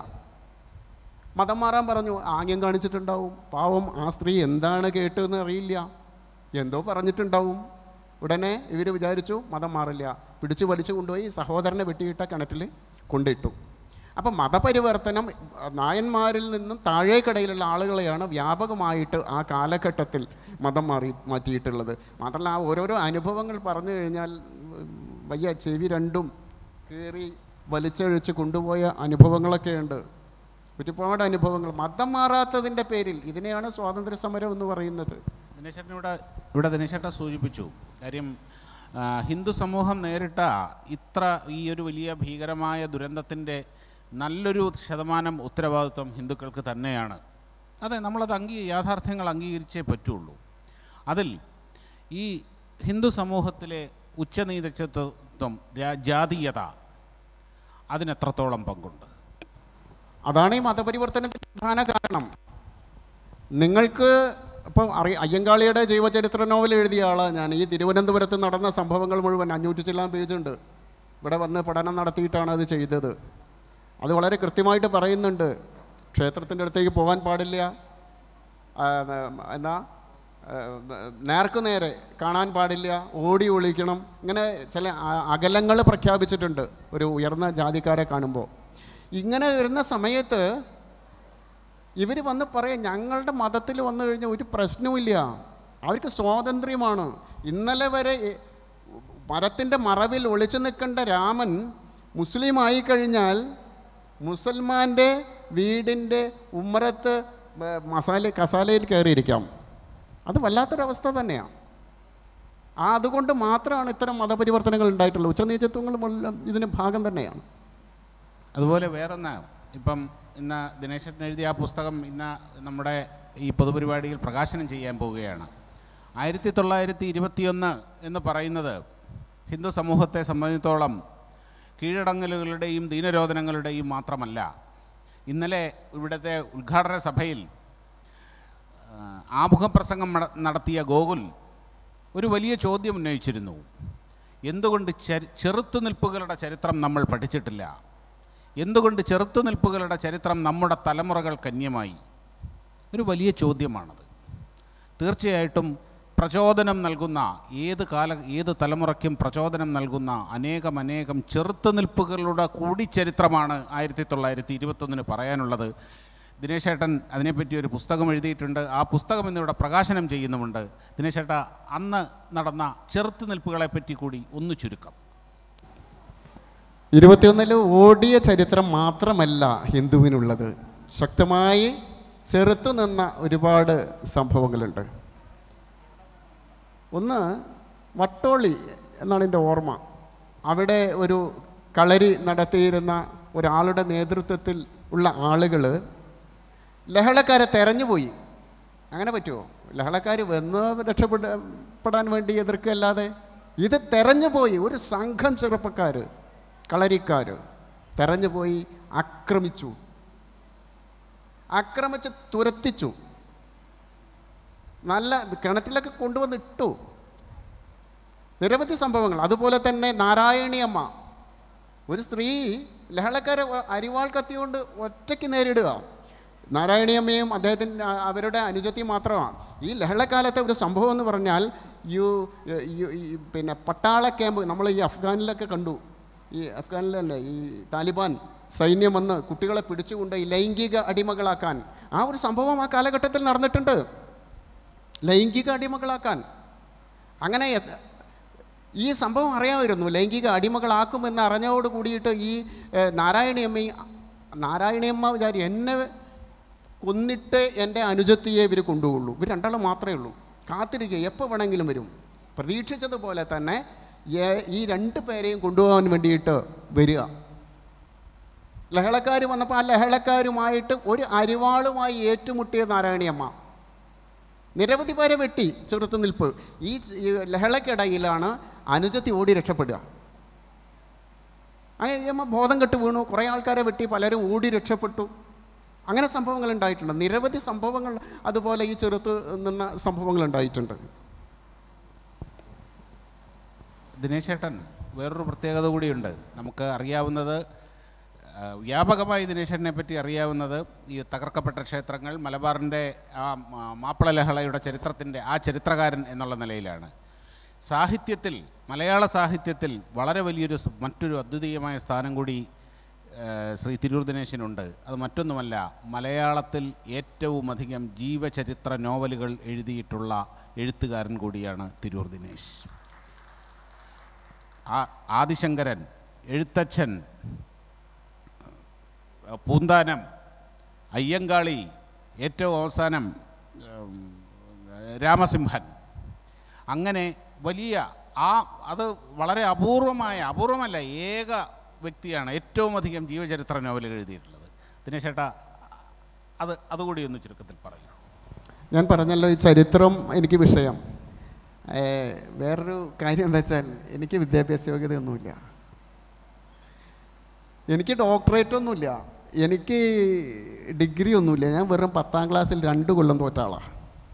മതം മാറാൻ പറഞ്ഞു ആംഗ്യം കാണിച്ചിട്ടുണ്ടാവും പാവം ആ സ്ത്രീ എന്താണ് കേട്ടതെന്ന് അറിയില്ല എന്തോ പറഞ്ഞിട്ടുണ്ടാവും ഉടനെ ഇവർ വിചാരിച്ചു മതം മാറില്ല പിടിച്ചു വലിച്ചു കൊണ്ടുപോയി സഹോദരനെ വെട്ടിയിട്ട കിണറ്റിൽ കൊണ്ടിട്ടു അപ്പം മതപരിവർത്തനം നായന്മാരിൽ നിന്നും താഴേക്കടയിലുള്ള ആളുകളെയാണ് വ്യാപകമായിട്ട് ആ കാലഘട്ടത്തിൽ മതം മാറി മാറ്റിയിട്ടുള്ളത് മാത്രമല്ല ആ ഓരോരോ അനുഭവങ്ങൾ പറഞ്ഞു കഴിഞ്ഞാൽ ഉം, വയ്യ ചെവി രണ്ടും കയറി വലിച്ചഴിച്ച് കൊണ്ടുപോയ അനുഭവങ്ങളൊക്കെ ഉണ്ട് ഒരുപാട് അനുഭവങ്ങൾ മതം മാറാത്തതിൻ്റെ പേരിൽ ഇതിനെയാണ് സ്വാതന്ത്ര്യ സമരം എന്ന് പറയുന്നത് ദിനേശേട്ടൻ ഇവിടെ ഇവിടെ ദിനേശേട്ട സൂചിപ്പിച്ചു കാര്യം ആ, ഹിന്ദു സമൂഹം നേരിട്ട ഇത്ര ഈ ഒരു വലിയ ഭീകരമായ ദുരന്തത്തിൻ്റെ നല്ലൊരു ശതമാനം ഉത്തരവാദിത്വം ഹിന്ദുക്കൾക്ക് തന്നെയാണ് അതെ നമ്മളത് അംഗീ യാഥാർത്ഥ്യങ്ങൾ അംഗീകരിച്ചേ പറ്റുള്ളൂ അതിൽ ഈ ഹിന്ദു സമൂഹത്തിലെ ഉച്ചനീതിത്വം രാ- ജാതീയത അതിനെത്രത്തോളം പങ്കുണ്ട് അതാണ് ഈ മതപരിവർത്തനത്തിൻ്റെ പ്രധാന കാരണം നിങ്ങൾക്ക് ഇപ്പം അറി അയ്യങ്കാളിയുടെ ജീവചരിത്ര നോവൽ എഴുതിയ ആളാണ് ഞാൻ ഈ തിരുവനന്തപുരത്ത് നടന്ന സംഭവങ്ങൾ മുഴുവൻ അഞ്ഞൂറ്റി ചില്ലാൻ പേജുണ്ട് ഇവിടെ വന്ന് പഠനം നടത്തിയിട്ടാണ് അത് ചെയ്തത് അത് വളരെ കൃത്യമായിട്ട് പറയുന്നുണ്ട് ക്ഷേത്രത്തിൻ്റെ അടുത്തേക്ക് പോകാൻ പാടില്ല ആ, എന്നാ ആ, നേർക്ക് നേരെ കാണാൻ പാടില്ല ഓടി ഒളിക്കണം ഇങ്ങനെ ചില അകലങ്ങൾ പ്രഖ്യാപിച്ചിട്ടുണ്ട് ഒരു ഉയർന്ന ജാതിക്കാരെ കാണുമ്പോൾ ഇങ്ങനെ വരുന്ന സമയത്ത് ഇവർ വന്ന് പറയാം ഞങ്ങളുടെ മതത്തിൽ വന്നു കഴിഞ്ഞാൽ ഒരു പ്രശ്നവുമില്ല അവർക്ക് സ്വാതന്ത്ര്യമാണ് ഇന്നലെ വരെ എ- മരത്തിൻ്റെ മറവിൽ ഒളിച്ചു നിൽക്കേണ്ട രാമൻ മുസ്ലിം ആയിക്കഴിഞ്ഞാൽ മുസൽമാൻ്റെ വീടിൻ്റെ ഉമ്മറത്ത് മ- മസാല കസാലയിൽ കയറിയിരിക്കാം അത് വല്ലാത്തൊരവസ്ഥ തന്നെയാണ് ആ അതുകൊണ്ട് മാത്രമാണ് ഇത്തരം മതപരിവർത്തനങ്ങൾ ഉണ്ടായിട്ടുള്ളത് ഉച്ചനീചത്വങ്ങളും എല്ലാം ഇതിന് ഭാഗം തന്നെയാണ് അതുപോലെ വേറൊന്ന് ഇപ്പം ഇന്ന് ദിനേശൻ എഴുതിയ ആ പുസ്തകം ഇന്ന് നമ്മുടെ ഈ പൊതുപരിപാടിയിൽ പ്രകാശനം ചെയ്യാൻ പോവുകയാണ് ആയിരത്തി തൊള്ളായിരത്തി ഇരുപത്തിയൊന്ന് എന്ന് പറയുന്നത് ഹിന്ദു സമൂഹത്തെ സംബന്ധിച്ചോളം കീഴടങ്ങലുകളുടെയും ദീനരോധനങ്ങളുടെയും മാത്രമല്ല ഇന്നലെ ഇവിടുത്തെ ഉദ്ഘാടന സഭയിൽ ആ, ആമുഖപ്രസംഗം നട- നടത്തിയ ഗോകുൽ ഒരു വലിയ ചോദ്യം ഉന്നയിച്ചിരുന്നു എന്തുകൊണ്ട് ചരി ചെറുത്തുനിൽപ്പുകളുടെ ചരിത്രം നമ്മൾ പഠിച്ചിട്ടില്ല എന്തുകൊണ്ട് ചെറുത്തുനിൽപ്പുകളുടെ ചരിത്രം നമ്മുടെ തലമുറകൾ കന്യമായി ഒരു വലിയ ചോദ്യമാണത് തീർച്ചയായിട്ടും പ്രചോദനം നൽകുന്ന ഏത് കാല ഏത് തലമുറയ്ക്കും പ്രചോദനം നൽകുന്ന അനേകം അനേകം ചെറുത്തുനിൽപ്പുകളുടെ കൂടിച്ചരിത്രമാണ് ആയിരത്തി തൊള്ളായിരത്തി ഇരുപത്തൊന്നിന് പറയാനുള്ളത് ദിനേശേട്ടൻ അതിനെപ്പറ്റി ഒരു പുസ്തകം എഴുതിയിട്ടുണ്ട് ആ പുസ്തകം ഇന്നിവിടെ പ്രകാശനം ചെയ്യുന്നുമുണ്ട് ദിനേശേട്ട അന്ന് നടന്ന ചെറുത്തുനിൽപ്പുകളെപ്പറ്റി കൂടി ഒന്ന് ചുരുക്കം ഇരുപത്തിയൊന്നിൽ ഓടിയ ചരിത്രം മാത്രമല്ല ഹിന്ദുവിനുള്ളത് ശക്തമായി ചെറുത്തു നിന്ന ഒരുപാട് സംഭവങ്ങളുണ്ട് ഒന്ന് വട്ടോളി എന്നാണ് എൻ്റെ ഓർമ്മ അവിടെ ഒരു കളരി നടത്തിയിരുന്ന ഒരാളുടെ നേതൃത്വത്തിൽ ഉള്ള ആളുകൾ ലഹളക്കാരെ തെരഞ്ഞുപോയി അങ്ങനെ പറ്റുമോ ലഹളക്കാർ വന്ന് രക്ഷപ്പെടാൻ വേണ്ടി എതിർക്കല്ലാതെ ഇത് തെരഞ്ഞുപോയി ഒരു സംഘം ചെറുപ്പക്കാർ കളരിക്കാർ തെരഞ്ഞുപോയി ആക്രമിച്ചു ആക്രമിച്ച് തുരത്തിച്ചു നല്ല കിണറ്റിലൊക്കെ കൊണ്ടുവന്ന് ഇട്ടു നിരവധി സംഭവങ്ങൾ അതുപോലെ തന്നെ നാരായണിയമ്മ ഒരു സ്ത്രീ ലഹളക്കാരെ വ- അരിവാൾ കത്തിയോണ്ട് ഒറ്റയ്ക്ക് നേരിടുക നാരായണിയമ്മയും അദ്ദേഹത്തിൻ്റെ അ- അവരുടെ അനുജത്തി മാത്രമാണ് ഈ ലഹളക്കാലത്തെ ഒരു സംഭവം എന്ന് പറഞ്ഞാൽ യു യു- ഈ പിന്നെ പട്ടാള ക്യാമ്പ് നമ്മൾ ഈ അഫ്ഗാനിലൊക്കെ കണ്ടു ഈ അഫ്ഗാനിലല്ലേ ഈ താലിബാൻ സൈന്യം വന്ന് കുട്ടികളെ പിടിച്ചുകൊണ്ട് ഈ ലൈംഗിക അടിമകളാക്കാൻ ആ ഒരു സംഭവം ആ കാലഘട്ടത്തിൽ നടന്നിട്ടുണ്ട് ലൈംഗിക അടിമകളാക്കാൻ അങ്ങനെ എ- ഈ സംഭവം അറിയാമായിരുന്നു ലൈംഗിക അടിമകളാക്കുമെന്ന് അറിഞ്ഞതോട് കൂടിയിട്ട് ഈ ഏഹ്, നാരായണിയമ്മ ഈ- നാരായണിയമ്മ വിചാരി എന്നെ കൊന്നിട്ട് എൻ്റെ അനുജത്തിയെ ഇവർ കൊണ്ടുപോകുള്ളൂ ഇവർ രണ്ടാളും മാത്രമേ ഉള്ളൂ കാത്തിരിക്കുക എപ്പോൾ വേണമെങ്കിലും വരും പ്രതീക്ഷിച്ചതുപോലെ തന്നെ ഏ- ഈ രണ്ട് പേരെയും കൊണ്ടുപോകാൻ വേണ്ടിയിട്ട് വരിക ലഹളക്കാർ വന്നപ്പോൾ ആ ലഹളക്കാരുമായിട്ട് ഒരു അരിവാളുമായി ഏറ്റുമുട്ടിയ നാരായണിയമ്മ നിരവധി പേരെ വെട്ടി ചെറുത്തുനിൽപ്പ് ഈ ഈ ലഹളക്കിടയിലാണ് അനുജത്തി ഓടി രക്ഷപ്പെടുക അങ്ങനെ കഴിയുമ്പോൾ ബോധം കെട്ട് വീണു കുറേ ആൾക്കാരെ വെട്ടി പലരും ഓടി രക്ഷപ്പെട്ടു അങ്ങനെ സംഭവങ്ങൾ ഉണ്ടായിട്ടുണ്ട് നിരവധി സംഭവങ്ങൾ അതുപോലെ ഈ ചെറുത്ത് നിന്ന സംഭവങ്ങൾ ഉണ്ടായിട്ടുണ്ട് ദിനേശേട്ടൻ വേറൊരു പ്രത്യേകത കൂടിയുണ്ട് നമുക്ക് അറിയാവുന്നത് ആ, വ്യാപകമായി ദിനേശേട്ടനെ പറ്റി അറിയാവുന്നത് ഈ തകർക്കപ്പെട്ട ക്ഷേത്രങ്ങൾ മലബാറിൻ്റെ ആ മാ- മാപ്പിള ലഹളയുടെ ചരിത്രത്തിൻ്റെ ആ ചരിത്രകാരൻ എന്നുള്ള നിലയിലാണ് സാഹിത്യത്തിൽ മലയാള സാഹിത്യത്തിൽ വളരെ വലിയൊരു സ് മറ്റൊരു അദ്വിതീയമായ സ്ഥാനം കൂടി ആ, ശ്രീ തിരൂർ ദിനേശനുണ്ട് അത് മറ്റൊന്നുമല്ല മലയാളത്തിൽ ഏറ്റവും അധികം ജീവചരിത്ര നോവലുകൾ എഴുതിയിട്ടുള്ള എഴുത്തുകാരൻ കൂടിയാണ് തിരൂർ ദിനേശ് ആ- ആദിശങ്കരൻ എഴുത്തച്ഛൻ ഏഹ് പൂന്താനം അയ്യങ്കാളി ഏറ്റവും അവസാനം ഉം, രാമസിംഹൻ അങ്ങനെ വലിയ ആ അത് വളരെ അപൂർവമായ അപൂർവമല്ല ഏക വ്യക്തിയാണ് ഏറ്റവും അധികം ജീവചരിത്ര നോവലുകൾ എഴുതിയിട്ടുള്ളത് ദിനേശേട്ടാ അത് അതുകൂടി ഒന്ന് ചുരുക്കത്തിൽ പറയൂ ഞാൻ പറഞ്ഞല്ലോ ഈ ചരിത്രം എനിക്ക് വിഷയം ഏ, വേറൊരു കാര്യം എന്താ വെച്ചാൽ എനിക്ക് വിദ്യാഭ്യാസ യോഗ്യതയൊന്നുമില്ല എനിക്ക് ഡോക്ടറേറ്റ് ഒന്നുമില്ല എനിക്ക് ഡിഗ്രി ഒന്നുമില്ല ഞാൻ വെറും പത്താം ക്ലാസ്സിൽ രണ്ട് കൊല്ലം തോറ്റ ആളാണ്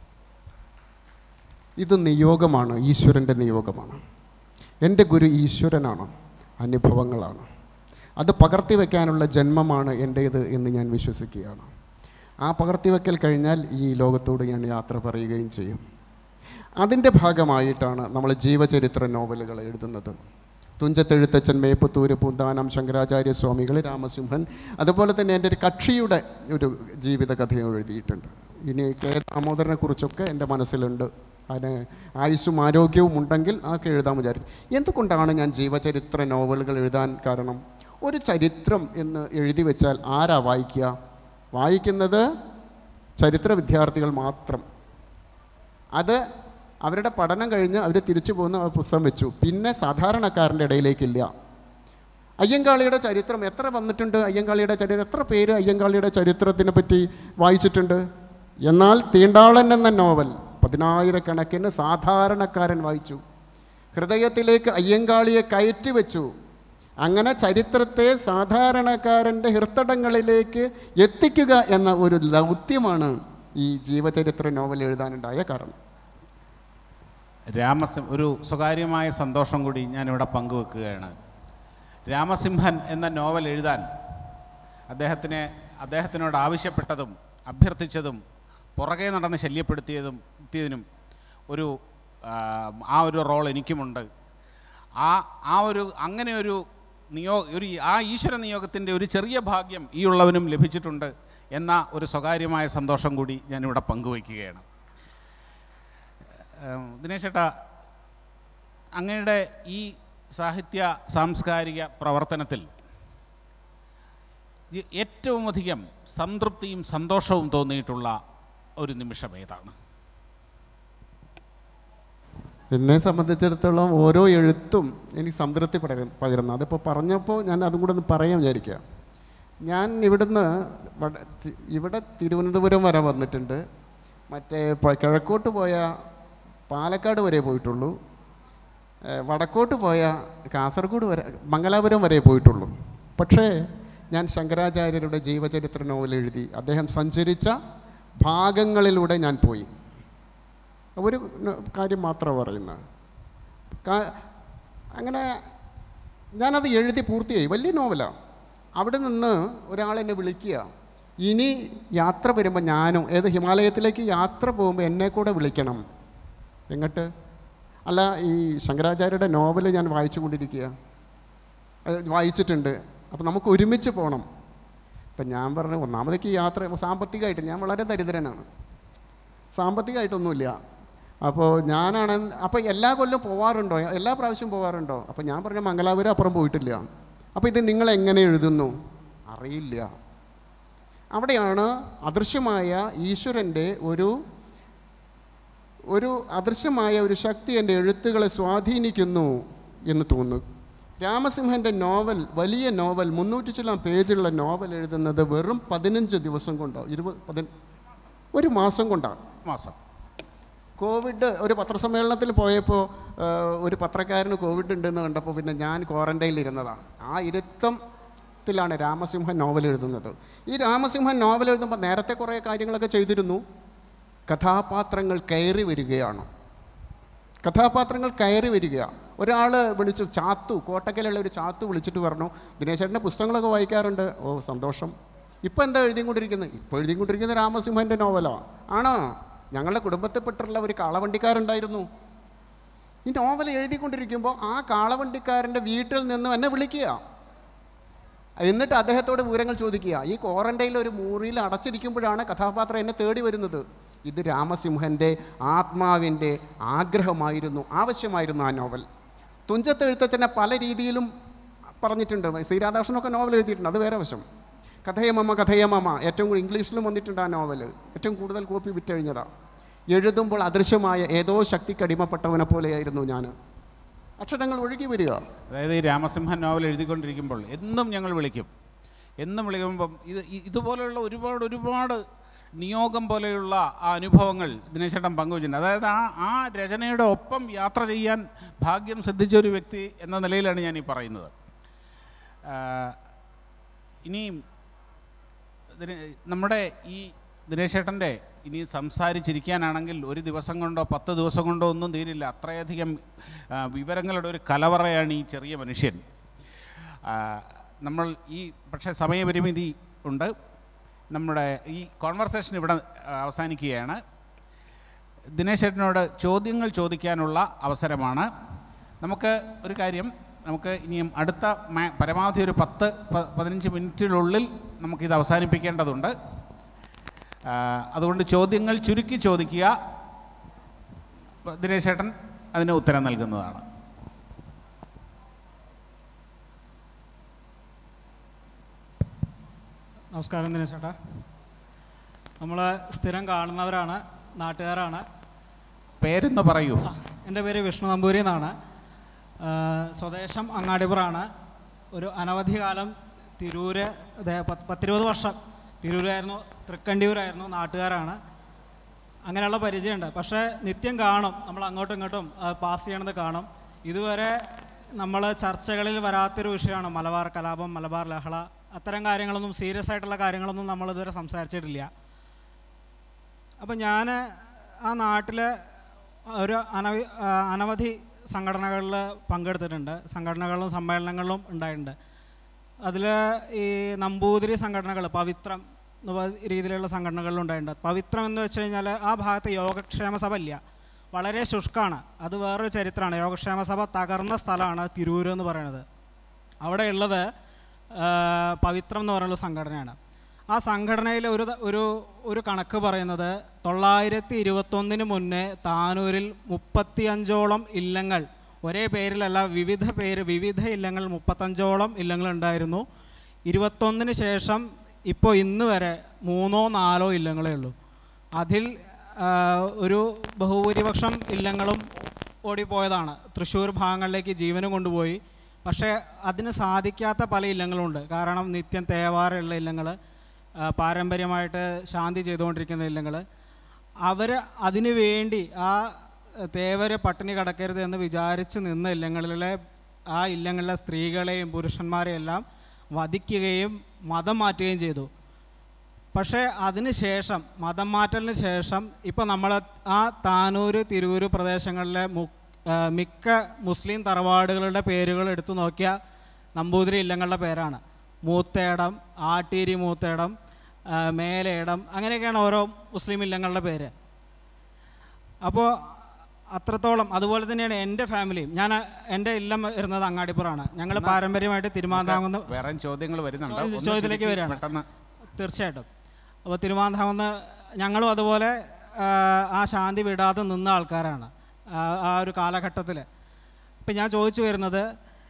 ഇത് നിയോഗമാണ് ഈശ്വരൻ്റെ നിയോഗമാണ് എൻ്റെ ഗുരു ഈശ്വരനാണ് അനുഭവങ്ങളാണ് അത് പകർത്തി വയ്ക്കാനുള്ള ജന്മമാണ് എൻ്റേത് എന്ന് ഞാൻ വിശ്വസിക്കുകയാണ് ആ പകർത്തിവെക്കൽ കഴിഞ്ഞാൽ ഈ ലോകത്തോട് ഞാൻ യാത്ര പറയുകയും ചെയ്യും അതിൻ്റെ ഭാഗമായിട്ടാണ് നമ്മൾ ജീവചരിത്ര നോവലുകൾ എഴുതുന്നത് തുഞ്ചത്തെഴുത്തച്ഛൻ മേപ്പത്തൂര് പൂന്താനം ശങ്കരാചാര്യ സ്വാമികൾ രാമസിംഹൻ അതുപോലെ തന്നെ എൻ്റെ ഒരു കക്ഷിയുടെ ഒരു ജീവിത കഥയും എഴുതിയിട്ടുണ്ട് ഇനി കെ ദാമോദരനെ കുറിച്ചൊക്കെ എൻ്റെ മനസ്സിലുണ്ട് അതിന് ആയുസ്സും ആരോഗ്യവും ഉണ്ടെങ്കിൽ അതൊക്കെ എഴുതാൻ വിചാരിക്കും എന്തുകൊണ്ടാണ് ഞാൻ ജീവചരിത്ര നോവലുകൾ എഴുതാൻ കാരണം ഒരു ചരിത്രം എന്ന് എഴുതി വെച്ചാൽ ആരാ വായിക്കുക വായിക്കുന്നത് ചരിത്ര വിദ്യാർത്ഥികൾ മാത്രം അത് അവരുടെ പഠനം കഴിഞ്ഞ് അവർ തിരിച്ചു പോകുന്ന ആ പുസ്തകം വെച്ചു പിന്നെ സാധാരണക്കാരൻ്റെ ഇടയിലേക്കില്ല അയ്യങ്കാളിയുടെ ചരിത്രം എത്ര വന്നിട്ടുണ്ട് അയ്യങ്കാളിയുടെ ചരിത്രം എത്ര പേര് അയ്യങ്കാളിയുടെ ചരിത്രത്തിനെ പറ്റി വായിച്ചിട്ടുണ്ട് എന്നാൽ തീണ്ടാളൻ എന്ന നോവൽ പതിനായിരക്കണക്കിന് സാധാരണക്കാരൻ വായിച്ചു ഹൃദയത്തിലേക്ക് അയ്യങ്കാളിയെ കയറ്റി വെച്ചു അങ്ങനെ ചരിത്രത്തെ സാധാരണക്കാരൻ്റെ ഹൃത്തടങ്ങളിലേക്ക് എത്തിക്കുക എന്ന ഒരു ദൗത്യമാണ് ഈ ജീവചരിത്ര നോവൽ എഴുതാനുണ്ടായ കാരണം രാമസിംഹ ഒരു സ്വകാര്യമായ സന്തോഷം കൂടി ഞാനിവിടെ പങ്കുവെക്കുകയാണ് രാമസിംഹൻ എന്ന നോവൽ എഴുതാൻ അദ്ദേഹത്തിനെ അദ്ദേഹത്തിനോട് ആവശ്യപ്പെട്ടതും അഭ്യർത്ഥിച്ചതും പുറകെ നടന്ന് ശല്യപ്പെടുത്തിയതും എത്തിയതിനും ഒരു ആ, ആ ഒരു റോൾ എനിക്കുമുണ്ട് ആ ആ ഒരു അങ്ങനെ ഒരു നിയോ ഒരു ആ ഈശ്വര നിയോഗത്തിൻ്റെ ഒരു ചെറിയ ഭാഗ്യം ഈ ഉള്ളവനും ലഭിച്ചിട്ടുണ്ട് എന്ന ഒരു സ്വകാര്യമായ സന്തോഷം കൂടി ഞാനിവിടെ പങ്കുവയ്ക്കുകയാണ് ഏം, ദിനേശ് ചേട്ടാ അങ്ങയുടെ ഈ സാഹിത്യ സാംസ്കാരിക പ്രവർത്തനത്തിൽ ഈ ഏറ്റവും അധികം സംതൃപ്തിയും സന്തോഷവും തോന്നിയിട്ടുള്ള ഒരു നിമിഷം ഏതാണ് എന്നെ സംബന്ധിച്ചിടത്തോളം ഓരോ എഴുത്തും എനിക്ക് സംതൃപ്തി പകരുന്നു പകരുന്നു അതിപ്പോൾ പറഞ്ഞപ്പോൾ ഞാൻ അതും കൂടെ ഒന്ന് പറയാൻ വിചാരിക്കുക ഞാൻ ഇവിടുന്ന് വട- തി- ഇവിടെ തിരുവനന്തപുരം വരെ വന്നിട്ടുണ്ട് മറ്റേ പ- കിഴക്കോട്ട് പോയ പാലക്കാട് വരെ പോയിട്ടുള്ളൂ ഏഹ് വടക്കോട്ട് പോയ കാസർഗോഡ് വരെ മംഗലാപുരം വരെ പോയിട്ടുള്ളൂ പക്ഷേ ഞാൻ ശങ്കരാചാര്യരുടെ ജീവചരിത്ര നോവൽ എഴുതി അദ്ദേഹം സഞ്ചരിച്ച ഭാഗങ്ങളിലൂടെ ഞാൻ പോയി ഒരു ന- കാര്യം മാത്രമാണ് പറയുന്നത് കാ- അങ്ങനെ ഞാനത് എഴുതി പൂർത്തിയായി വലിയ നോവലാണ് അവിടെ നിന്ന് ഒരാൾ എന്നെ വിളിക്കുക ഇനി യാത്ര വരുമ്പോൾ ഞാനും ഏത് ഹിമാലയത്തിലേക്ക് യാത്ര പോകുമ്പോൾ എന്നെ കൂടെ വിളിക്കണം എങ്ങോട്ട് അല്ല ഈ ശങ്കരാചാര്യരുടെ നോവൽ ഞാൻ വായിച്ചു കൊണ്ടിരിക്കുക അത് വായിച്ചിട്ടുണ്ട് അപ്പോൾ നമുക്ക് ഒരുമിച്ച് പോകണം അപ്പം ഞാൻ പറഞ്ഞു ഒന്നാമതേക്ക് ഈ യാത്ര സാമ്പത്തികമായിട്ട് ഞാൻ വളരെ ദരിദ്രനാണ് സാമ്പത്തികമായിട്ടൊന്നുമില്ല അപ്പോൾ ഞാനാണ് അപ്പോൾ എല്ലാ കൊല്ലം പോവാറുണ്ടോ എല്ലാ പ്രാവശ്യവും പോവാറുണ്ടോ അപ്പോൾ ഞാൻ പറഞ്ഞ മംഗലാപുരം അപ്പുറം പോയിട്ടില്ല അപ്പോൾ ഇത് നിങ്ങൾ എങ്ങനെ എഴുതുന്നു അറിയില്ല അവിടെയാണ് അദൃശ്യമായ ഈശ്വരൻ്റെ ഒരു ഒരു അദൃശ്യമായ ഒരു ശക്തി എൻ്റെ എഴുത്തുകളെ സ്വാധീനിക്കുന്നു എന്ന് തോന്നുന്നു രാമസിംഹൻ്റെ നോവൽ വലിയ നോവൽ മുന്നൂറ്റി ചില പേജുള്ള നോവൽ എഴുതുന്നത് വെറും പതിനഞ്ച് ദിവസം കൊണ്ടോ ഇരുപത് പതി ഒരു മാസം കൊണ്ടാണ് മാസം കോവിഡ് ഒരു പത്രസമ്മേളനത്തിൽ പോയപ്പോൾ ഒരു പത്രക്കാരന് കോവിഡ് ഉണ്ടെന്ന് കണ്ടപ്പോൾ പിന്നെ ഞാൻ ക്വാറൻറ്റൈനിൽ ഇരുന്നതാണ് ആ ഇരുത്തത്തിലാണ് രാമസിംഹൻ നോവൽ എഴുതുന്നത് ഈ രാമസിംഹൻ നോവൽ എഴുതുമ്പോൾ നേരത്തെ കുറേ കാര്യങ്ങളൊക്കെ ചെയ്തിരുന്നു കഥാപാത്രങ്ങൾ കയറി വരികയാണ് കഥാപാത്രങ്ങൾ കയറി വരിക ഒരാൾ വിളിച്ചു ചാത്തു കോട്ടക്കലുള്ള ഒരു ചാത്തു വിളിച്ചിട്ട് പറഞ്ഞു ദിനേശേട്ടൻ്റെ പുസ്തകങ്ങളൊക്കെ വായിക്കാറുണ്ട് ഓ സന്തോഷം ഇപ്പം എന്താ എഴുതിക്കൊണ്ടിരിക്കുന്നത് ഇപ്പോൾ എഴുതിക്കൊണ്ടിരിക്കുന്നത് രാമസിംഹൻ്റെ നോവലാണ് ആണോ ഞങ്ങളുടെ കുടുംബത്തിൽപ്പെട്ടുള്ള ഒരു കാളവണ്ടിക്കാരുണ്ടായിരുന്നു ഈ നോവൽ എഴുതിക്കൊണ്ടിരിക്കുമ്പോൾ ആ കാളവണ്ടിക്കാരൻ്റെ വീട്ടിൽ നിന്ന് എന്നെ വിളിക്കുക എന്നിട്ട് അദ്ദേഹത്തോട് വിവരങ്ങൾ ചോദിക്കുക ഈ ക്വാറന്റൈനിൽ ഒരു മുറിയിൽ അടച്ചിരിക്കുമ്പോഴാണ് കഥാപാത്രം എന്നെ തേടി വരുന്നത് ഇത് രാമസിംഹൻ്റെ ആത്മാവിൻ്റെ ആഗ്രഹമായിരുന്നു ആവശ്യമായിരുന്നു ആ നോവൽ തുഞ്ചത്ത് എഴുത്തച്ഛനെ പല രീതിയിലും പറഞ്ഞിട്ടുണ്ട് ശ്രീരാധാകൃഷ്ണനൊക്കെ നോവൽ എഴുതിയിട്ടുണ്ട് അത് വേറെ വശം കഥയമമ്മ കഥയമമ്മ ഏറ്റവും കൂടുതൽ ഇംഗ്ലീഷിലും വന്നിട്ടുണ്ട് ആ നോവൽ ഏറ്റവും കൂടുതൽ കോപ്പി വിറ്റഴിഞ്ഞതാണ് എഴുതുമ്പോൾ അദൃശ്യമായ ഏതോ ശക്തിക്ക് അടിമപ്പെട്ടവനെ പോലെയായിരുന്നു ഞാൻ അക്ഷരങ്ങൾ ഒഴുകി വരിക അതായത് ഈ രാമസിംഹൻ നോവൽ എഴുതിക്കൊണ്ടിരിക്കുമ്പോൾ എന്നും ഞങ്ങൾ വിളിക്കും എന്നും വിളിക്കുമ്പം ഇത് ഇ- ഇതുപോലെയുള്ള ഒരുപാട് ഒരുപാട് നിയോഗം പോലെയുള്ള ആ അനുഭവങ്ങൾ ദിനേശേട്ടൻ പങ്കുവച്ചിട്ടുണ്ട് അതായത് ആ ആ രചനയുടെ ഒപ്പം യാത്ര ചെയ്യാൻ ഭാഗ്യം സിദ്ധിച്ച ഒരു വ്യക്തി എന്ന നിലയിലാണ് ഞാൻ ഈ പറയുന്നത് ആ, ഇനിയും ഇതിന് നമ്മുടെ ഈ ദിനേശേട്ടൻ്റെ ഇനി സംസാരിച്ചിരിക്കാനാണെങ്കിൽ ഒരു ദിവസം കൊണ്ടോ പത്ത് ദിവസം കൊണ്ടോ ഒന്നും തീരില്ല അത്രയധികം ആ, വിവരങ്ങളുടെ ഒരു കലവറയാണ് ഈ ചെറിയ മനുഷ്യൻ ആ, നമ്മൾ ഈ പക്ഷേ സമയപരിമിതി ഉണ്ട് നമ്മുടെ ഈ കോൺവെർസേഷൻ ഇവിടെ ആ, അവസാനിക്കുകയാണ് ദിനേശേട്ടനോട് ചോദ്യങ്ങൾ ചോദിക്കാനുള്ള അവസരമാണ് നമുക്ക് ഒരു കാര്യം നമുക്ക് ഇനിയും അടുത്ത മ- പരമാവധി ഒരു പത്ത് പ- പതിനഞ്ച് മിനിറ്റിനുള്ളിൽ നമുക്കിത് അവസാനിപ്പിക്കേണ്ടതുണ്ട് ആ, അതുകൊണ്ട് ചോദ്യങ്ങൾ ചുരുക്കി ചോദിക്കുക ദിനേശേട്ടൻ അതിന് ഉത്തരം നൽകുന്നതാണ് നമസ്കാരം ദിനേശ് ചേട്ടാ നമ്മൾ സ്ഥിരം കാണുന്നവരാണ് നാട്ടുകാരാണ് പേരൊന്ന് പറയൂ ആ, എൻ്റെ പേര് വിഷ്ണു നമ്പൂരി എന്നാണ് ആ, സ്വദേശം അങ്ങാടിപ്പുറാണ് ഒരു അനവധി കാലം തിരൂര് അതെ പത്ത് പത്തിരുപത് വർഷം തിരൂരായിരുന്നു തൃക്കണ്ടിയൂരായിരുന്നു നാട്ടുകാരാണ് അങ്ങനെയുള്ള പരിചയമുണ്ട് പക്ഷേ നിത്യം കാണും നമ്മൾ അങ്ങോട്ടും ഇങ്ങോട്ടും പാസ് ചെയ്യണത് കാണും ഇതുവരെ നമ്മൾ ചർച്ചകളിൽ വരാത്തൊരു വിഷയമാണ് മലബാർ കലാപം മലബാർ ലഹള അത്തരം കാര്യങ്ങളൊന്നും സീരിയസ് ആയിട്ടുള്ള കാര്യങ്ങളൊന്നും നമ്മൾ ഇതുവരെ സംസാരിച്ചിട്ടില്ല അപ്പം ഞാൻ ആ നാട്ടിൽ ഒരു അനവധി ആ, അനവധി സംഘടനകളിൽ പങ്കെടുത്തിട്ടുണ്ട് സംഘടനകളിലും സമ്മേളനങ്ങളിലും ഉണ്ടായിട്ടുണ്ട് അതിൽ ഈ നമ്പൂതിരി സംഘടനകൾ പവിത്രം എന്ന പ- രീതിയിലുള്ള സംഘടനകളിലും ഉണ്ടായിട്ടുണ്ട് പവിത്രം എന്ന് വെച്ച് കഴിഞ്ഞാൽ ആ ഭാഗത്ത് യോഗക്ഷേമ സഭ ഇല്ല വളരെ ശുഷ്കാണ് അത് വേറൊരു ചരിത്രമാണ് യോഗക്ഷേമ സഭ തകർന്ന സ്ഥലമാണ് തിരൂര് എന്ന് പറയുന്നത് അവിടെ ഉള്ളത് ആ, പവിത്രം എന്ന് പറയുന്ന സംഘടനയാണ് ആ സംഘടനയിൽ ഒരു ത- ഒരു ഒരു കണക്ക് പറയുന്നത് തൊള്ളായിരത്തി ഇരുപത്തൊന്നിന് മുന്നേ താനൂരിൽ മുപ്പത്തിയഞ്ചോളം ഇല്ലങ്ങൾ ഒരേ പേരിലല്ല വിവിധ പേര് വിവിധ ഇല്ലങ്ങൾ മുപ്പത്തഞ്ചോളം ഇല്ലങ്ങൾ ഉണ്ടായിരുന്നു ഇരുപത്തൊന്നിന് ശേഷം ഇപ്പോൾ ഇന്ന് വരെ മൂന്നോ നാലോ ഇല്ലങ്ങളേ ഉള്ളൂ അതിൽ ആ, ഒരു ബഹുഭൂരിപക്ഷം ഇല്ലങ്ങളും ഓടിപ്പോയതാണ് തൃശ്ശൂർ ഭാഗങ്ങളിലേക്ക് ജീവനും കൊണ്ടുപോയി പക്ഷേ അതിന് സാധിക്കാത്ത പല ഇല്ലങ്ങളുണ്ട് കാരണം നിത്യം തേവാറുള്ള ഇല്ലങ്ങൾ പാരമ്പര്യമായിട്ട് ശാന്തി ചെയ്തുകൊണ്ടിരിക്കുന്ന ഇല്ലങ്ങൾ അവർ അതിനു വേണ്ടി ആ തേവരെ പട്ടിണി കിടക്കരുത് എന്ന് വിചാരിച്ച് നിന്ന ഇല്ലങ്ങളിലെ ആ ഇല്ലങ്ങളിലെ സ്ത്രീകളെയും പുരുഷന്മാരെയും എല്ലാം വധിക്കുകയും മതം മാറ്റുകയും ചെയ്തു പക്ഷേ അതിന് ശേഷം മതം മാറ്റലിന് ശേഷം ഇപ്പോൾ നമ്മൾ ആ താനൂര് തിരൂര് പ്രദേശങ്ങളിലെ മു ആ, മിക്ക മുസ്ലിം തറവാടുകളുടെ പേരുകൾ എടുത്തു നോക്കിയ നമ്പൂതിരി ഇല്ലങ്ങളുടെ പേരാണ് മൂത്തേടം ആട്ടീരി മൂത്തേടം ആ, മേലേടം അങ്ങനെയൊക്കെയാണ് ഓരോ മുസ്ലിം ഇല്ലങ്ങളുടെ പേര് അപ്പോൾ അത്രത്തോളം അതുപോലെ തന്നെയാണ് എൻ്റെ ഫാമിലിയും ഞാൻ എൻ്റെ ഇല്ലം വരുന്നത് അങ്ങാടിപ്പുറമാണ് ഞങ്ങൾ പാരമ്പര്യമായിട്ട് തിരുമാന്താകുന്ന വേറെ ചോദ്യങ്ങൾ വരുന്നുണ്ട് ചോദ്യ- ഒന്ന് ചോദ്യത്തിലേക്ക് ചുരുക്കി വരികയാണ്. പെട്ടെന്ന് തീർച്ചയായിട്ടും അപ്പോൾ തിരുവാന്താകുന്ന് ഞങ്ങളും അതുപോലെ ആ, ആ ശാന്തി വിടാതെ നിന്ന ആൾക്കാരാണ് ആ, ആ ഒരു കാലഘട്ടത്തിൽ ഇപ്പം ഞാൻ ചോദിച്ചു വരുന്നത്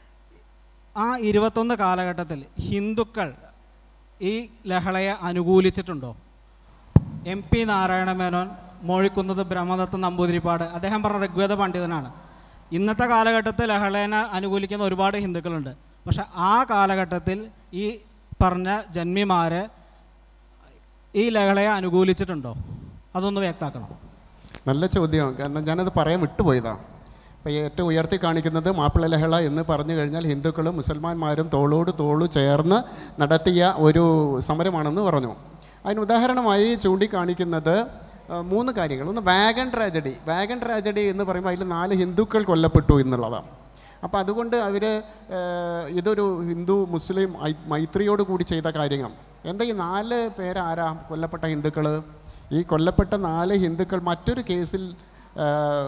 ആ ഇരുപത്തൊന്ന് കാലഘട്ടത്തിൽ ഹിന്ദുക്കൾ ഈ ലഹളയെ അനുകൂലിച്ചിട്ടുണ്ടോ എം പി നാരായണ മേനോൻ മോഴിക്കുന്നത് ബ്രഹ്മദത്ത നമ്പൂതിരിപ്പാട് അദ്ദേഹം പറഞ്ഞ ഋഗ്വേദ പണ്ഡിതനാണ് ഇന്നത്തെ കാലഘട്ടത്തിൽ ലഹളേനെ അനുകൂലിക്കുന്ന ഒരുപാട് ഹിന്ദുക്കളുണ്ട് പക്ഷെ ആ കാലഘട്ടത്തിൽ ഈ പറഞ്ഞ ജന്മിമാർ ഈ ലഹളയെ അനുകൂലിച്ചിട്ടുണ്ടോ അതൊന്ന് വ്യക്താക്കണം നല്ല ചോദ്യമാണ് കാരണം ഞാനത് പറയാൻ വിട്ടുപോയതാണ് അപ്പോൾ ഏറ്റവും ഉയർത്തി കാണിക്കുന്നത് മാപ്പിള ലഹള എന്ന് പറഞ്ഞു കഴിഞ്ഞാൽ ഹിന്ദുക്കളും മുസൽമാന്മാരും തോളോട് തോളു ചേർന്ന് നടത്തിയ ഒരു സമരമാണെന്ന് പറഞ്ഞു അതിന് ഉദാഹരണമായി ചൂണ്ടിക്കാണിക്കുന്നത് ആ, മൂന്ന് കാര്യങ്ങൾ ഒന്ന് വാഗൺ ട്രാജഡി വാഗൺ ട്രാജഡി എന്ന് പറയുമ്പോൾ അതിൽ നാല് ഹിന്ദുക്കൾ കൊല്ലപ്പെട്ടു എന്നുള്ളതാണ് അപ്പോൾ അതുകൊണ്ട് അവർ ഇതൊരു ഹിന്ദു മുസ്ലിം ഐ- മൈത്രിയോട് കൂടി ചെയ്ത കാര്യങ്ങൾ എന്താ ഈ നാല് പേരാരാ കൊല്ലപ്പെട്ട ഹിന്ദുക്കൾ ഈ കൊല്ലപ്പെട്ട നാല് ഹിന്ദുക്കൾ മറ്റൊരു കേസിൽ ആ,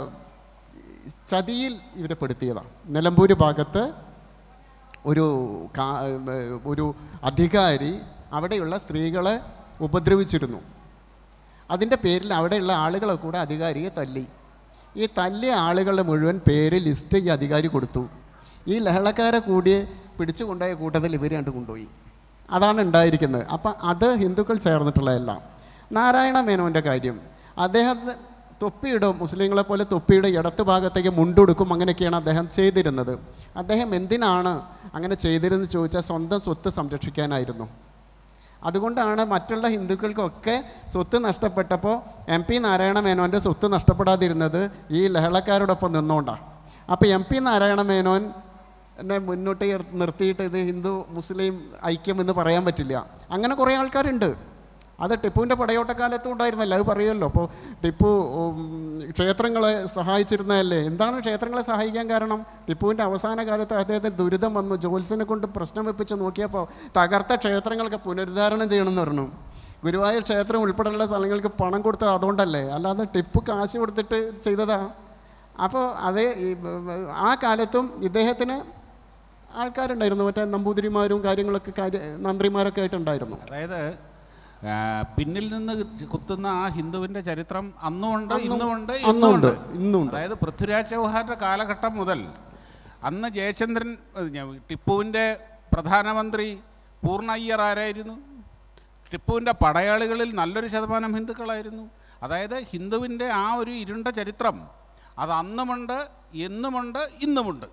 ചതിയിൽ ഇവരെ പെടുത്തിയതാണ് നിലമ്പൂർ ഭാഗത്ത് ഒരു കാ- ഏർ ഒരു അധികാരി അവിടെയുള്ള സ്ത്രീകളെ ഉപദ്രവിച്ചിരുന്നു അതിൻ്റെ പേരിൽ അവിടെയുള്ള ആളുകളെ കൂടെ അധികാരിയെ തല്ലി ഈ തല്ലിയ ആളുകളുടെ മുഴുവൻ പേര് ലിസ്റ്റ് ഈ അധികാരി കൊടുത്തു ഈ ലഹളക്കാരെ കൂടി പിടിച്ചു കൊണ്ടുപോയ കൂട്ടത്തിൽ ഇവർ കണ്ട് കൊണ്ടുപോയി അതാണ് ഉണ്ടായിരിക്കുന്നത് അപ്പം അത് ഹിന്ദുക്കൾ ചേർന്നിട്ടുള്ളതല്ല നാരായണ മേനോൻ്റെ കാര്യം അദ്ദേഹം തൊപ്പിയിടും മുസ്ലിങ്ങളെ പോലെ തൊപ്പിയുടെ ഇടത്ത് ഭാഗത്തേക്ക് മുണ്ടുടുക്കും അങ്ങനെയൊക്കെയാണ് അദ്ദേഹം ചെയ്തിരുന്നത് അദ്ദേഹം എന്തിനാണ് അങ്ങനെ ചെയ്തിരുന്നത് ചോദിച്ചാൽ സ്വന്തം സ്വത്ത് സംരക്ഷിക്കാനായിരുന്നു അതുകൊണ്ടാണ് മറ്റുള്ള ഹിന്ദുക്കൾക്കൊക്കെ സ്വത്ത് നഷ്ടപ്പെട്ടപ്പോൾ എം പി നാരായണ മേനോൻ്റെ സ്വത്ത് നഷ്ടപ്പെടാതിരുന്നത് ഈ ലഹളക്കാരോടൊപ്പം നിന്നുകൊണ്ടാണ് അപ്പോൾ എം പി നാരായണ മേനോൻ എന്നെ മുന്നോട്ട് ഇർ- നിർത്തിയിട്ട് ഇത് ഹിന്ദു മുസ്ലിം ഐക്യം എന്ന് പറയാൻ പറ്റില്ല അങ്ങനെ കുറേ ആൾക്കാരുണ്ട് അത് ടിപ്പുവിൻ്റെ പടയോട്ടക്കാലത്തും ഉണ്ടായിരുന്നല്ലോ അത് പറയുമല്ലോ അപ്പോൾ ടിപ്പു ഉം, ക്ഷേത്രങ്ങളെ സഹായിച്ചിരുന്നതല്ലേ എന്താണ് ക്ഷേത്രങ്ങളെ സഹായിക്കാൻ കാരണം ടിപ്പുവിൻ്റെ അവസാന കാലത്ത് അദ്ദേഹത്തിന് ദുരിതം വന്നു ജോത്സ്യനെ കൊണ്ട് പ്രശ്നം വെപ്പിച്ച് നോക്കിയപ്പോൾ തകർത്ത ക്ഷേത്രങ്ങൾക്ക് പുനരുദ്ധാരണം ചെയ്യണമെന്ന് പറഞ്ഞു ഗുരുവായൂർ ക്ഷേത്രം ഉൾപ്പെടെയുള്ള സ്ഥലങ്ങൾക്ക് പണം കൊടുത്തത് അതുകൊണ്ടല്ലേ അല്ലാതെ ടിപ്പു കാശ് കൊടുത്തിട്ട് ചെയ്തതാ അപ്പോൾ അതേ ഈ, ഉം, ആ കാലത്തും ഇദ്ദേഹത്തിന് ആൾക്കാരുണ്ടായിരുന്നു മറ്റേ നമ്പൂതിരിമാരും കാര്യങ്ങളൊക്കെ കാര്യ മന്ത്രിമാരൊക്കെ ആയിട്ടുണ്ടായിരുന്നു അതായത് ആ, പിന്നിൽ നിന്ന് കുത്തുന്ന ആ ഹിന്ദുവിന്റെ ചരിത്രം അന്നുമുണ്ട് ഇന്നുമുണ്ട് അന്നുണ്ട് ഇന്നുമുണ്ട് ഇന്നുണ്ട് അതായത് പൃഥ്വിരാജ് ചൗഹാന്റെ കാലഘട്ടം മുതൽ അന്ന് ജയചന്ദ്രൻ അത് ഞാൻ- ടിപ്പുവിൻ്റെ പ്രധാനമന്ത്രി പൂർണ്ണ അയ്യർ ആരായിരുന്നു ടിപ്പുവിൻ്റെ പടയാളികളിൽ നല്ലൊരു ശതമാനം ഹിന്ദുക്കളായിരുന്നു അതായത് ഹിന്ദുവിൻ്റെ ആ ഒരു ഇരുണ്ട ചരിത്രം അത് അന്നുമുണ്ട് എന്നുമുണ്ട് ഇന്നുമുണ്ട്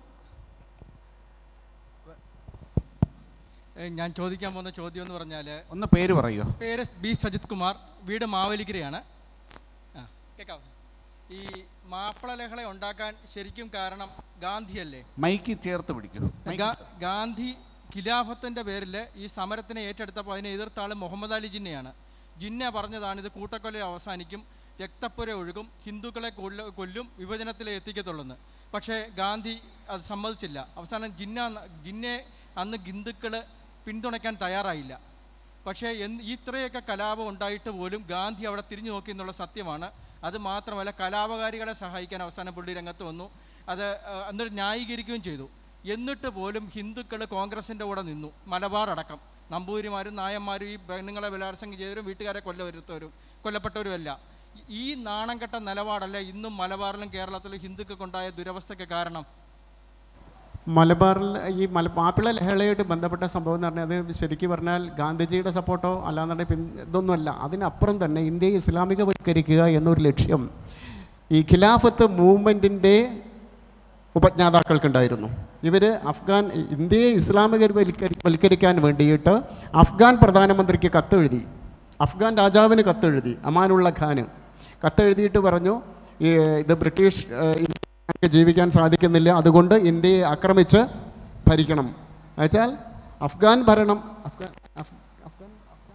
ഏഹ് ഞാൻ ചോദിക്കാൻ പോകുന്ന ചോദ്യം എന്ന് പറഞ്ഞാൽ ഒന്ന് പേര് പറയോ പേര് ബി സജിത് കുമാർ വീട് മാവേലിക്കരയാണ് ആ കേൾക്കാം ഈ മാപ്പിള ലഹള ഉണ്ടാക്കാൻ ശരിക്കും കാരണം ഗാന്ധിയല്ലേ മൈക്ക് ചേർത്ത് പിടിക്കൂ മൈക്ക് ഗാ- ഗാന്ധി ഖിലാഫത്തിൻ്റെ പേരിൽ ഈ സമരത്തിനെ ഏറ്റെടുത്തപ്പോൾ അതിനെ എതിർത്ത ആൾ മുഹമ്മദ് അലി ജിന്നയാണ് ജിന്ന പറഞ്ഞതാണ് ഇത് കൂട്ടക്കൊല അവസാനിക്കും രക്തപ്പുര ഒഴുകും ഹിന്ദുക്കളെ കൊല്ല കൊല്ലും വിഭജനത്തിലെ എത്തിക്കത്തുള്ളെന്ന് പക്ഷേ ഗാന്ധി അത് സമ്മതിച്ചില്ല അവസാനം ജിന്ന ജിന്നെ അന്ന് ഹിന്ദുക്കൾ പിന്തുണയ്ക്കാൻ തയ്യാറായില്ല പക്ഷേ എന്ത് ഇത്രയൊക്കെ കലാപം ഉണ്ടായിട്ട് പോലും ഗാന്ധി അവിടെ തിരിഞ്ഞു നോക്കി എന്നുള്ള സത്യമാണ് അത് മാത്രമല്ല കലാപകാരികളെ സഹായിക്കാൻ അവസാനം പുള്ളി രംഗത്ത് വന്നു അത് ആ, എന്നിട്ട് ന്യായീകരിക്കുകയും ചെയ്തു എന്നിട്ട് പോലും ഹിന്ദുക്കൾ കോൺഗ്രസിൻ്റെ കൂടെ നിന്നു മലബാർ അടക്കം നമ്പൂതിരിമാരും നായന്മാരും ഈ പെണ്ണുങ്ങളെ ബലാത്സംഗം ചെയ്തവരും വീട്ടുകാരെ കൊല്ലവരുത്തവരും കൊല്ലപ്പെട്ടവരുമല്ല ഈ നാണം കെട്ട നിലപാടല്ല ഇന്നും മലബാറിലും കേരളത്തിലും ഹിന്ദുക്കൾക്കുണ്ടായ ദുരവസ്ഥയ്ക്ക് കാരണം മലബാറിൽ ഈ മല മാപ്പിള ലഹളയായിട്ട് ബന്ധപ്പെട്ട സംഭവം എന്ന് പറഞ്ഞാൽ അത് ശരിക്കും പറഞ്ഞാൽ ഗാന്ധിജിയുടെ സപ്പോർട്ടോ അല്ലാന്നുണ്ടെങ്കിൽ പിൻ ഇതൊന്നുമല്ല അതിനപ്പുറം തന്നെ ഇന്ത്യയെ ഇസ്ലാമികവൽക്കരിക്കുക എന്നൊരു ലക്ഷ്യം ഈ ഖിലാഫത്ത് മൂവ്മെൻറ്റിൻ്റെ ഉപജ്ഞാതാക്കൾക്കുണ്ടായിരുന്നു ഇവർ അഫ്ഗാൻ ഇന്ത്യയെ ഇസ്ലാമികവൽക്കരി വൽക്കരിക്കാൻ വേണ്ടിയിട്ട് അഫ്ഗാൻ പ്രധാനമന്ത്രിക്ക് കത്തെഴുതി അഫ്ഗാൻ രാജാവിന് കത്തെഴുതി അമാനുള്ള ഖാന് കത്തെഴുതിയിട്ട് പറഞ്ഞു ഈ ഇത് ബ്രിട്ടീഷ് ഏഹ്, ഇന്ത്യക്ക് ജീവിക്കാൻ സാധിക്കുന്നില്ല അതുകൊണ്ട് ഇന്ത്യയെ ആക്രമിച്ച് ഭരിക്കണം എന്നുവെച്ചാൽ അഫ്ഗാൻ ഭരണം അഫ്ഗാൻ അഫ്- അഫ്ഗാൻ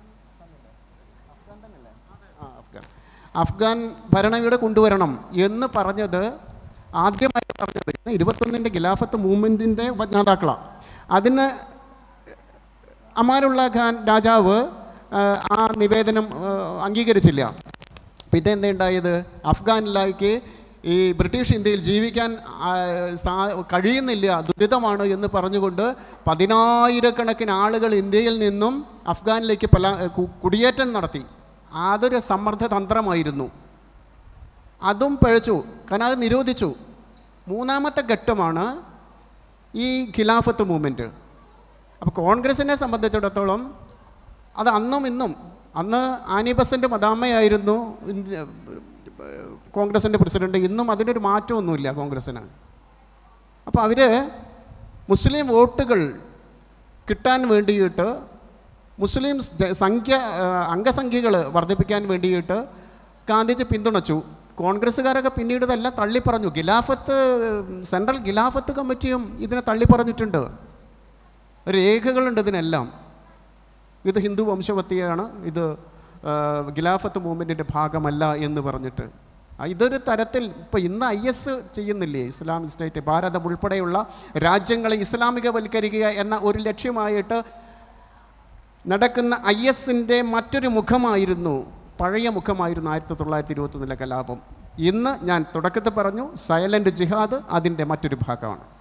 ആ, അഫ്ഗാൻ അഫ്ഗാൻ ഭരണം ഇവിടെ കൊണ്ടുവരണം എന്ന് പറഞ്ഞത് ആദ്യമായിട്ട് പറഞ്ഞത് ഇരുപത്തൊന്നിൻ്റെ ഖിലാഫത്ത് മൂവ്മെൻറ്റിൻ്റെ ഉപജ്ഞാതാക്കളാണ് അതിന് അമാനുള്ള ഖാൻ രാജാവ് ആ, ആ നിവേദനം ആ, അംഗീകരിച്ചില്ല പിന്നെ എന്തുണ്ടായത് അഫ്ഗാനിലേക്ക് ഈ ബ്രിട്ടീഷ് ഇന്ത്യയിൽ ജീവിക്കാൻ ആ, സാ- കഴിയുന്നില്ല ദുരിതമാണ് എന്ന് പറഞ്ഞുകൊണ്ട് പതിനായിരക്കണക്കിന് ആളുകൾ ഇന്ത്യയിൽ നിന്നും അഫ്ഗാനിലേക്ക് പല കു- കുടിയേറ്റം നടത്തി അതൊരു സമ്മർദ്ദ തന്ത്രമായിരുന്നു അതും പഴച്ചു കാരണം അത് നിരോധിച്ചു മൂന്നാമത്തെ ഘട്ടമാണ് ഈ ഖിലാഫത്ത് മൂവ്മെൻറ്റ് അപ്പോൾ കോൺഗ്രസിനെ സംബന്ധിച്ചിടത്തോളം അത് അന്നും ഇന്നും അന്ന് ആനി ബസൻ്റ് മദാമയായിരുന്നു ഇന്ത്യ കോൺഗ്രസിൻ്റെ പ്രസിഡന്റ് ഇന്നും അതിനൊരു മാറ്റമൊന്നുമില്ല കോൺഗ്രസ്സിന് അപ്പോൾ അവർ മുസ്ലിം വോട്ടുകൾ കിട്ടാൻ വേണ്ടിയിട്ട് മുസ്ലിം ജ- സംഖ്യ ആ, അംഗസംഖ്യകൾ വർദ്ധിപ്പിക്കാൻ വേണ്ടിയിട്ട് ഗാന്ധിജി പിന്തുണച്ചു കോൺഗ്രസ്സുകാരൊക്കെ പിന്നീട് ഇതെല്ലാം തള്ളിപ്പറഞ്ഞു ഖിലാഫത്ത് സെൻട്രൽ ഖിലാഫത്ത് കമ്മിറ്റിയും ഇതിനെ തള്ളിപ്പറഞ്ഞിട്ടുണ്ട് രേഖകളുണ്ട് ഇതിനെല്ലാം ഇത് ഹിന്ദു വംശവത്തിയാണ് ഇത് ആ, ഖിലാഫത്ത് മൂവ്മെൻറ്റിൻ്റെ ഭാഗമല്ല എന്ന് പറഞ്ഞിട്ട് ആ, ഇതൊരു തരത്തിൽ ഇപ്പോൾ ഇന്ന് ഐ എസ് ചെയ്യുന്നില്ലേ ഇസ്ലാമിക് സ്റ്റേറ്റ് ഭാരതം ഉൾപ്പെടെയുള്ള രാജ്യങ്ങളെ ഇസ്ലാമികവൽക്കരിക്കുക എന്ന ഒരു ലക്ഷ്യമായിട്ട് നടക്കുന്ന ഐ എസിൻ്റെ മറ്റൊരു മുഖമായിരുന്നു പഴയ മുഖമായിരുന്നു ആയിരത്തി തൊള്ളായിരത്തി ഇരുപത്തൊന്നിലെ കലാപം ഇന്ന് ഞാൻ തുടക്കത്തിൽ പറഞ്ഞു സൈലൻ്റ് ജിഹാദ് അതിൻ്റെ മറ്റൊരു ഭാഗമാണ്